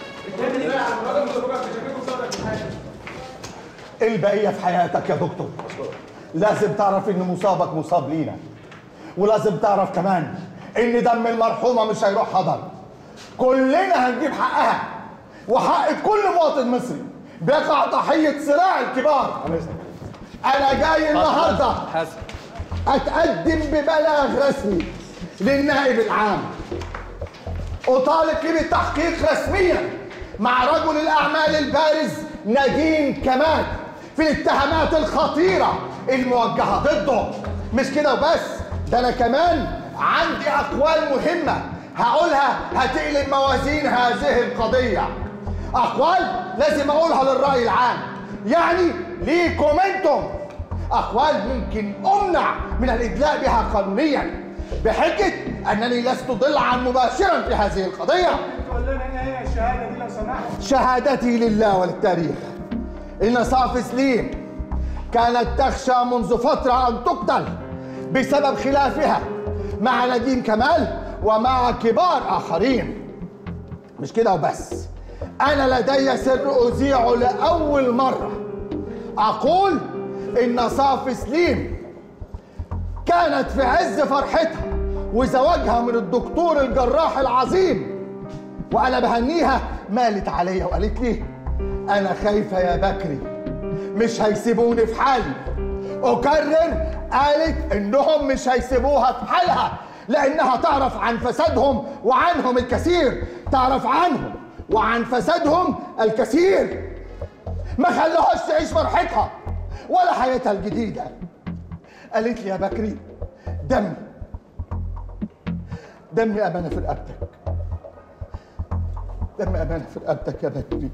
البقية في حياتك يا دكتور لازم تعرف ان مصابك مصاب لينا ولازم تعرف كمان ان دم المرحومة مش هيروح هدر كلنا هنجيب حقها وحق كل مواطن مصري بيقع ضحية صراع الكبار انا جاي النهارده حسن اتقدم ببلاغ رسمي للنائب العام اطالب فيه بالتحقيق رسميا مع رجل الاعمال البارز نديم كمال في الاتهامات الخطيره الموجهه ضده مش كده وبس ده انا كمان عندي اقوال مهمه هقولها هتقلب موازين هذه القضيه اقوال لازم اقولها للراي العام يعني ليكم انتم أقوال ممكن أمنع من الإدلاء بها قانونيا بحجة أنني لست ضلعا مباشرا في هذه القضية تقول لنا ايه الشهاده دي لو سمحت شهادتي لله وللتاريخ إن صافي سليم كانت تخشى منذ فترة أن تقتل بسبب خلافها مع نادين كمال ومع كبار آخرين مش كده وبس أنا لدي سر أذيعه لأول مرة أقول إن صافي سليم كانت في عز فرحتها وزواجها من الدكتور الجراح العظيم وأنا بهنيها مالت عليا وقالت لي أنا خايفة يا بكري مش هيسيبوني في حالي أكرر قالت إنهم مش هيسيبوها في حالها لأنها تعرف عن فسادهم وعنهم الكثير تعرف عنهم وعن فسادهم الكثير ما خلوهاش تعيش فرحتها ولا حياتها الجديدة قالت لي يا بكري دم دمي أمانة في رقبتك دمي أمانة في رقبتك يا بكري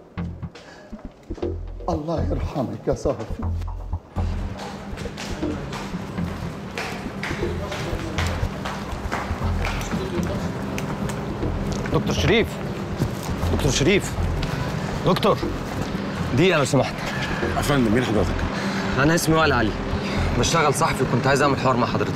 الله يرحمك يا صافي دكتور شريف دكتور شريف دكتور دقيقة لو سمحت يا فندم مين حضرتك؟ أنا اسمي وائل علي بشتغل صحفي وكنت عايز أعمل حوار مع حضرتك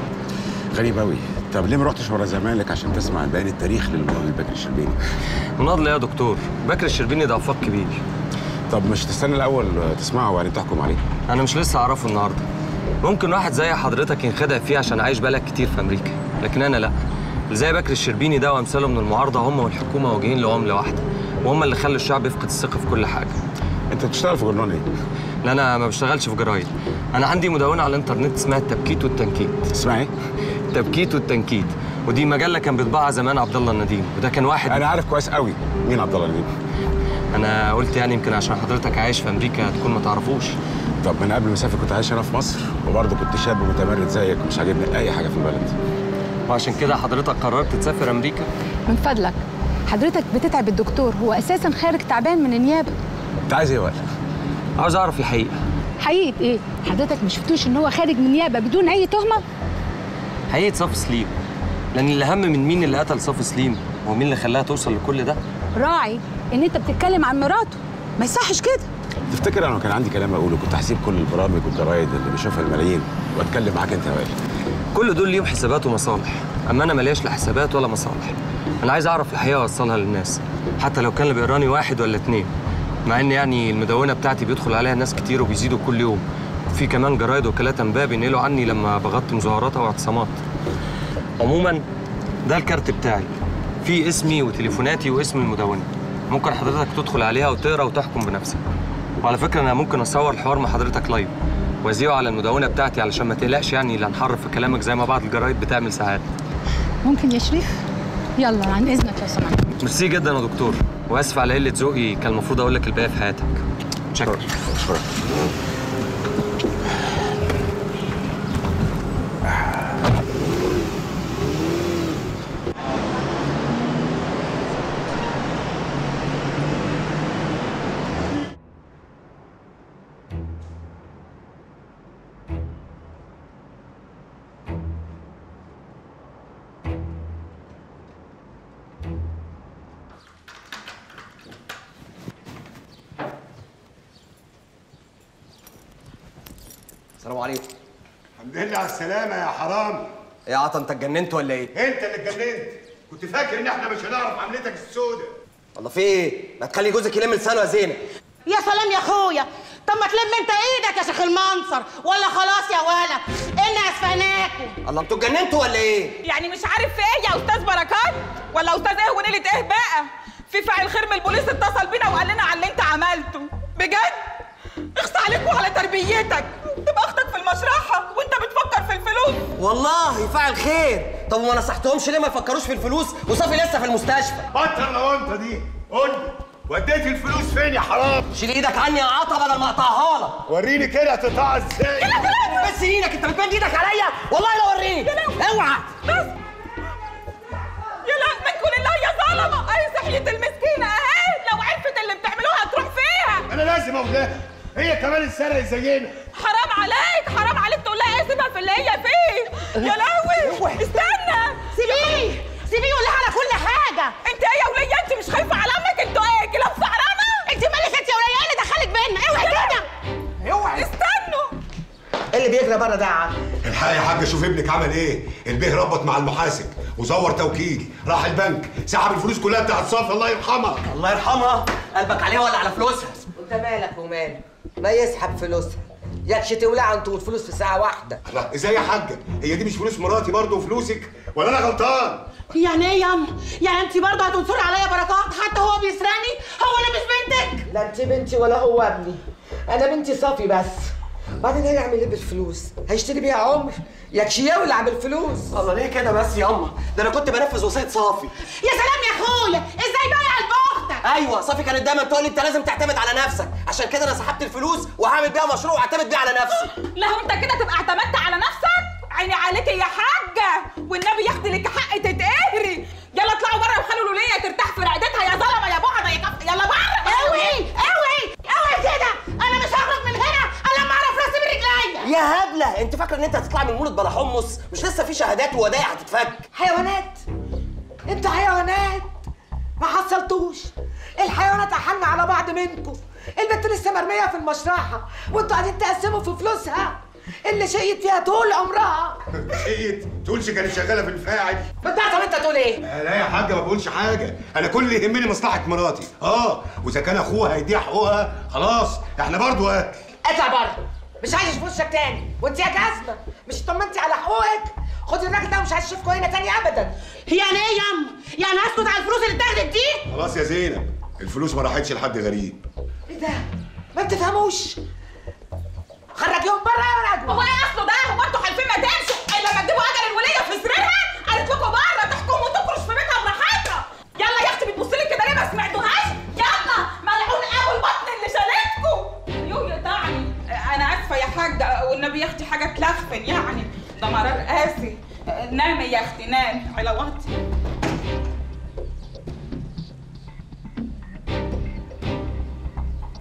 غريب قوي طب ليه ما رحتش ورا زمايلك عشان تسمع بيان التاريخ للمناضل بكر الشربيني؟ مناضل إيه يا دكتور بكر الشربيني ده أفاق كبير طب مش تستنى الاول تسمعه وبعدين تحكم عليه؟ أنا مش لسه أعرفه النهاردة ممكن واحد زي حضرتك ينخدع فيه عشان عايش بالك كتير في أمريكا لكن أنا لأ اللي زي بكر الشربيني ده وأمثاله من المعارضة هم والحكومة واجهين لعملة واحدة وهم اللي خلوا الشعب يفقد الثقة في كل حاجة أنت بتشتغل في جورنال إيه؟ لا أنا ما بشتغلش في جرايد أنا عندي مدونة على الإنترنت اسمها التبكيت والتنكيت اسمها إيه؟ التبكيت والتنكيت ودي مجلة كان بيطبعها زمان عبد الله النديم وده كان واحد أنا عارف كويس قوي مين عبد الله النديم أنا قلت يعني يمكن عشان حضرتك عايش في أمريكا تكون ما تعرفوش طب من قبل ما اسافر كنت عايش هنا في مصر وبرضه كنت شاب متمرد زيك مش عاجبني اي حاجه في البلد وعشان كده حضرتك قررت تسافر امريكا من فضلك حضرتك بتتعب الدكتور هو اساسا خارج تعبان من النيابه انت عايز ايه يا وائل عاوز اعرف الحقيقه حقيقه ايه حضرتك ما شفتوش ان هو خارج من النيابه بدون اي تهمه حقيقه صافي سليم لان الاهم من مين اللي قتل صافي سليم ومين اللي خلاها توصل لكل ده راعي ان انت بتتكلم عن مراته ما يصحش كده تفتكر انا لو كان عندي كلام اقوله كنت هسيب كل البرامج والجرايد اللي بيشوفها الملايين واتكلم معاك انت يا وائل كل دول ليهم حسابات ومصالح اما انا ملياش لا حسابات ولا مصالح انا عايز اعرف الحقيقه واوصلها للناس حتى لو كان اللي بيقراني واحد ولا اتنين مع ان يعني المدونه بتاعتي بيدخل عليها ناس كتير وبيزيدوا كل يوم في كمان جرايد وكالات انباء بينقلوا عني لما بغطي مظاهرات او اعتصامات عموما ده الكارت بتاعي فيه اسمي وتليفوناتي واسم المدونه ممكن حضرتك تدخل عليها وتقرا وتحكم بنفسك وعلى فكره انا ممكن اصور الحوار مع حضرتك لايف واذيعه على المدونه بتاعتي علشان ما تقلقش يعني لا نحرف في كلامك زي ما بعض الجرايد بتعمل ساعات ممكن يا شريف يلا عن اذنك لو سمحت ميرسي جدا يا دكتور واسف على قله ذوقي كان المفروض اقول لك الباقي في حياتك شكرا السلام عليكم الحمد لله على السلامة يا حرام ايه يا عطا انت اتجننت ولا ايه؟ انت اللي اتجننت كنت فاكر ان احنا مش هنعرف عملتك السوداء والله في ايه؟ ما تخلي جوزك يلم لسانه يا زينب يا سلام يا اخويا طب ما تلم انت ايدك يا شيخ المنصر ولا خلاص يا ولا انا اسفناكم الله انتوا اتجننتوا ولا ايه؟ يعني مش عارف في ايه يا استاذ بركات ولا استاذ ايه ونيله ايه بقى في فاعل خير من البوليس اتصل بينا وقال لنا على اللي انت عملته بجد اخص عليك وعلى تربيتك تبقى اختك في المشرحه وانت بتفكر في الفلوس والله فاعل خير طب وما نصحتهمش ليه ما يفكروش في الفلوس وصافي لسه في المستشفى بطل لو انت دي قول لي وديت الفلوس فين يا حرام شيل ايدك عني يا عطا بدل ما اقطعها لك وريني كده تقطعها ازاي بس ايدك انت بتمد ايدك عليا والله لا اوريك اوعى يا لا من كل الله يا ظلمه اي صحيه المسكينه اهي لو عرفت اللي بتعملوها هتروح فيها انا لازم اقولها هي كمان اتسرقت زينا حرام عليك حرام عليك تقول لها ايه سيبها في اللي هي فيه يا لهوي استنى سيبيه سيبيه يقول لها على كل حاجه انت ايه يا وليه انت مش خايفه على امك انتوا ايه كلاب سعرانه انت مالك انت يا وليه اللي دخلك بينا اوعي كده اوعي استنوا ايه اللي بيجري بره ده يا عم؟ الحق يا حاج شوف ابنك عمل ايه البيه ربط مع المحاسب وزور توكيل راح البنك سحب الفلوس كلها بتاعت صافي الله يرحمها الله يرحمها قلبك عليها ولا على فلوسها انت مالك وماله ما يسحب فلوسها يكش تولع انتوا والفلوس في ساعه واحده لا ازاي يا حاجه هي دي مش فلوس مراتي برضه وفلوسك ولا انا غلطان يعني ايه ياما يعني انت برضه هتنصري عليا بركات حتى هو بيسرقني هو انا مش بنتك لا انت بنتي ولا هو ابني انا بنتي صافي بس بعدين هيعمل ايه بالفلوس هيشتري بيها عمر يكش يولع بالفلوس الله ليه كده بس ياما ده انا كنت بنفذ وصيه صافي يا سلام يا اخويا ازاي بقى يا قلب اختك ايوه صافي كانت دايما تقول لي انت لازم تعتمد على نفسك عشان كده انا سحبت الفلوس وهعمل بيها مشروع واعتمد بيه على نفسي لو انت كده تبقى اعتمدت على نفسك عيني عليك يا حاجه والنبي ياخدي لك حق تتقهري يلا اطلعوا بره وخلوا الوليه ترتاح في رقدتها يا ظلمه يا بعضه يا كف يلا بره اوعي اوعي اوعي كده انا مش هخرج من هنا الا لما اعرف راسي من رجليا يا هبله انت فاكره ان انت هتطلع من مولد بلا حمص مش لسه في شهادات وودايع هتتفك حيوانات انتوا حيوانات ما حصلتوش الحيوانات احن على بعض منكم البنت لسه مرميه في المشرحه وانتوا قاعدين تقسموا في فلوسها اللي شقيت فيها طول عمرها شقيت تقولش كانت شغاله في الفاعل بتعرف انت تقول ايه آه، لا يا حاجه ما بقولش حاجه انا كل اللي يهمني مصلحه مراتي اه واذا كان اخوها هيديها حقوقها خلاص احنا برضو اكل اطلع بره مش عايز اشوف وشك تاني وانت يا جزمه مش طمنتي على حقوقك خدي الراجل ده ومش عايز اشوفكوا هنا تاني ابدا يعني ايه ياما يعني هسكت على الفلوس اللي اتاخدت دي خلاص يا زينب الفلوس ما راحتش لحد غريب ايه ده ما بتفهموش خرجيهم بره يا نجوى هو ايه اصله ده هو انتوا حالفين ما تمشوا الا لما تجيبوا اجل الوليه في سريرها قالت لكم بره تحكم وتفرش في بيتها براحتها يلا يا اختي بتبصي لي كده ليه ما سمعتوهاش يلا ملعون قوي البطن اللي شالتكم يو يقطعني انا اسفه يا حاجه والنبي يا اختي حاجه تلخفن يعني ده مرار قاسي نامي يا اختي نامي على وطي